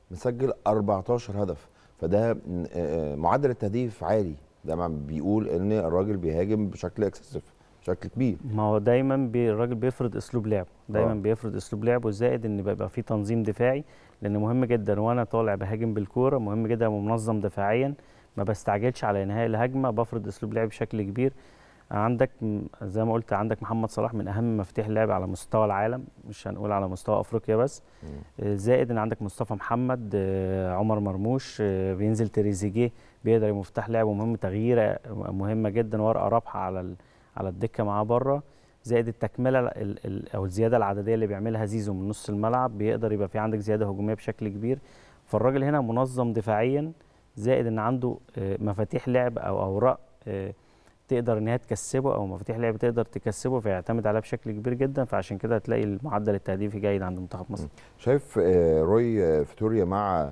[SPEAKER 1] مسجل 14 هدف فده م- آه، معدل التهديف عالي ده مع- بيقول ان الراجل بيهاجم بشكل اكسسيف بشكل كبير
[SPEAKER 8] ما هو دايما بي الراجل بيفرض اسلوب لعبه دايما
[SPEAKER 1] آه.
[SPEAKER 8] بيفرض اسلوب لعبه زائد ان بيبقى في تنظيم دفاعي لان مهم جدا وانا طالع بهاجم بالكوره مهم جدا أبقى منظم دفاعيا ما بستعجلش على انهاء الهجمه بفرض اسلوب لعب بشكل كبير عندك م- زي ما قلت عندك محمد صلاح من اهم مفاتيح اللعب على مستوى العالم مش هنقول على مستوى افريقيا بس آه، زائد ان عندك مصطفى محمد آه، عمر مرموش آه، بينزل تريزيجيه بيقدر يبقى مفتاح لعب ومهم تغييره مهمه جدا ورقه رابحه على ال- على الدكه معاه بره زائد التكمله ال- ال- او الزياده العدديه اللي بيعملها زيزو من نص الملعب بيقدر يبقى في عندك زياده هجوميه بشكل كبير فالراجل هنا منظم دفاعيا زائد ان عنده آه، مفاتيح لعب او اوراق آه، تقدر ان هي تكسبه او مفاتيح لعب تقدر تكسبه فيعتمد عليها بشكل كبير جدا فعشان كده هتلاقي المعدل التهديفي جيد عند منتخب مصر
[SPEAKER 1] شايف آه، روي آه، فيتوريا مع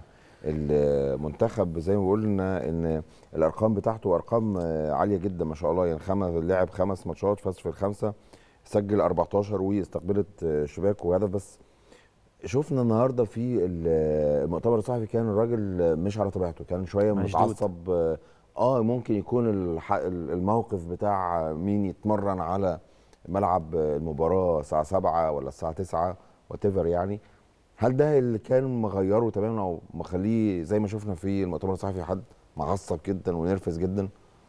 [SPEAKER 1] المنتخب زي ما قلنا ان الارقام بتاعته ارقام آه، عاليه جدا ما شاء الله يعني خمس لعب خمس ماتشات فاز في الخمسه سجل 14 واستقبلت آه، شباك وهدف بس شفنا النهارده في ال- المؤتمر الصحفي كان الراجل مش على طبيعته كان شويه
[SPEAKER 8] مشدود.
[SPEAKER 1] متعصب آه، اه ممكن يكون الح- الموقف بتاع مين يتمرن على ملعب المباراه الساعه 7 ولا الساعه 9 وات يعني هل ده اللي كان مغيره تماما او مخليه زي ما شفنا في المؤتمر الصحفي حد معصب جدا ونرفز جدا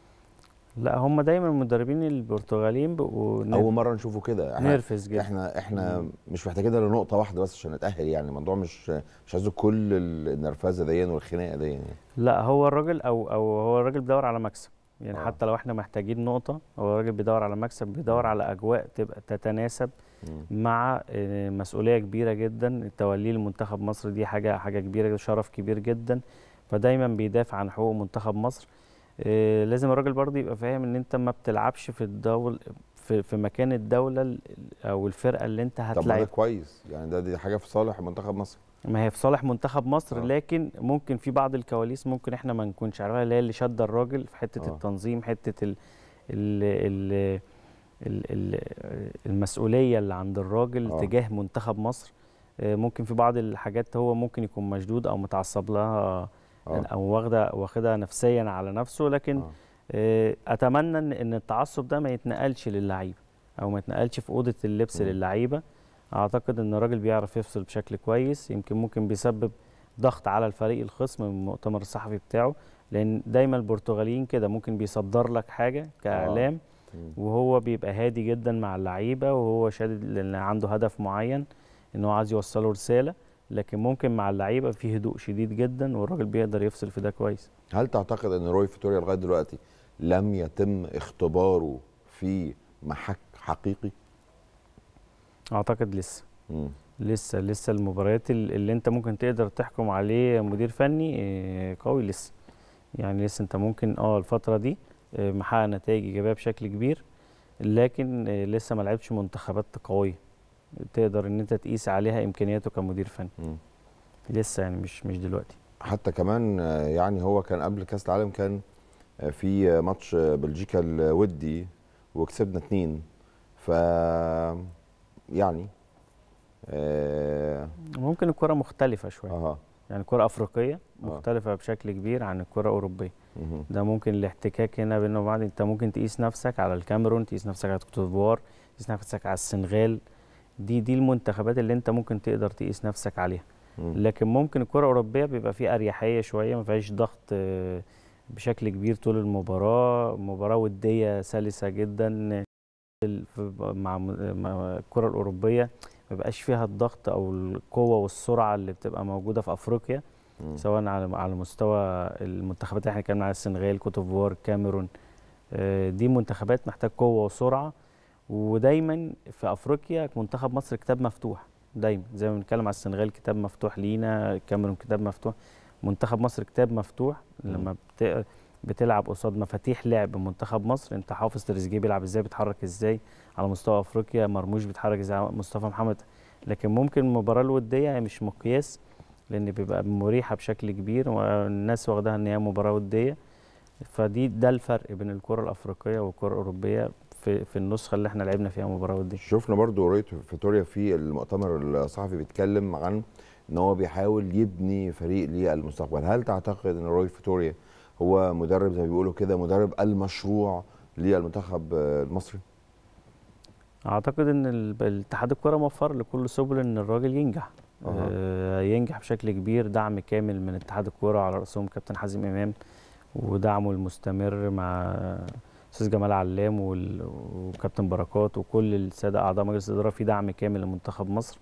[SPEAKER 8] لا هم دايما المدربين البرتغاليين بيبقوا
[SPEAKER 1] اول مره نشوفه كده احنا
[SPEAKER 8] نرفز جدا
[SPEAKER 1] احنا احنا مش محتاجين الا نقطه واحده بس عشان نتاهل يعني الموضوع مش مش عايزه كل النرفزه دي والخناقه دي يعني
[SPEAKER 8] لا هو الراجل او او هو الراجل بيدور على مكسب يعني
[SPEAKER 1] آه.
[SPEAKER 8] آه. حتى لو احنا محتاجين نقطه هو الراجل بيدور على مكسب بيدور على اجواء تبقى تتناسب
[SPEAKER 1] مم.
[SPEAKER 8] مع آه، مسؤوليه كبيره جدا توليه لمنتخب مصر دي حاجه حاجه كبيره جدا شرف كبير جدا فدايما بيدافع عن حقوق منتخب مصر آه، لازم الراجل برضه يبقى فاهم ان انت ما بتلعبش في الدول في, في مكان الدوله ال- او الفرقه اللي انت
[SPEAKER 1] طب ما ده
[SPEAKER 8] هتلاعب
[SPEAKER 1] كويس يعني ده دي حاجه في صالح منتخب مصر
[SPEAKER 8] ما هي في صالح منتخب مصر
[SPEAKER 1] آه.
[SPEAKER 8] آه. لكن ممكن في بعض الكواليس ممكن احنا ما نكونش عارفينها اللي هي اللي شاده الراجل في حته
[SPEAKER 1] آه.
[SPEAKER 8] آه. التنظيم حته ال ال ال ال ال المسؤوليه اللي عند الراجل
[SPEAKER 1] آه.
[SPEAKER 8] آه. تجاه منتخب مصر آه، ممكن في بعض الحاجات هو ممكن يكون مشدود او متعصب لها
[SPEAKER 1] آه.
[SPEAKER 8] او واخده واخدها نفسيا على نفسه لكن
[SPEAKER 1] آه.
[SPEAKER 8] آه. اتمنى ان ان التعصب ده ما يتنقلش للعيبه او ما يتنقلش في اوضه اللبس
[SPEAKER 1] مم.
[SPEAKER 8] للعيبه اعتقد ان الراجل بيعرف يفصل بشكل كويس يمكن ممكن بيسبب ضغط على الفريق الخصم من المؤتمر الصحفي بتاعه لان دايما البرتغاليين كده ممكن بيصدر لك حاجه كاعلام
[SPEAKER 1] مم.
[SPEAKER 8] وهو بيبقى هادي جدا مع اللعيبه وهو شادد لان عنده هدف معين ان هو عايز يوصله رساله لكن ممكن مع اللعيبه في هدوء شديد جدا والراجل بيقدر يفصل في ده كويس
[SPEAKER 1] هل تعتقد ان روي فيتوريا لغايه دلوقتي لم يتم اختباره في محك حقيقي؟
[SPEAKER 8] اعتقد لسه
[SPEAKER 1] مم.
[SPEAKER 8] لسه لسه المباريات ال- اللي انت ممكن تقدر تحكم عليه مدير فني آه، قوي لسه يعني لسه انت ممكن اه الفتره دي آه، محقق نتائج ايجابيه بشكل كبير لكن آه، لسه ما لعبش منتخبات قويه تقدر ان انت تقيس عليها امكانياته كمدير فني
[SPEAKER 1] مم.
[SPEAKER 8] لسه يعني مش مش دلوقتي
[SPEAKER 1] حتى كمان آه، يعني هو كان قبل كاس العالم كان آه، في آه، ماتش آه، بلجيكا الودي وكسبنا اتنين ف يعني اه
[SPEAKER 8] ممكن الكره مختلفه شويه
[SPEAKER 1] اها
[SPEAKER 8] يعني الكره افريقيه
[SPEAKER 1] آه.
[SPEAKER 8] مختلفه بشكل كبير عن الكره الاوروبيه
[SPEAKER 1] مهم.
[SPEAKER 8] ده ممكن الاحتكاك هنا بينه وبعض انت ممكن تقيس نفسك على الكاميرون تقيس نفسك على كوت ديفوار تقيس نفسك على السنغال دي دي المنتخبات اللي انت ممكن تقدر تقيس نفسك عليها
[SPEAKER 1] مم.
[SPEAKER 8] لكن ممكن الكره الاوروبيه بيبقى فيه اريحيه شويه ما فيهاش ضغط آه، بشكل كبير طول المباراه مباراه وديه سلسه جدا ال- في- مع م- مع الكره الاوروبيه ما بيبقاش فيها الضغط او القوه والسرعه اللي بتبقى موجوده في افريقيا
[SPEAKER 1] مم.
[SPEAKER 8] سواء على على مستوى المنتخبات اللي احنا اتكلمنا على السنغال كوت ديفوار الكاميرون آه، دي منتخبات محتاج قوه وسرعه ودايما في افريقيا منتخب مصر كتاب مفتوح دايما زي ما بنتكلم على السنغال كتاب مفتوح لينا الكاميرون كتاب مفتوح منتخب مصر كتاب مفتوح لما بت... بتلعب قصاد مفاتيح لعب منتخب مصر انت حافظ تريزيجيه بيلعب ازاي بيتحرك ازاي على مستوى افريقيا مرموش بيتحرك ازاي مصطفى محمد لكن ممكن المباراه الوديه هي مش مقياس لان بيبقى مريحه بشكل كبير والناس واخداها ان هي مباراه وديه فدي ده الفرق بين الكره الافريقيه والكره الاوروبيه في في النسخه اللي احنا لعبنا فيها مباراه وديه
[SPEAKER 1] شفنا برضو روي فيتوريا في المؤتمر الصحفي بيتكلم عن ان هو بيحاول يبني فريق للمستقبل هل تعتقد ان روي فيتوريا هو مدرب زي ما بيقولوا كده مدرب المشروع للمنتخب المصري
[SPEAKER 8] اعتقد ان ال- الاتحاد الكره موفر لكل سبل ان الراجل ينجح
[SPEAKER 1] أها.
[SPEAKER 8] آه ينجح بشكل كبير دعم كامل من اتحاد الكره على راسهم كابتن حازم امام ودعمه المستمر مع استاذ جمال علام وال- وكابتن بركات وكل الساده اعضاء مجلس الاداره في دعم كامل لمنتخب مصر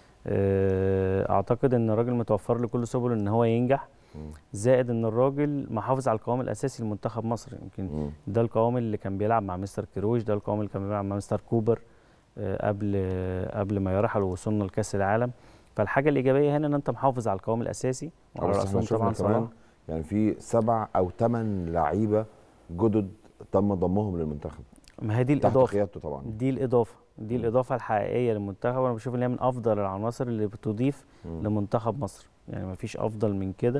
[SPEAKER 8] آه، اعتقد ان الراجل متوفر له كل سبل ان هو ينجح
[SPEAKER 1] مم.
[SPEAKER 8] زائد ان الراجل محافظ على القوام الاساسي لمنتخب مصر يمكن
[SPEAKER 1] مم.
[SPEAKER 8] ده القوام اللي كان بيلعب مع مستر كيروش ده القوام اللي كان بيلعب مع مستر كوبر آه، قبل آه، قبل ما يرحل ووصلنا لكاس العالم فالحاجه الايجابيه هنا ان انت محافظ على القوام الاساسي وعلى
[SPEAKER 1] بس احنا
[SPEAKER 8] راسهم
[SPEAKER 1] شفنا
[SPEAKER 8] طبعا
[SPEAKER 1] كمان
[SPEAKER 8] صلاح
[SPEAKER 1] يعني في سبع او ثمان لعيبه جدد تم ضمهم للمنتخب
[SPEAKER 8] ما هي دي
[SPEAKER 1] تحت
[SPEAKER 8] الاضافه
[SPEAKER 1] قيادته طبعا
[SPEAKER 8] دي الاضافه دي
[SPEAKER 1] مم.
[SPEAKER 8] الاضافه الحقيقيه للمنتخب وانا بشوف ان هي من افضل العناصر اللي بتضيف
[SPEAKER 1] مم.
[SPEAKER 8] لمنتخب مصر يعني ما فيش افضل من كده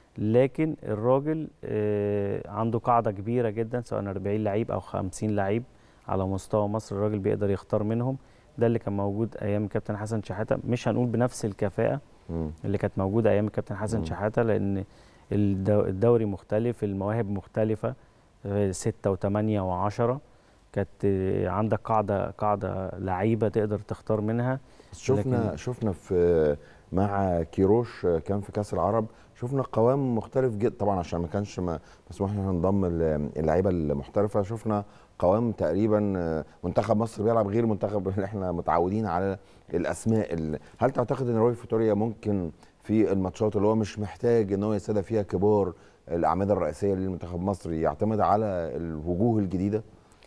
[SPEAKER 8] لكن الراجل آه، عنده قاعده كبيره جدا سواء 40 لعيب او 50 لعيب على مستوى مصر الراجل بيقدر يختار منهم ده اللي كان موجود ايام كابتن حسن شحاته مش هنقول بنفس الكفاءه
[SPEAKER 1] مم.
[SPEAKER 8] اللي كانت موجوده ايام الكابتن حسن
[SPEAKER 1] مم.
[SPEAKER 8] شحاته لان الدو- الدوري مختلف المواهب مختلفه آه، ستة وثمانية وعشرة كانت آه، عندك قاعدة قاعدة لعيبة تقدر تختار منها
[SPEAKER 1] بس شفنا
[SPEAKER 8] لكن-
[SPEAKER 1] شفنا في مع كيروش كان في كاس العرب شفنا قوام مختلف جدا طبعا عشان ما كانش ما- مسموح لنا نضم ال- اللعيبه المحترفه شفنا قوام تقريبا آه، منتخب مصر بيلعب غير المنتخب اللي احنا متعودين على الاسماء ال- هل تعتقد ان روي فيتوريا ممكن في الماتشات اللي هو مش محتاج ان هو يستدعي فيها كبار الاعمده الرئيسيه للمنتخب المصري يعتمد على الوجوه الجديده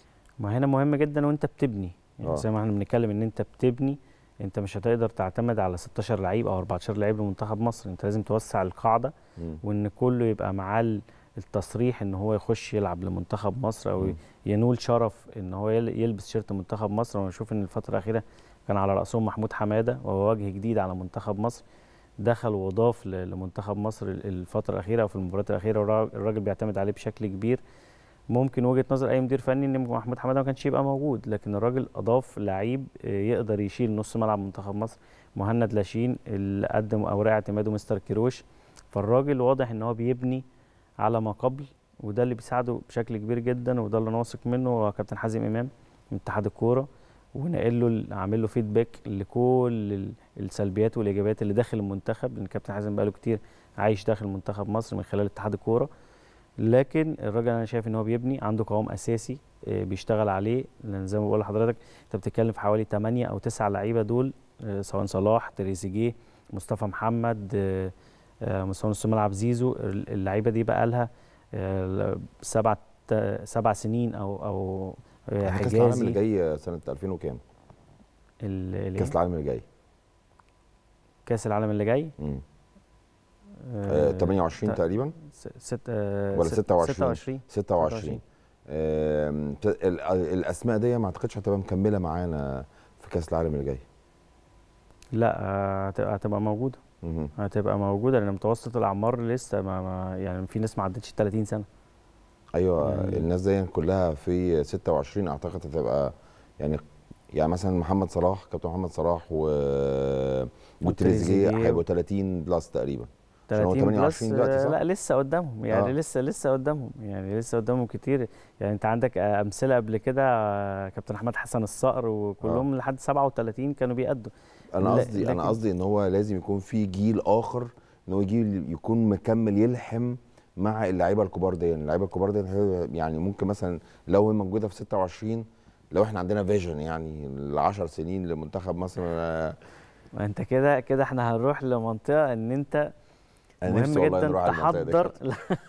[SPEAKER 8] ما هنا مهم جدا وانت بتبني يعني
[SPEAKER 1] آه.
[SPEAKER 8] زي ما احنا بنتكلم ان انت بتبني انت مش هتقدر تعتمد على 16 لعيب او 14 لعيب لمنتخب مصر انت لازم توسع القاعدة
[SPEAKER 1] مم.
[SPEAKER 8] وان كله يبقى معاه ال- التصريح ان هو يخش يلعب لمنتخب مصر او
[SPEAKER 1] مم.
[SPEAKER 8] ينول شرف ان هو يل- يلبس شيرت منتخب مصر وانا بشوف ان الفتره الاخيره كان على راسهم محمود حماده وهو وجه جديد على منتخب مصر دخل وضاف ل- لمنتخب مصر ال- الفتره الاخيره وفي المباريات الاخيره والراجل- الراجل بيعتمد عليه بشكل كبير ممكن وجهه نظر اي مدير فني ان محمود حماده ما كانش يبقى موجود لكن الراجل اضاف لعيب آه، يقدر يشيل نص ملعب منتخب مصر مهند لاشين اللي قدم اوراق اعتماده مستر كيروش فالراجل واضح ان هو بيبني على ما قبل وده اللي بيساعده بشكل كبير جدا وده اللي انا واثق منه هو كابتن حازم امام من اتحاد الكوره ونقل له ال- عامل له فيدباك لكل ال- السلبيات والايجابيات اللي داخل المنتخب لان كابتن حازم بقاله كتير عايش داخل منتخب مصر من خلال اتحاد الكوره لكن الراجل انا شايف ان هو بيبني عنده قوام اساسي آه، بيشتغل عليه لان زي ما بقول لحضرتك انت بتتكلم في حوالي 8 او 9 لعيبه دول آه، سواء صلاح تريزيجيه مصطفى محمد آه، آه، مستوى نص الملعب زيزو ال- اللعيبه دي بقى لها آه، سبع سبع سنين او او آه،
[SPEAKER 1] كاس العالم اللي
[SPEAKER 8] حجازي
[SPEAKER 1] جاي سنه 2000 وكام
[SPEAKER 8] ال- ال-
[SPEAKER 1] كاس العالم اللي جاي
[SPEAKER 8] كاس العالم اللي جاي
[SPEAKER 1] مم. آه، 28
[SPEAKER 8] ت-
[SPEAKER 1] تقريبا
[SPEAKER 8] س- ست آه،
[SPEAKER 1] ولا
[SPEAKER 8] ست-
[SPEAKER 1] 26
[SPEAKER 8] 26
[SPEAKER 1] 26 آم، ت- ال- الاسماء دي ما اعتقدش هتبقى مكمله معانا في كاس العالم اللي جاي
[SPEAKER 8] لا آه، هتبقى هتبقى موجوده
[SPEAKER 1] مهم.
[SPEAKER 8] هتبقى موجوده لان متوسط الاعمار لسه ما ما يعني في ناس ما عدتش 30 سنه
[SPEAKER 1] ايوه
[SPEAKER 8] يعني-
[SPEAKER 1] الناس دي كلها في 26 اعتقد هتبقى يعني يعني مثلا محمد صلاح كابتن محمد صلاح و وتريزيجيه
[SPEAKER 8] وتريزيجيه.
[SPEAKER 1] هيبقوا 30 بلس تقريبا عشان هو
[SPEAKER 8] 30 بلس
[SPEAKER 1] 28 دلوقتي،
[SPEAKER 8] آه،
[SPEAKER 1] صح؟
[SPEAKER 8] لا لسه قدامهم يعني
[SPEAKER 1] آه.
[SPEAKER 8] لسه لسه قدامهم يعني لسه قدامهم كتير يعني انت عندك آه، امثله قبل كده آه، كابتن احمد حسن الصقر وكلهم لحد 37 كانوا بيأدوا
[SPEAKER 1] انا
[SPEAKER 8] لا-
[SPEAKER 1] قصدي انا
[SPEAKER 8] لكن-
[SPEAKER 1] قصدي ان هو لازم يكون في جيل اخر ان هو جيل يكون مكمل يلحم مع اللعيبه الكبار دي يعني اللعيبه الكبار دي يعني ممكن مثلا لو هي موجوده في 26 لو احنا عندنا فيجن يعني ل 10 سنين لمنتخب مصر آه،
[SPEAKER 8] ما انت كده كده احنا هنروح لمنطقه ان انت
[SPEAKER 1] انا
[SPEAKER 8] مهم
[SPEAKER 1] نفسي والله
[SPEAKER 8] جدا
[SPEAKER 1] نروح على المنطقة دي.
[SPEAKER 8] تحضر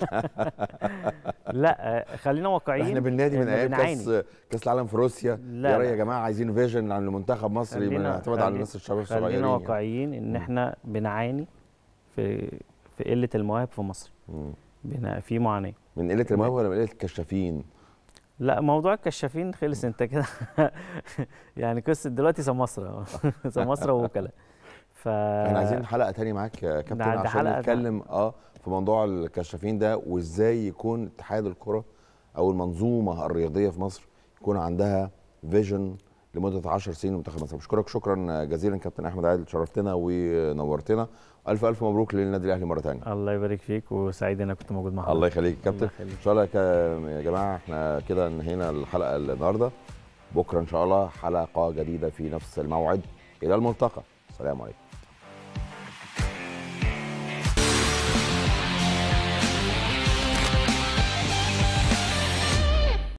[SPEAKER 8] لا آه، خلينا واقعيين
[SPEAKER 1] احنا بننادي من
[SPEAKER 8] إحنا
[SPEAKER 1] ايام
[SPEAKER 8] بنعاني.
[SPEAKER 1] كاس كاس العالم في روسيا
[SPEAKER 8] لا،
[SPEAKER 1] يا ري
[SPEAKER 8] لا.
[SPEAKER 1] يا جماعه عايزين فيجن عن المنتخب مصري
[SPEAKER 8] خلينا-
[SPEAKER 1] بنعتمد على
[SPEAKER 8] خلي-
[SPEAKER 1] الناس الشباب الصغيرين
[SPEAKER 8] خلينا
[SPEAKER 1] يعني.
[SPEAKER 8] واقعيين ان
[SPEAKER 1] مم.
[SPEAKER 8] احنا بنعاني في في قله المواهب في مصر
[SPEAKER 1] مم.
[SPEAKER 8] بنا- في معاناه
[SPEAKER 1] من قله المواهب ولا من قله الكشافين؟
[SPEAKER 8] لا موضوع الكشافين خلص انت كده يعني قصه دلوقتي سمسره سمسره ووكلاء ف
[SPEAKER 1] احنا عايزين حلقه تاني معاك يا كابتن
[SPEAKER 8] ده- ده
[SPEAKER 1] عشان
[SPEAKER 8] حلقة
[SPEAKER 1] نتكلم اه في موضوع الكشافين ده وازاي يكون اتحاد الكره او المنظومه الرياضيه في مصر يكون عندها فيجن لمده 10 سنين لمنتخب مصر بشكرك شكرا جزيلا كابتن احمد عادل شرفتنا ونورتنا الف الف مبروك للنادي الاهلي مره ثانيه
[SPEAKER 8] الله يبارك فيك وسعيد ان انا كنت موجود مع حضرتك
[SPEAKER 1] الله يخليك يا كابتن
[SPEAKER 8] الله يخليك.
[SPEAKER 1] ان شاء الله يا كا- يا جماعه احنا كده انهينا الحلقه النهارده بكره ان شاء الله حلقه جديده في نفس الموعد الى الملتقى السلام عليكم